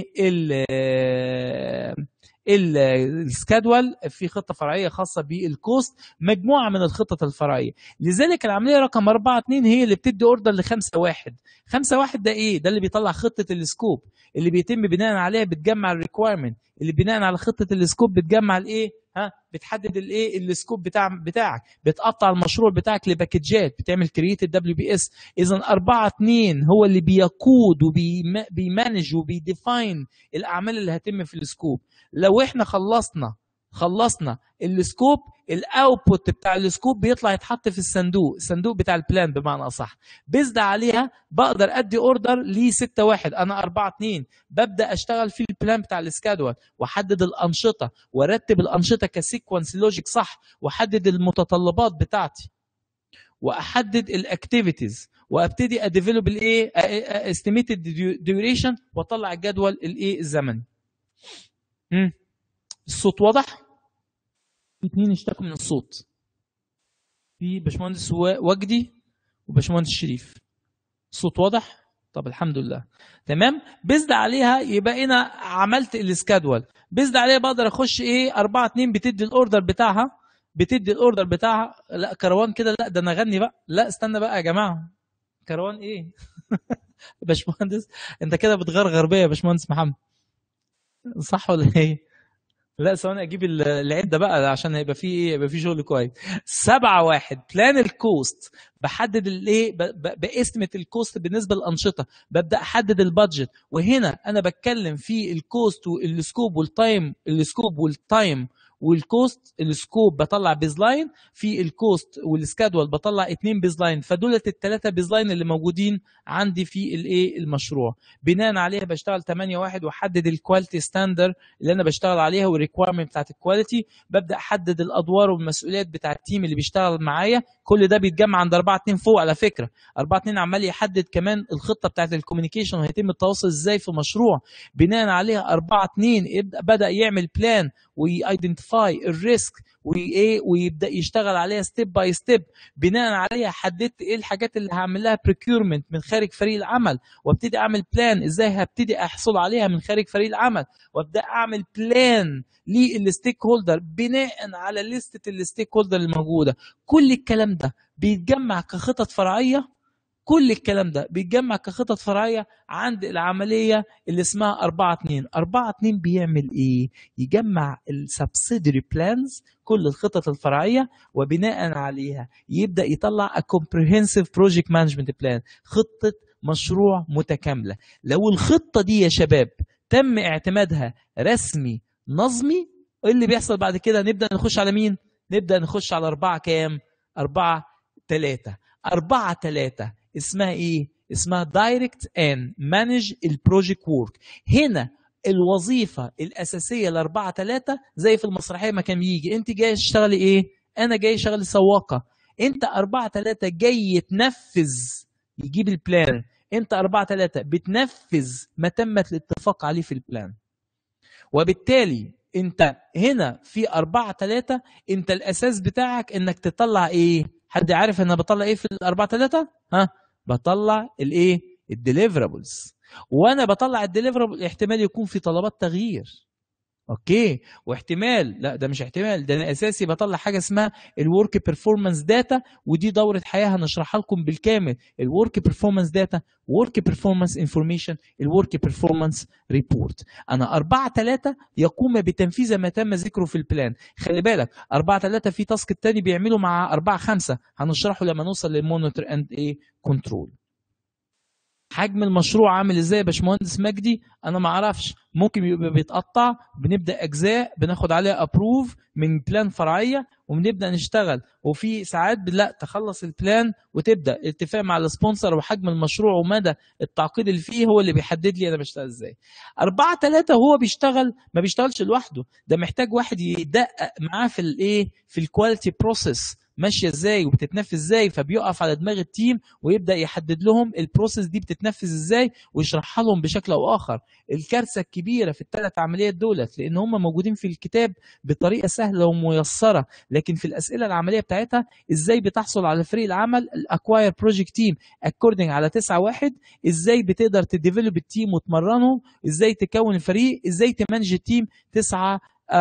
السكادول في خطه فرعيه خاصه بالكوست مجموعه من الخطط الفرعيه لذلك العمليه رقم 4 2 هي اللي بتدي اوردر لخمسة واحد خمسة واحد ده ايه ده اللي بيطلع خطه السكوب اللي بيتم بناء عليها بتجمع الريكويرمنت اللي بناء على خطه السكوب بتجمع الايه ها بتحدد الايه السكوب بتاع بتاعك بتقطع المشروع بتاعك لباكجات بتعمل كرييت الدبليو بي اس اذا 4 2 هو اللي بيقود وبيمانج وبيديفاين الاعمال اللي هتم في السكوب لو احنا خلصنا خلصنا السكوب الاوتبوت بتاع السكوب بيطلع يتحط في الصندوق الصندوق بتاع البلان بمعنى اصح بزد عليها بقدر ادي اوردر ل 6 1 انا 4 2 ببدا اشتغل في البلان بتاع السكادول واحدد الانشطه وارتب الانشطه كسيكونس لوجيك صح واحدد المتطلبات بتاعتي واحدد الاكتيفيتيز وابتدي اديفلوب الايه استيميتد ديوريشن واطلع الجدول الايه الزمني الصوت واضح في اتنين اشتكوا من الصوت في باشمهندس وجدي وباشمهندس شريف الصوت واضح طب الحمد لله تمام بزد عليها يبقى انا عملت السكادول بزد عليها بقدر اخش ايه 4 2 بتدي الاوردر بتاعها بتدي الاوردر بتاعها لا كروان كده لا ده انا اغني بقى لا استنى بقى يا جماعه كروان ايه باشمهندس انت كده بتغرغر بيا يا باشمهندس محمد صح ولا ايه لا ثواني اجيب العده بقى عشان هيبقى في ايه يبقى في شغل كويس سبعة واحد بلان الكوست بحدد الايه باستمت الكوست بالنسبه للانشطه ببدا احدد البادجت وهنا انا بتكلم في الكوست والسكوب والتايم السكوب والتايم والكوست السكوب بطلع بيزلاين في الكوست والسكادول بطلع اتنين بيزلاين فدولت الثلاثه بيزلاين اللي موجودين عندي في الايه المشروع بناء عليها بشتغل 8 واحد واحدد الكواليتي ستاندر اللي انا بشتغل عليها والريكويرمنت بتاعت الكواليتي ببدا احدد الادوار والمسؤوليات بتاع التيم اللي بيشتغل معايا كل ده بيتجمع عند 4 2 فوق على فكره 4 2 عمال يحدد كمان الخطه بتاعت الكوميونيكيشن وهيتم التواصل ازاي في المشروع بناء عليها 4 2 بدا يعمل بلان ويايدنتيفاي الريسك وايه ويبدا يشتغل عليها ستيب باي ستيب بناء عليها حددت ايه الحاجات اللي هعمل لها بريكيورمنت من خارج فريق العمل وابتدي اعمل بلان ازاي هبتدي احصل عليها من خارج فريق العمل وابدا اعمل بلان للستيك هولدر بناء على لستة الستيك هولدر الموجوده كل الكلام ده بيتجمع كخطط فرعيه كل الكلام ده بيتجمع كخطط فرعيه عند العمليه اللي اسمها 4 2 4 2 بيعمل ايه يجمع السبسيدري بلانز كل الخطط الفرعيه وبناء عليها يبدا يطلع a comprehensive project management plan خطه مشروع متكامله لو الخطه دي يا شباب تم اعتمادها رسمي نظمي ايه اللي بيحصل بعد كده نبدا نخش على مين نبدا نخش على أربعة كام أربعة ثلاثة أربعة ثلاثة اسمها ايه اسمها دايركت ان مانج البروجكت وورك هنا الوظيفه الاساسيه لأربعة ثلاثة زي في المسرحيه ما كان بيجي انت جاي تشتغلي ايه انا جاي شغل سواقه انت أربعة ثلاثة جاي تنفذ يجيب البلان انت أربعة ثلاثة بتنفذ ما تم الاتفاق عليه في البلان وبالتالي انت هنا في أربعة ثلاثة انت الاساس بتاعك انك تطلع ايه حد عارف انا بطلع ايه في الأربعة ثلاثة ها بطلع الايه الديليفرابلز وانا بطلع الديليفرابل احتمال يكون في طلبات تغيير اوكي واحتمال لا ده مش احتمال ده انا اساسي بطلع حاجه اسمها الورك بيرفورمانس داتا ودي دوره حياه هنشرحها لكم بالكامل الورك بيرفورمانس داتا ورك بيرفورمانس انفورميشن الورك بيرفورمانس ريبورت انا 4 3 يقوم بتنفيذ ما تم ذكره في البلان خلي بالك 4 3 في تاسك الثاني بيعمله مع 4 5 هنشرحه لما نوصل للمونيتور اند ايه كنترول حجم المشروع عامل ازاي يا باشمهندس مجدي انا ما اعرفش ممكن يبقى بيتقطع بنبدا اجزاء بناخد عليها ابروف من بلان فرعيه وبنبدا نشتغل وفي ساعات لا تخلص البلان وتبدا اتفاق مع السبونسر وحجم المشروع ومدى التعقيد اللي فيه هو اللي بيحدد لي انا بشتغل ازاي أربعة ثلاثة هو بيشتغل ما بيشتغلش لوحده ده محتاج واحد يدقق معاه في الايه في الكواليتي بروسيس ماشيه ازاي وبتتنفذ ازاي فبيقف على دماغ التيم ويبدا يحدد لهم البروسيس دي بتتنفذ ازاي ويشرحها لهم بشكل او اخر الكارثه الكبيره في الثلاث عمليات دولت لان هم موجودين في الكتاب بطريقه سهله وميسره لكن في الاسئله العمليه بتاعتها ازاي بتحصل على فريق العمل الاكواير بروجكت تيم اكوردنج على 9 واحد ازاي بتقدر تديفلوب التيم وتمرنه ازاي تكون الفريق ازاي تمانج التيم 9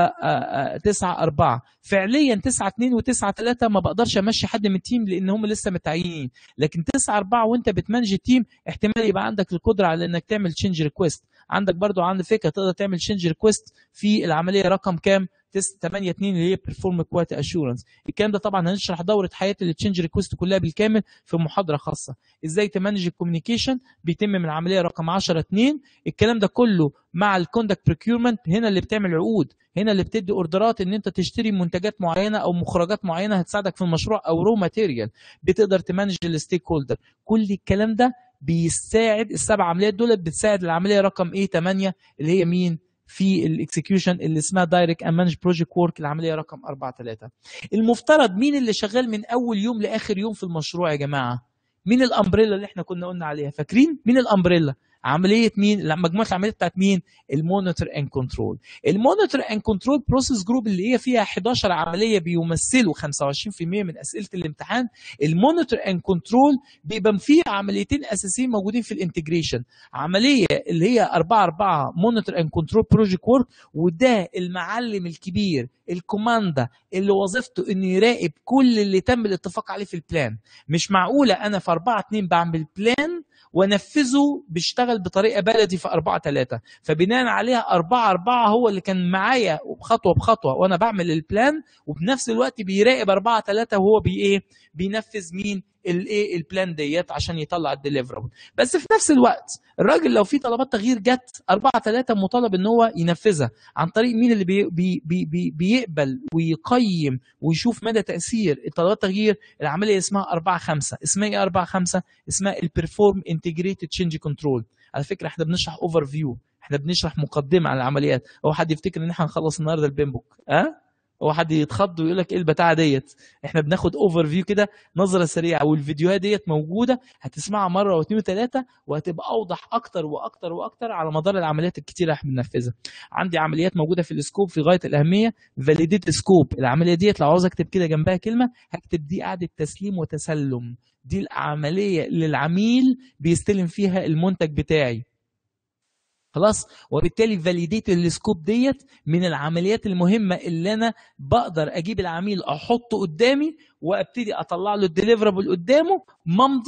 9 4 فعليا 9 2 و9 3 ما بقدرش امشي حد من التيم لان هم لسه متعينين لكن 9 4 وانت بتمانج التيم احتمال يبقى عندك القدره على انك تعمل تشينج ريكويست عندك برضو عندك فكره تقدر تعمل تشينج ريكويست في العمليه رقم كام 8 2 اللي هي بيرفورم كواليتي اشورنس الكلام ده طبعا هنشرح دوره حياه التشينج ريكويست كلها بالكامل في محاضره خاصه ازاي تمانج الكوميونيكيشن بيتم من العمليه رقم 10 2 الكلام ده كله مع الكوندكت بريكيورمنت هنا اللي بتعمل عقود هنا اللي بتدي اوردرات ان انت تشتري منتجات معينه او مخرجات معينه هتساعدك في المشروع او رو ماتيريال بتقدر تمانج الستيك هولدر كل الكلام ده بيساعد السبع عمليات دول بتساعد العمليه رقم ايه 8 اللي هي مين في الاكسكيوشن اللي اسمها دايركت اند مانج بروجكت ورك العمليه رقم 4 3 المفترض مين اللي شغال من اول يوم لاخر يوم في المشروع يا جماعه مين الامبريلا اللي احنا كنا قلنا عليها فاكرين مين الامبريلا عمليه مين مجموعه العمليات بتاعت مين المونيتور اند كنترول المونيتور اند كنترول بروسيس جروب اللي هي فيها 11 عمليه بيمثلوا 25% من اسئله الامتحان المونيتور اند كنترول بيبقى فيه عمليتين اساسيين موجودين في الانتجريشن عمليه اللي هي 4 4 مونيتور اند كنترول بروجكت ورك وده المعلم الكبير الكوماندا اللي وظيفته انه يراقب كل اللي تم الاتفاق عليه في البلان مش معقوله انا في 4 2 بعمل بلان ونفذه بيشتغل بطريقه بلدي في 4 3 فبناء عليها 4 4 هو اللي كان معايا خطوه بخطوه وانا بعمل البلان وبنفس الوقت بيراقب 4 3 وهو بي ايه بينفذ مين الايه البلان ديت عشان يطلع الديليفربل بس في نفس الوقت الراجل لو في طلبات تغيير جت 4 3 مطالب ان هو ينفذها عن طريق مين اللي بي بي بي بي بيقبل ويقيم ويشوف مدى تاثير الطلبات التغيير العمليه اسمها 4 5 اسمها ايه 4 5 اسمها البرفورم انتجريتد تشينج كنترول على فكره احنا بنشرح اوفر فيو احنا بنشرح مقدمه عن العمليات هو حد يفتكر ان احنا هنخلص النهارده البين بوك ها أه؟ هو حد يتخض ويقول لك ايه البتاعه ديت احنا بناخد اوفر فيو كده نظره سريعه والفيديوهات ديت موجوده هتسمعها مره واثنين وثلاثه وهتبقى اوضح اكتر واكتر واكتر على مدار العمليات الكتيره اللي احنا بننفذها عندي عمليات موجوده في السكوب في غايه الاهميه فاليديت سكوب العمليه ديت لو عاوز اكتب كده جنبها كلمه هكتب دي قاعده تسليم وتسلم دي العمليه اللي العميل بيستلم فيها المنتج بتاعي خلاص وبالتالي فاليديت السكوب ديت من العمليات المهمه اللي انا بقدر اجيب العميل احطه قدامي وابتدي اطلع له الديليفرابل قدامه ممضي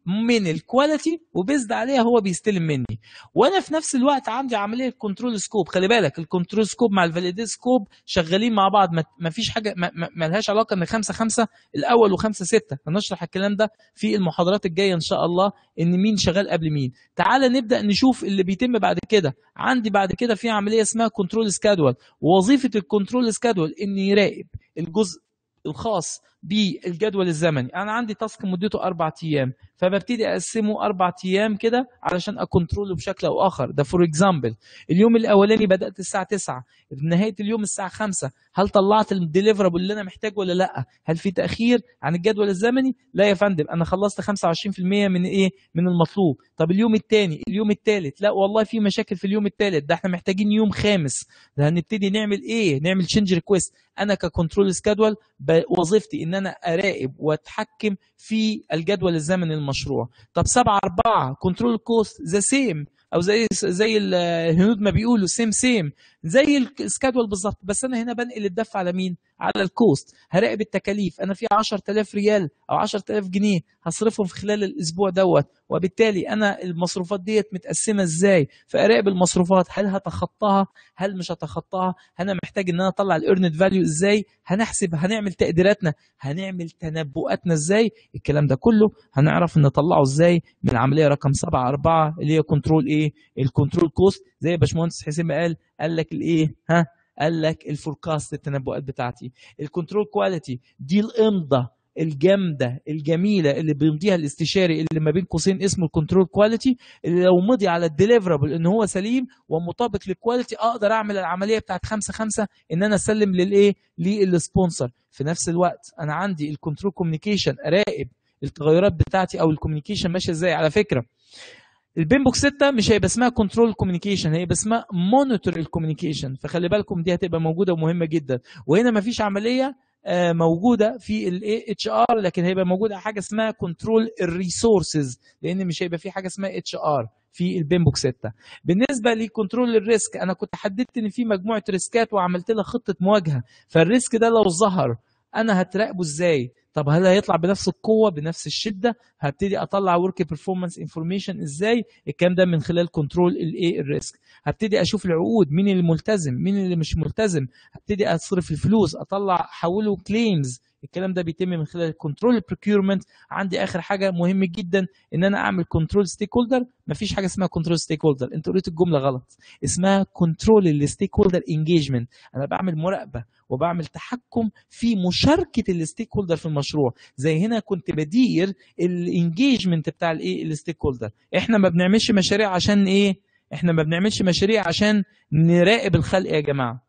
من الكواليتي وبيزد عليها هو بيستلم مني وانا في نفس الوقت عندي عمليه كنترول سكوب خلي بالك الكنترول سكوب مع الفاليديت سكوب شغالين مع بعض ما فيش حاجه ما لهاش علاقه ان خمسة خمسة الاول وخمسة ستة هنشرح الكلام ده في المحاضرات الجايه ان شاء الله ان مين شغال قبل مين تعال نبدا نشوف اللي بيتم بعد كده عندي بعد كده في عمليه اسمها كنترول سكادول ووظيفه الكنترول سكادول ان يراقب الجزء الخاص بالجدول الزمني انا عندي تاسك مدته اربع ايام فببتدي اقسمه اربع ايام كده علشان اكونتروله بشكل او اخر ده فور اكزامبل اليوم الاولاني بدات الساعه 9 نهايه اليوم الساعه 5 هل طلعت الديليفرابل اللي انا محتاجه ولا لا هل في تاخير عن الجدول الزمني لا يا فندم انا خلصت 25% من ايه من المطلوب طب اليوم الثاني اليوم الثالث لا والله في مشاكل في اليوم الثالث ده احنا محتاجين يوم خامس ده هنبتدي نعمل ايه نعمل تشينج ريكويست انا ككنترول سكادول وظيفتي ان انا اراقب واتحكم في الجدول الزمني المشروع طب 7 4 كنترول كوست ذا سيم او زي زي الهنود ما بيقولوا سيم سيم زي السكادول بالظبط بس انا هنا بنقل الدفع على مين على الكوست هراقب التكاليف انا في 10000 ريال او 10000 جنيه هصرفهم في خلال الاسبوع دوت وبالتالي انا المصروفات ديت متقسمه ازاي فاراقب المصروفات هل هتخطاها هل مش هتخطاها انا محتاج ان انا اطلع الايرند فاليو ازاي هنحسب هنعمل تقديراتنا هنعمل تنبؤاتنا ازاي الكلام ده كله هنعرف نطلعه ازاي من العمليه رقم 7 4 اللي هي كنترول ايه الكنترول كوست زي باشمهندس حسين ما قال قال لك الايه ها قال لك الفوركاست التنبؤات بتاعتي الكنترول كواليتي دي الامضه الجامده الجميله اللي بيمضيها الاستشاري اللي ما بين قوسين اسمه الكنترول كواليتي اللي لو مضي على الديليفرابل ان هو سليم ومطابق للكواليتي اقدر اعمل العمليه بتاعت 5 5 ان انا اسلم للايه للسبونسر في نفس الوقت انا عندي الكنترول كوميونيكيشن اراقب التغيرات بتاعتي او الكوميونيكيشن ماشيه ازاي على فكره البين بوك 6 مش هيبقى اسمها كنترول كوميونيكيشن هيبقى اسمها مونيتور الكوميونيكيشن فخلي بالكم دي هتبقى موجوده ومهمه جدا وهنا ما فيش عمليه موجوده في الاي اتش ار لكن هيبقى موجوده حاجه اسمها كنترول الريسورسز لان مش هيبقى في حاجه اسمها اتش ار في البين بوك 6 بالنسبه لكنترول الريسك انا كنت حددت ان في مجموعه ريسكات وعملت لها خطه مواجهه فالريسك ده لو ظهر انا هتراقبه ازاي طب هل هيطلع بنفس القوه بنفس الشده هبتدي اطلع ورك بيرفورمانس انفورميشن ازاي الكلام ده من خلال كنترول الايه الريسك هبتدي اشوف العقود مين اللي ملتزم مين اللي مش ملتزم هبتدي اصرف الفلوس اطلع احوله كليمز الكلام ده بيتم من خلال كنترول البروكيورمنت عندي اخر حاجه مهم جدا ان انا اعمل كنترول ستيك هولدر مفيش حاجه اسمها كنترول ستيك هولدر انت قريت الجمله غلط اسمها كنترول الستيك هولدر انجيجمنت انا بعمل مراقبه وبعمل تحكم في مشاركه الستيك هولدر في المشروع زي هنا كنت بدير الانجيجمنت بتاع الايه الستيك هولدر احنا ما بنعملش مشاريع عشان ايه احنا ما بنعملش مشاريع عشان نراقب الخلق يا جماعه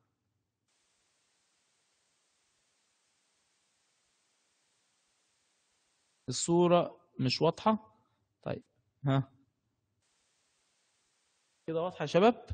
الصورة مش واضحة طيب ها كده واضحة يا شباب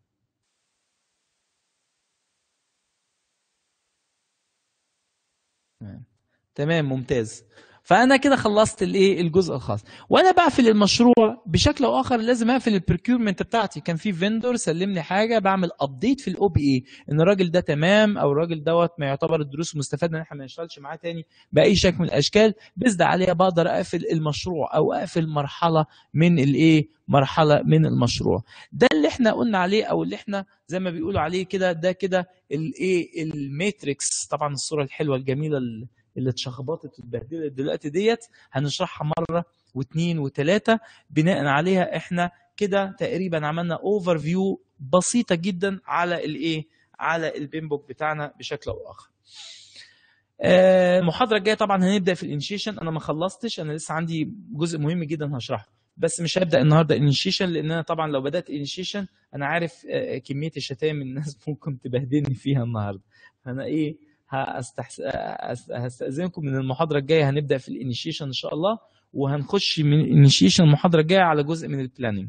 تمام ممتاز فانا كده خلصت الايه الجزء الخاص وانا بقفل المشروع بشكل او اخر لازم اقفل البركيورمنت بتاعتي كان في فيندور سلمني حاجه بعمل ابديت في الاو بي اي ان الراجل ده تمام او الراجل دوت ما يعتبر الدروس مستفاده ان احنا ما نشتغلش معاه تاني باي شكل من الاشكال بزد عليها بقدر اقفل المشروع او اقفل مرحله من الايه مرحله من المشروع ده اللي احنا قلنا عليه او اللي احنا زي ما بيقولوا عليه كده ده كده الايه الماتريكس طبعا الصوره الحلوه الجميله اللي اتشخبطت واتبهدلت دلوقتي ديت هنشرحها مره واثنين وثلاثه بناء عليها احنا كده تقريبا عملنا اوفر فيو بسيطه جدا على الايه على البين بوك بتاعنا بشكل او اخر المحاضره الجايه طبعا هنبدا في الانشيشن انا ما خلصتش انا لسه عندي جزء مهم جدا هشرحه بس مش هبدا النهارده انيشيشن لان انا طبعا لو بدات انيشيشن انا عارف كميه الشتايم الناس ممكن تبهدلني فيها النهارده فانا ايه هستحس... هستأذنكم من المحاضرة الجاية هنبدأ في الانيشيشن إن شاء الله وهنخش من الانيشيشن المحاضرة الجاية على جزء من البلاننج.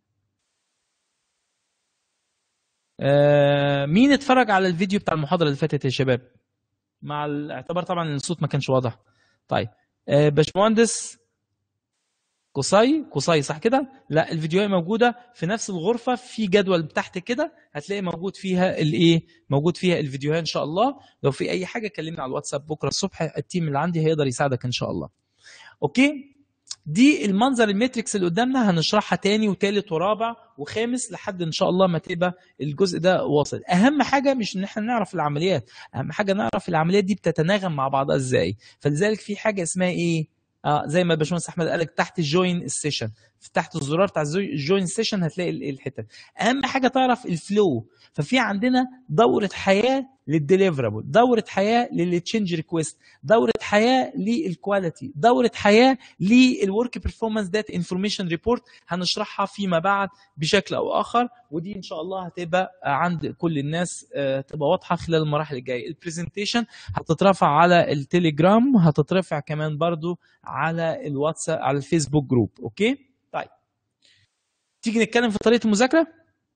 آه مين اتفرج على الفيديو بتاع المحاضرة اللي فاتت يا شباب؟ مع الاعتبار طبعا ان الصوت ما كانش واضح. طيب آه باشمهندس قصي قصي صح كده لا الفيديوهات موجوده في نفس الغرفه في جدول تحت كده هتلاقي موجود فيها الايه موجود فيها الفيديوهات ان شاء الله لو في اي حاجه كلمني على الواتساب بكره الصبح التيم اللي عندي هيقدر يساعدك ان شاء الله اوكي دي المنظر الماتريكس اللي قدامنا هنشرحها تاني وتالت ورابع وخامس لحد ان شاء الله ما تبقى الجزء ده واصل اهم حاجه مش ان احنا نعرف العمليات اهم حاجه نعرف العمليات دي بتتناغم مع بعضها ازاي فلذلك في حاجه اسمها ايه اه زي ما الباشمهندس احمد قال لك تحت الجوين السيشن تحت الزرار بتاع الجوين سيشن هتلاقي الحته اهم حاجه تعرف الفلو ففي عندنا دوره حياه للديليفرابل دوره حياه للتشينج ريكويست دوره حياه للكواليتي دوره حياه للورك بيرفورمانس دات انفورميشن ريبورت هنشرحها فيما بعد بشكل او اخر ودي ان شاء الله هتبقى عند كل الناس تبقى واضحه خلال المراحل الجايه البرزنتيشن هتترفع على التليجرام هتترفع كمان برضو على الواتساب على الفيسبوك جروب اوكي طيب تيجي نتكلم في طريقه المذاكره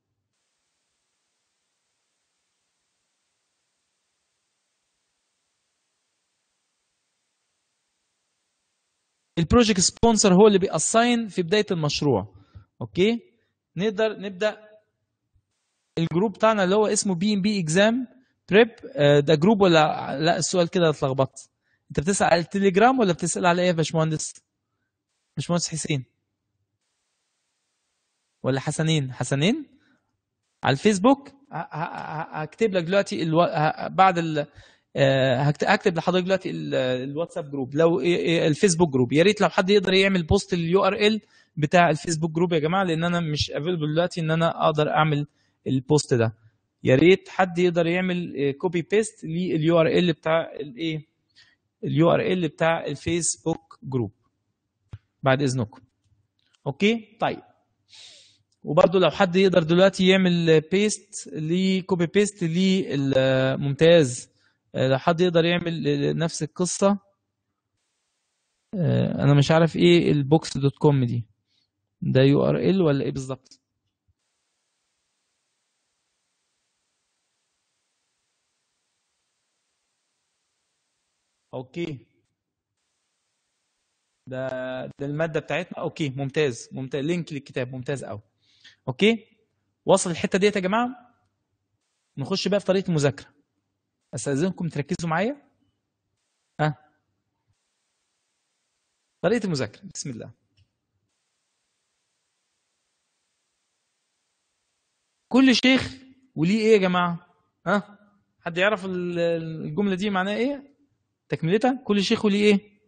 البروجكت سبونسر هو اللي بيأساين في بدايه المشروع اوكي نقدر نبدا الجروب بتاعنا اللي هو اسمه بي ام بي اكزام بريب ده جروب ولا لا السؤال كده اتلخبطت انت بتسال على التليجرام ولا بتسال على ايه يا باشمهندس باشمهندس حسين ولا حسنين حسنين على الفيسبوك هكتب لك دلوقتي الو... بعد ال... هكتب لحضرتك دلوقتي الواتساب جروب لو الفيسبوك جروب يا ريت لو حد يقدر يعمل بوست اليو ار ال بتاع الفيسبوك جروب يا جماعه لان انا مش افيلبل دلوقتي ان انا اقدر اعمل البوست ده يا ريت حد يقدر يعمل كوبي بيست لليو ار ال بتاع الايه اليو ار ال بتاع الفيسبوك جروب بعد اذنكم اوكي طيب وبرده لو حد يقدر دلوقتي يعمل بيست لكوبي بيست للممتاز لو حد يقدر يعمل نفس القصه انا مش عارف ايه البوكس دوت كوم دي ده يو ار ال ولا ايه بالظبط اوكي ده ده الماده بتاعتنا اوكي ممتاز ممتاز لينك للكتاب ممتاز قوي اوكي وصل الحته ديت يا جماعه نخش بقى في طريقه المذاكره استاذنكم تركزوا معايا ها طريقه المذاكره بسم الله كل شيخ وليه ايه يا جماعه ها حد يعرف الجمله دي معناها ايه تكملتها كل شيخ وليه ايه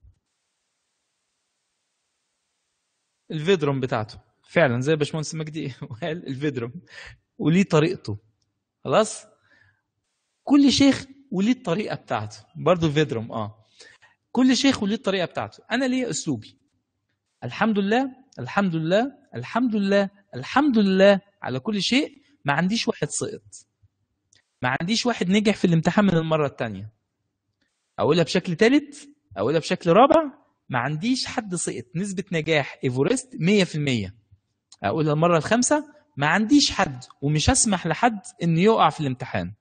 الفيدروم بتاعته فعلا زي باشمهندس مجدي وقال الفيدروم وليه طريقته خلاص كل شيخ وليه الطريقه بتاعته برضه الفيدروم اه كل شيخ وليه الطريقه بتاعته انا ليه اسلوبي الحمد لله الحمد لله الحمد لله الحمد لله على كل شيء ما عنديش واحد سقط ما عنديش واحد نجح في الامتحان من المره الثانيه اقولها بشكل ثالث اقولها بشكل رابع ما عنديش حد سقط نسبه نجاح ايفورست 100% اقولها المره الخامسه ما عنديش حد ومش هسمح لحد انه يقع في الامتحان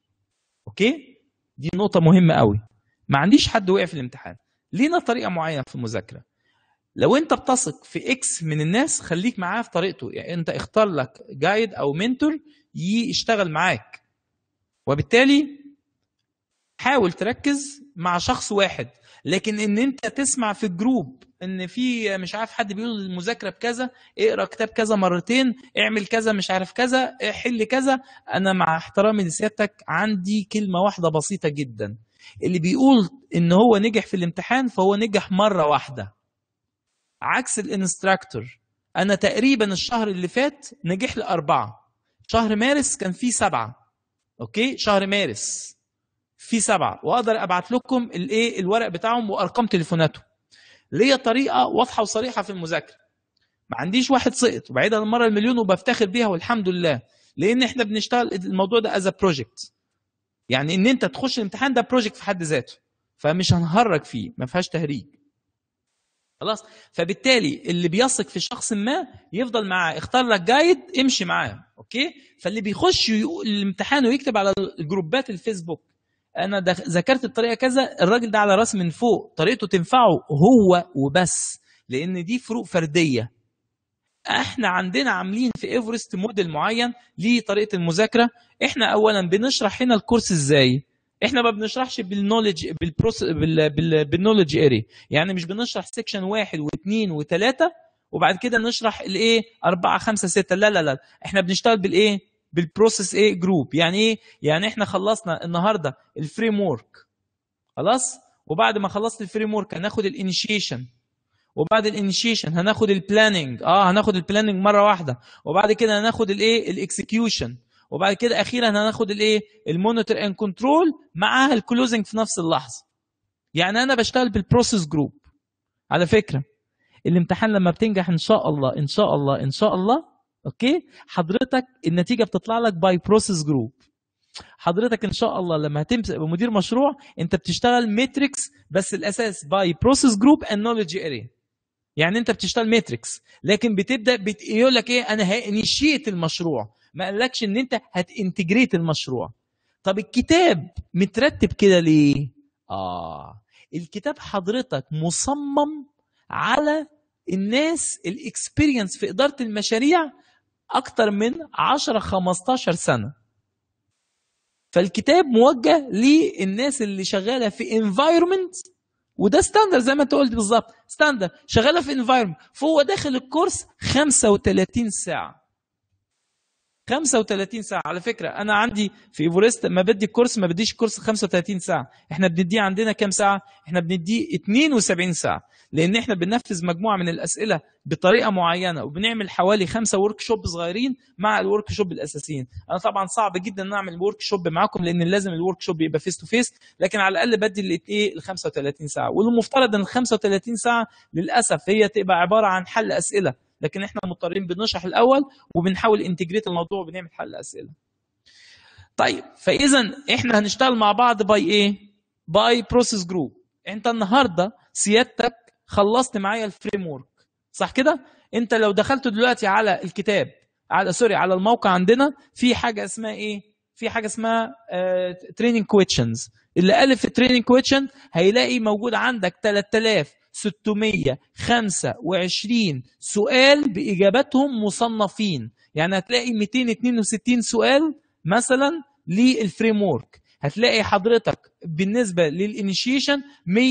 اوكي دي نقطه مهمه قوي ما عنديش حد وقع في الامتحان لينا طريقه معينه في المذاكره لو انت بتثق في اكس من الناس خليك معاه في طريقته يعني انت اختار لك جايد او منتور يشتغل معاك وبالتالي حاول تركز مع شخص واحد لكن ان انت تسمع في الجروب ان في مش عارف حد بيقول المذاكره بكذا اقرا كتاب كذا مرتين اعمل كذا مش عارف كذا حل كذا انا مع احترامي لسيادتك عندي كلمه واحده بسيطه جدا اللي بيقول ان هو نجح في الامتحان فهو نجح مره واحده عكس الانستراكتور انا تقريبا الشهر اللي فات نجح لي اربعه شهر مارس كان فيه سبعه اوكي شهر مارس في سبعه واقدر ابعت لكم الايه الورق بتاعهم وارقام تليفوناتهم ليا طريقه واضحه وصريحه في المذاكره ما عنديش واحد سقط وبعيد عن المره المليون وبفتخر بيها والحمد لله لان احنا بنشتغل الموضوع ده از بروجكت يعني ان انت تخش الامتحان ده بروجكت في حد ذاته فمش هنهرج فيه ما فيهاش تهريج خلاص فبالتالي اللي بيثق في شخص ما يفضل معاه اختار لك جايد امشي معاه اوكي فاللي بيخش الامتحان ويكتب على الجروبات الفيسبوك انا ذاكرت الطريقه كذا الراجل ده على راسي من فوق طريقته تنفعه هو وبس لان دي فروق فرديه احنا عندنا عاملين في ايفرست موديل معين لطريقه المذاكره احنا اولا بنشرح هنا الكورس ازاي احنا ما بنشرحش بالنولج بالبروس بال... بال... بالنولج اري يعني مش بنشرح سيكشن واحد واثنين وثلاثه وبعد كده نشرح الايه أربعة خمسة ستة لا لا لا احنا بنشتغل بالايه بالبروسيس ايه جروب يعني ايه يعني احنا خلصنا النهارده الفريم ورك خلاص وبعد ما خلصت الفريم ورك هناخد الانيشيشن وبعد الانيشيشن هناخد البلاننج اه هناخد البلاننج مره واحده وبعد كده هناخد الايه الاكسكيوشن وبعد كده اخيرا هناخد الايه المونيتور اند كنترول معاها الكلوزنج في نفس اللحظه يعني انا بشتغل بالبروسيس جروب على فكره الامتحان لما بتنجح ان شاء الله ان شاء الله ان شاء الله اوكي حضرتك النتيجه بتطلع لك باي بروسيس جروب حضرتك ان شاء الله لما هتمسك مدير مشروع انت بتشتغل ماتريكس بس الاساس باي بروسيس جروب اند نولج اريا يعني انت بتشتغل ماتريكس لكن بتبدا بت... يقول لك ايه انا هانيشيت المشروع ما قالكش ان انت هتنتجريت المشروع طب الكتاب مترتب كده ليه اه الكتاب حضرتك مصمم على الناس الاكسبيرينس في اداره المشاريع اكتر من 10 15 سنه فالكتاب موجه للناس اللي شغاله في انفايرمنت وده ستاندرد زي ما انت قلت بالظبط ستاندرد شغاله في انفايرمنت فهو داخل الكورس 35 ساعه 35 ساعه على فكره انا عندي في ايفوريست ما بدي الكورس ما بديش الكورس 35 ساعه احنا بنديه عندنا كام ساعه احنا بنديه 72 ساعه لان احنا بننفذ مجموعه من الاسئله بطريقه معينه وبنعمل حوالي خمسه ورك شوب صغيرين مع الورك شوب الاساسيين انا طبعا صعب جدا ان اعمل ورك شوب معاكم لان لازم الورك شوب يبقى فيس تو فيس لكن على الاقل بدي الايه ال 35 ساعه والمفترض ان ال 35 ساعه للاسف هي تبقى عباره عن حل اسئله لكن احنا مضطرين بنشرح الاول وبنحاول انتجريت الموضوع وبنعمل حل اسئله طيب فاذا احنا هنشتغل مع بعض باي ايه باي بروسيس جروب انت النهارده سيادتك خلصت معايا الفريم ورك صح كده انت لو دخلت دلوقتي على الكتاب على سوري على الموقع عندنا في حاجه اسمها ايه في حاجه اسمها تريننج كويشنز اللي الف التريننج كويشن هيلاقي موجود عندك 3625 سؤال باجاباتهم مصنفين يعني هتلاقي 262 سؤال مثلا للفريم ورك هتلاقي حضرتك بالنسبه للانيشيشن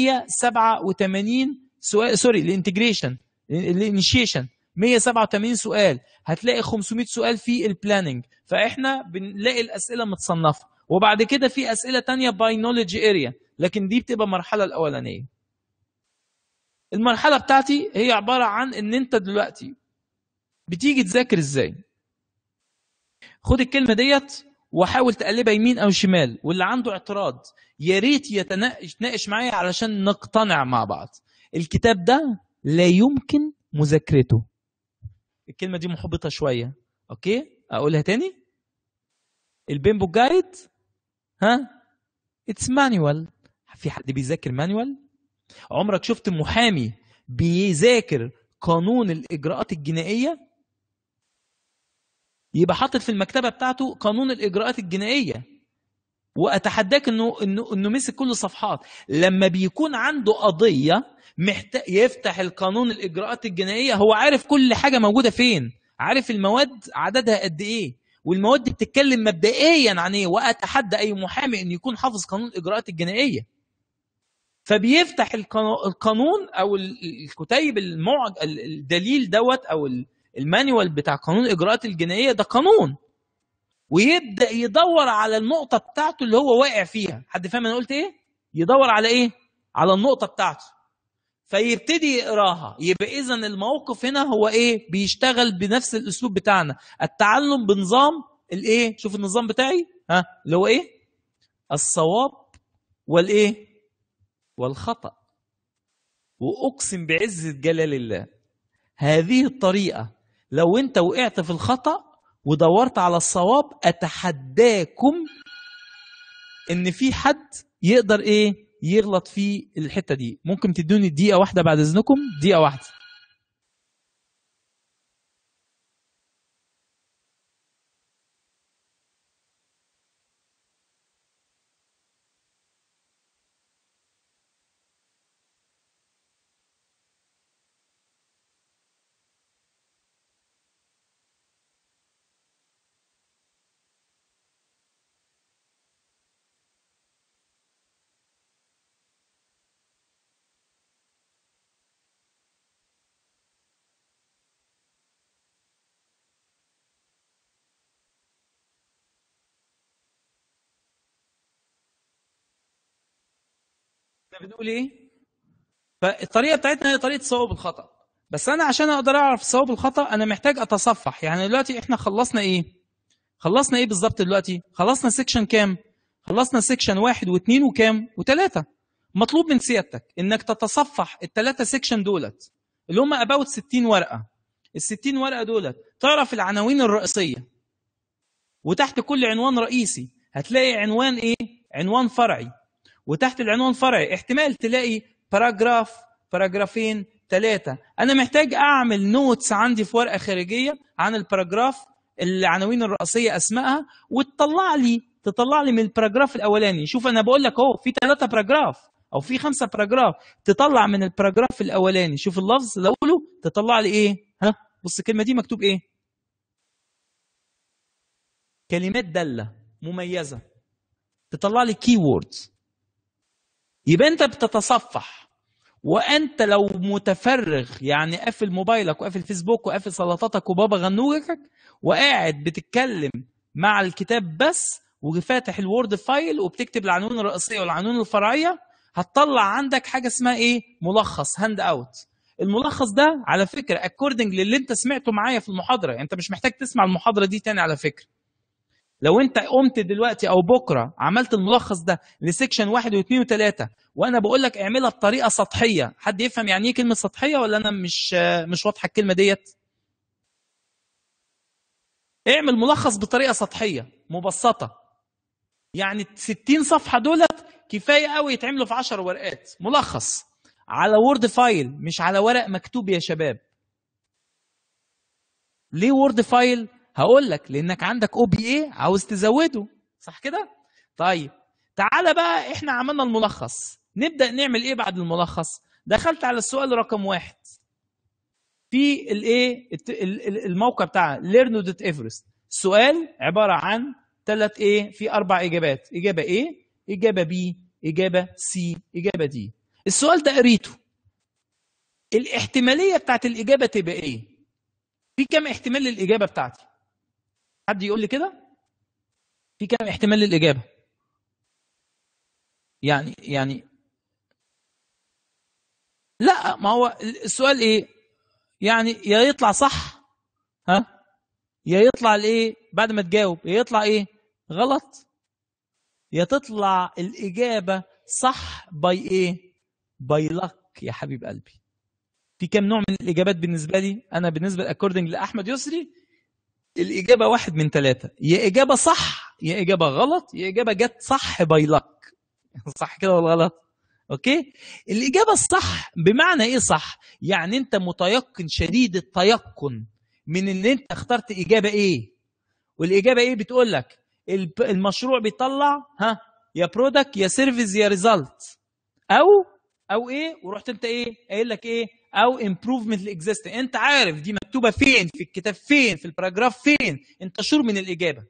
187 سؤال سوري الانتجريشن الانيشيشن 187 سؤال هتلاقي 500 سؤال في البلاننج فاحنا بنلاقي الاسئله متصنفه وبعد كده في اسئله تانية باي نولج اريا لكن دي بتبقى المرحله الاولانيه المرحله بتاعتي هي عباره عن ان انت دلوقتي بتيجي تذاكر ازاي خد الكلمه ديت وحاول تقلبها يمين او شمال واللي عنده اعتراض يا ريت يتناقش معايا علشان نقتنع مع بعض الكتاب ده لا يمكن مذاكرته الكلمه دي محبطه شويه اوكي اقولها تاني البيمبو جايد ها اتس مانيوال في حد بيذاكر مانيوال عمرك شفت محامي بيذاكر قانون الاجراءات الجنائيه يبقى حاطط في المكتبه بتاعته قانون الاجراءات الجنائيه واتحداك انه انه انه مسك كل الصفحات لما بيكون عنده قضيه محتاج يفتح القانون الاجراءات الجنائيه هو عارف كل حاجه موجوده فين عارف المواد عددها قد ايه والمواد دي بتتكلم مبدئيا عن ايه واتحدى اي محامي انه يكون حافظ قانون الاجراءات الجنائيه فبيفتح القانون او الكتيب المعج الدليل دوت او المانيوال بتاع قانون الاجراءات الجنائيه ده قانون ويبدا يدور على النقطه بتاعته اللي هو واقع فيها حد فاهم انا قلت ايه يدور على ايه على النقطه بتاعته فيبتدي يقراها يبقى اذا الموقف هنا هو ايه بيشتغل بنفس الاسلوب بتاعنا التعلم بنظام الايه شوف النظام بتاعي ها اللي هو ايه الصواب والايه والخطا واقسم بعزه جلال الله هذه الطريقه لو انت وقعت في الخطا ودورت على الصواب اتحداكم ان في حد يقدر ايه يغلط في الحته دي ممكن تدوني دقيقه واحده بعد اذنكم دقيقه واحده بتقول ايه فالطريقه بتاعتنا هي طريقه صواب الخطا بس انا عشان اقدر اعرف صواب الخطا انا محتاج اتصفح يعني دلوقتي احنا خلصنا ايه خلصنا ايه بالظبط دلوقتي خلصنا سيكشن كام خلصنا سيكشن واحد واثنين وكام وثلاثة مطلوب من سيادتك انك تتصفح الثلاثة سيكشن دولت اللي هم اباوت 60 ورقة ال 60 ورقة دولت تعرف العناوين الرئيسية وتحت كل عنوان رئيسي هتلاقي عنوان ايه عنوان فرعي وتحت العنوان الفرعي احتمال تلاقي باراجراف باراجرافين ثلاثة أنا محتاج أعمل نوتس عندي في ورقة خارجية عن الباراجراف العناوين الرئيسية أسمائها وتطلع لي تطلع لي من الباراجراف الأولاني شوف أنا بقول لك أهو في ثلاثة باراجراف أو في خمسة باراجراف تطلع من الباراجراف الأولاني شوف اللفظ لو أقوله تطلع لي إيه ها بص الكلمة دي مكتوب إيه كلمات دالة مميزة تطلع لي كي ووردز يبقى انت بتتصفح وانت لو متفرغ يعني قافل موبايلك وقافل فيسبوك وقافل سلطاتك وبابا غنوجك وقاعد بتتكلم مع الكتاب بس وفاتح الوورد فايل وبتكتب العناوين الرئيسيه والعناوين الفرعيه هتطلع عندك حاجه اسمها ايه ملخص هاند اوت الملخص ده على فكره اكوردنج للي انت سمعته معايا في المحاضره يعني انت مش محتاج تسمع المحاضره دي تاني على فكره لو انت قمت دلوقتي او بكره عملت الملخص ده لسكشن واحد واثنين وثلاثه وانا بقول لك اعملها بطريقه سطحيه حد يفهم يعني ايه كلمه سطحيه ولا انا مش مش واضحه الكلمه ديت اعمل ملخص بطريقه سطحيه مبسطه يعني 60 صفحه دولت كفايه قوي يتعملوا في 10 ورقات ملخص على وورد فايل مش على ورق مكتوب يا شباب ليه وورد فايل هقول لك لانك عندك او بي اي عاوز تزوده صح كده طيب تعالى بقى احنا عملنا الملخص نبدا نعمل ايه بعد الملخص دخلت على السؤال رقم واحد في الايه الموقع بتاع ليرنو دوت ايفرست السؤال عباره عن ثلاث ايه في اربع اجابات اجابه ايه اجابه بي اجابه سي اجابه دي السؤال ده قريته الاحتماليه بتاعت الاجابه تبقى ايه في كم احتمال للاجابه بتاعتي حد يقول لي كده في كم احتمال للاجابه يعني يعني لا ما هو السؤال ايه يعني يا يطلع صح ها يا يطلع الايه بعد ما تجاوب يا يطلع ايه غلط يا تطلع الاجابه صح باي ايه باي لك يا حبيب قلبي في كم نوع من الاجابات بالنسبه لي انا بالنسبه اكوردنج لاحمد يسري الاجابه واحد من ثلاثه يا اجابه صح يا اجابه غلط يا اجابه جت صح باي لك صح كده ولا غلط اوكي الاجابه الصح بمعنى ايه صح يعني انت متيقن شديد التيقن من ان انت اخترت اجابه ايه والاجابه ايه بتقول لك المشروع بيطلع ها يا برودكت يا سيرفيس يا ريزلت او او ايه ورحت انت ايه قايل لك ايه او امبروفمنت الاكزيستنج انت عارف دي مكتوبه فين في الكتاب فين في الباراجراف فين انت شور من الاجابه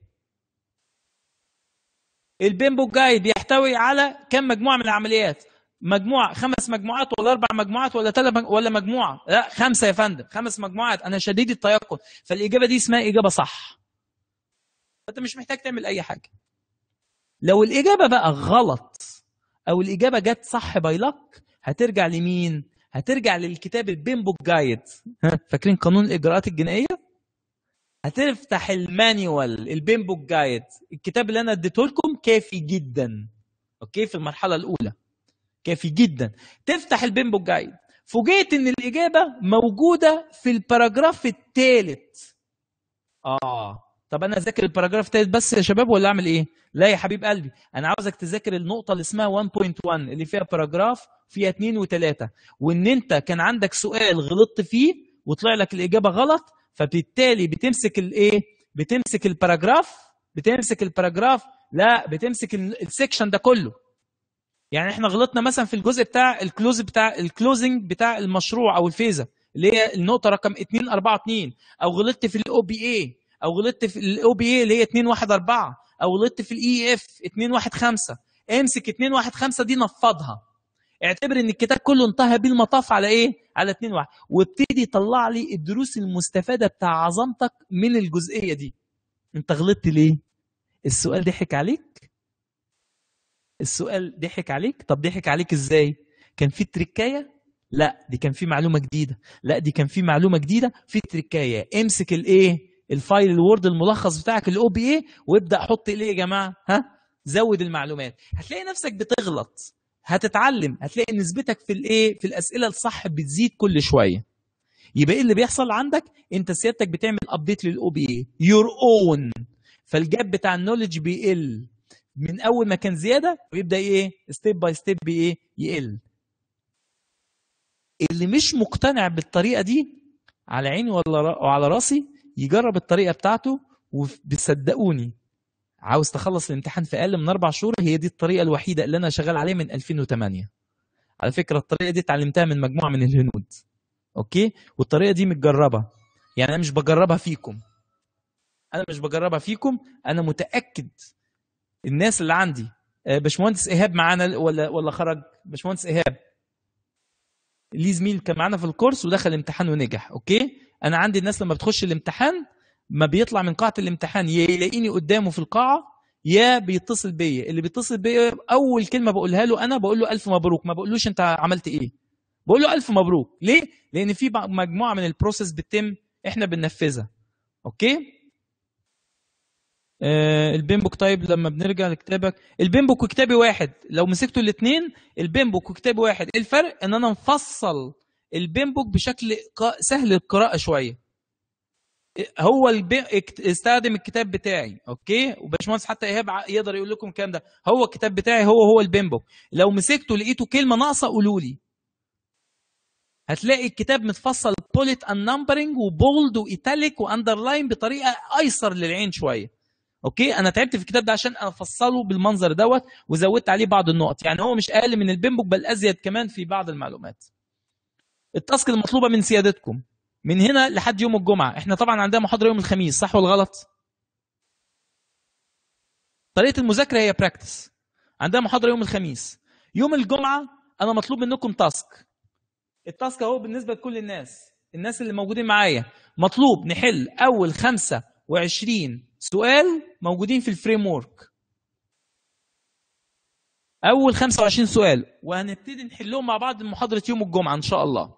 البيمبو جايد بيحتوي على كم مجموعه من العمليات مجموعه خمس مجموعات ولا اربع مجموعات ولا ثلاث مج... ولا مجموعه لا خمسه يا فندم خمس مجموعات انا شديد التيقن فالاجابه دي اسمها اجابه صح انت مش محتاج تعمل اي حاجه لو الاجابه بقى غلط او الاجابه جت صح بايلك هترجع لمين هترجع للكتاب البيمبو جايد فاكرين قانون الاجراءات الجنائيه هتفتح المانيوال البيمبو جايد الكتاب اللي انا اديته لكم كافي جدا اوكي في المرحله الاولى كافي جدا تفتح البيمبو جايد فوجئت ان الاجابه موجوده في الباراجراف الثالث اه طب انا اذاكر الباراجراف الثالث بس يا شباب ولا اعمل ايه لا يا حبيب قلبي انا عاوزك تذاكر النقطه اللي اسمها 1.1 اللي فيها باراجراف فيها 2 و3 وان انت كان عندك سؤال غلطت فيه وطلع لك الاجابه غلط فبالتالي بتمسك الايه بتمسك الباراجراف بتمسك الباراجراف لا بتمسك السكشن ده كله يعني احنا غلطنا مثلا في الجزء بتاع الكلوز بتاع الكلوزنج بتاع المشروع او الفيزا اللي هي النقطه رقم 2 4 2 او غلطت في الاو بي اي او غلطت في الاو بي اي اللي هي 2 1 4 او غلطت في الاي اف 2 1 5 امسك 2 1 5 دي نفضها اعتبر ان الكتاب كله انتهى بيه المطاف على ايه على 2 1 وابتدي طلع لي الدروس المستفاده بتاع عظمتك من الجزئيه دي انت غلطت ليه السؤال ضحك عليك السؤال ضحك عليك طب ضحك عليك ازاي كان في تركايه لا دي كان في معلومه جديده لا دي كان في معلومه جديده في تركايه امسك الايه الفايل الوورد الملخص بتاعك الاو بي اي وابدا حط ايه يا جماعه ها زود المعلومات هتلاقي نفسك بتغلط هتتعلم هتلاقي نسبتك في الايه في الاسئله الصح بتزيد كل شويه يبقى ايه اللي بيحصل عندك انت سيادتك بتعمل ابديت للاو بي اي يور اون فالجاب بتاع النولج بيقل من اول ما كان زياده ويبدا ايه ستيب باي ستيب بايه يقل اللي مش مقتنع بالطريقه دي على عيني ولا وعلى راسي يجرب الطريقه بتاعته وبتصدقوني عاوز تخلص الامتحان في اقل من اربع شهور هي دي الطريقه الوحيده اللي انا شغال عليها من 2008 على فكره الطريقه دي اتعلمتها من مجموعه من الهنود اوكي والطريقه دي متجربه يعني انا مش بجربها فيكم انا مش بجربها فيكم انا متاكد الناس اللي عندي باشمهندس ايهاب معانا ولا ولا خرج باشمهندس ايهاب ليه زميل كان معانا في الكورس ودخل الامتحان ونجح اوكي انا عندي الناس لما بتخش الامتحان ما بيطلع من قاعه الامتحان يا يلاقيني قدامه في القاعه يا بيتصل بيا اللي بيتصل بيا اول كلمه بقولها له انا بقول له الف مبروك ما بقولوش انت عملت ايه بقول له الف مبروك ليه لان في مجموعه من البروسيس بتتم احنا بننفذها اوكي آه البيمبوك طيب لما بنرجع لكتابك البيمبوك وكتابي واحد لو مسكتوا الاثنين البيمبوك وكتابي واحد ايه الفرق ان انا مفصل البيمبوك بشكل سهل القراءه شويه هو البي... استخدم الكتاب بتاعي اوكي وباشمهندس حتى ايهاب يقدر يقول لكم الكلام ده هو الكتاب بتاعي هو هو البيمبوك لو مسكته لقيته كلمه ناقصه قولوا لي هتلاقي الكتاب متفصل بوليت ان نمبرنج وبولد وايتاليك واندرلاين بطريقه ايسر للعين شويه اوكي انا تعبت في الكتاب ده عشان افصله بالمنظر دوت وزودت عليه بعض النقط يعني هو مش اقل من البيمبوك بل ازيد كمان في بعض المعلومات التاسك المطلوبه من سيادتكم من هنا لحد يوم الجمعه احنا طبعا عندنا محاضره يوم الخميس صح ولا غلط طريقه المذاكره هي براكتس عندنا محاضره يوم الخميس يوم الجمعه انا مطلوب منكم تاسك التاسك اهو بالنسبه لكل الناس الناس اللي موجودين معايا مطلوب نحل اول 25 سؤال موجودين في الفريم ورك اول 25 سؤال وهنبتدي نحلهم مع بعض محاضره يوم الجمعه ان شاء الله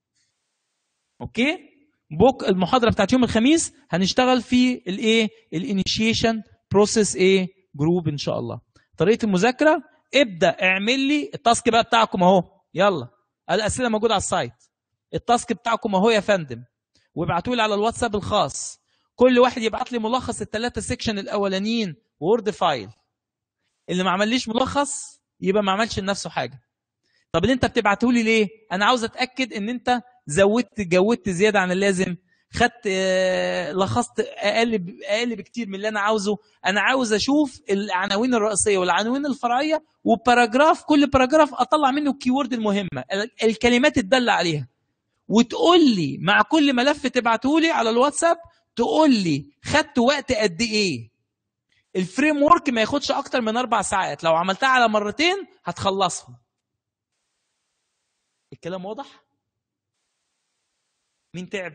اوكي بوك المحاضره بتاعت يوم الخميس هنشتغل في الايه الانيشيشن بروسيس ايه جروب ان شاء الله طريقه المذاكره ابدا اعمل لي التاسك بقى بتاعكم اهو يلا الاسئله موجوده على السايت التاسك بتاعكم اهو يا فندم وابعتوا لي على الواتساب الخاص كل واحد يبعت لي ملخص الثلاثه سيكشن الاولانيين وورد فايل اللي ما عمليش ملخص يبقى ما عملش لنفسه حاجه طب اللي انت بتبعته لي ليه انا عاوز اتاكد ان انت زودت جودت زياده عن اللازم خدت لخصت اقل اقل بكتير من اللي انا عاوزه انا عاوز اشوف العناوين الرئيسيه والعناوين الفرعيه وباراجراف كل باراجراف اطلع منه الكيورد المهمه الكلمات الداله عليها وتقول لي مع كل ملف تبعته لي على الواتساب تقول لي خدت وقت قد ايه الفريم ورك ما ياخدش اكتر من اربع ساعات لو عملتها على مرتين هتخلصهم الكلام واضح مين تعب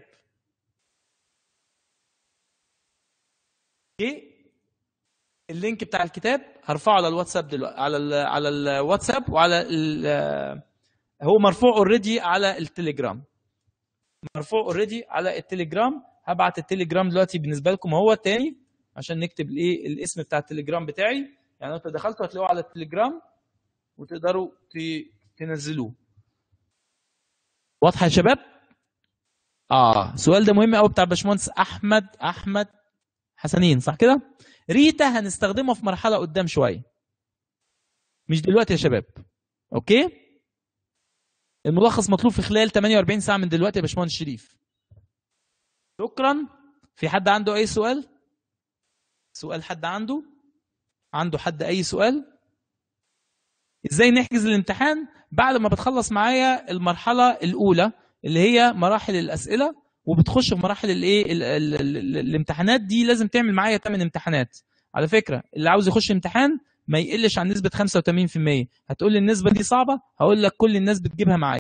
اوكي اللينك بتاع الكتاب هرفعه على الواتساب دلوقتي على ال على الواتساب وعلى ال هو مرفوع اوريدي على التليجرام مرفوع اوريدي على التليجرام هبعت التليجرام دلوقتي بالنسبه لكم هو تاني عشان نكتب الايه الاسم بتاع التليجرام بتاعي يعني انتوا دخلتوا هتلاقوه على التليجرام وتقدروا تنزلوه واضحه يا شباب اه السؤال ده مهم قوي بتاع باشمهندس احمد احمد حسنين صح كده ريتا هنستخدمه في مرحله قدام شويه مش دلوقتي يا شباب اوكي الملخص مطلوب في خلال 48 ساعه من دلوقتي يا باشمهندس شريف شكرا في حد عنده اي سؤال سؤال حد عنده عنده حد اي سؤال ازاي نحجز الامتحان بعد ما بتخلص معايا المرحله الاولى اللي هي مراحل الاسئله وبتخش في مراحل الايه الامتحانات دي لازم تعمل معايا 8 امتحانات على فكره اللي عاوز يخش امتحان ما يقلش عن نسبه 85% هتقول لي النسبه دي صعبه هقول لك كل الناس بتجيبها معايا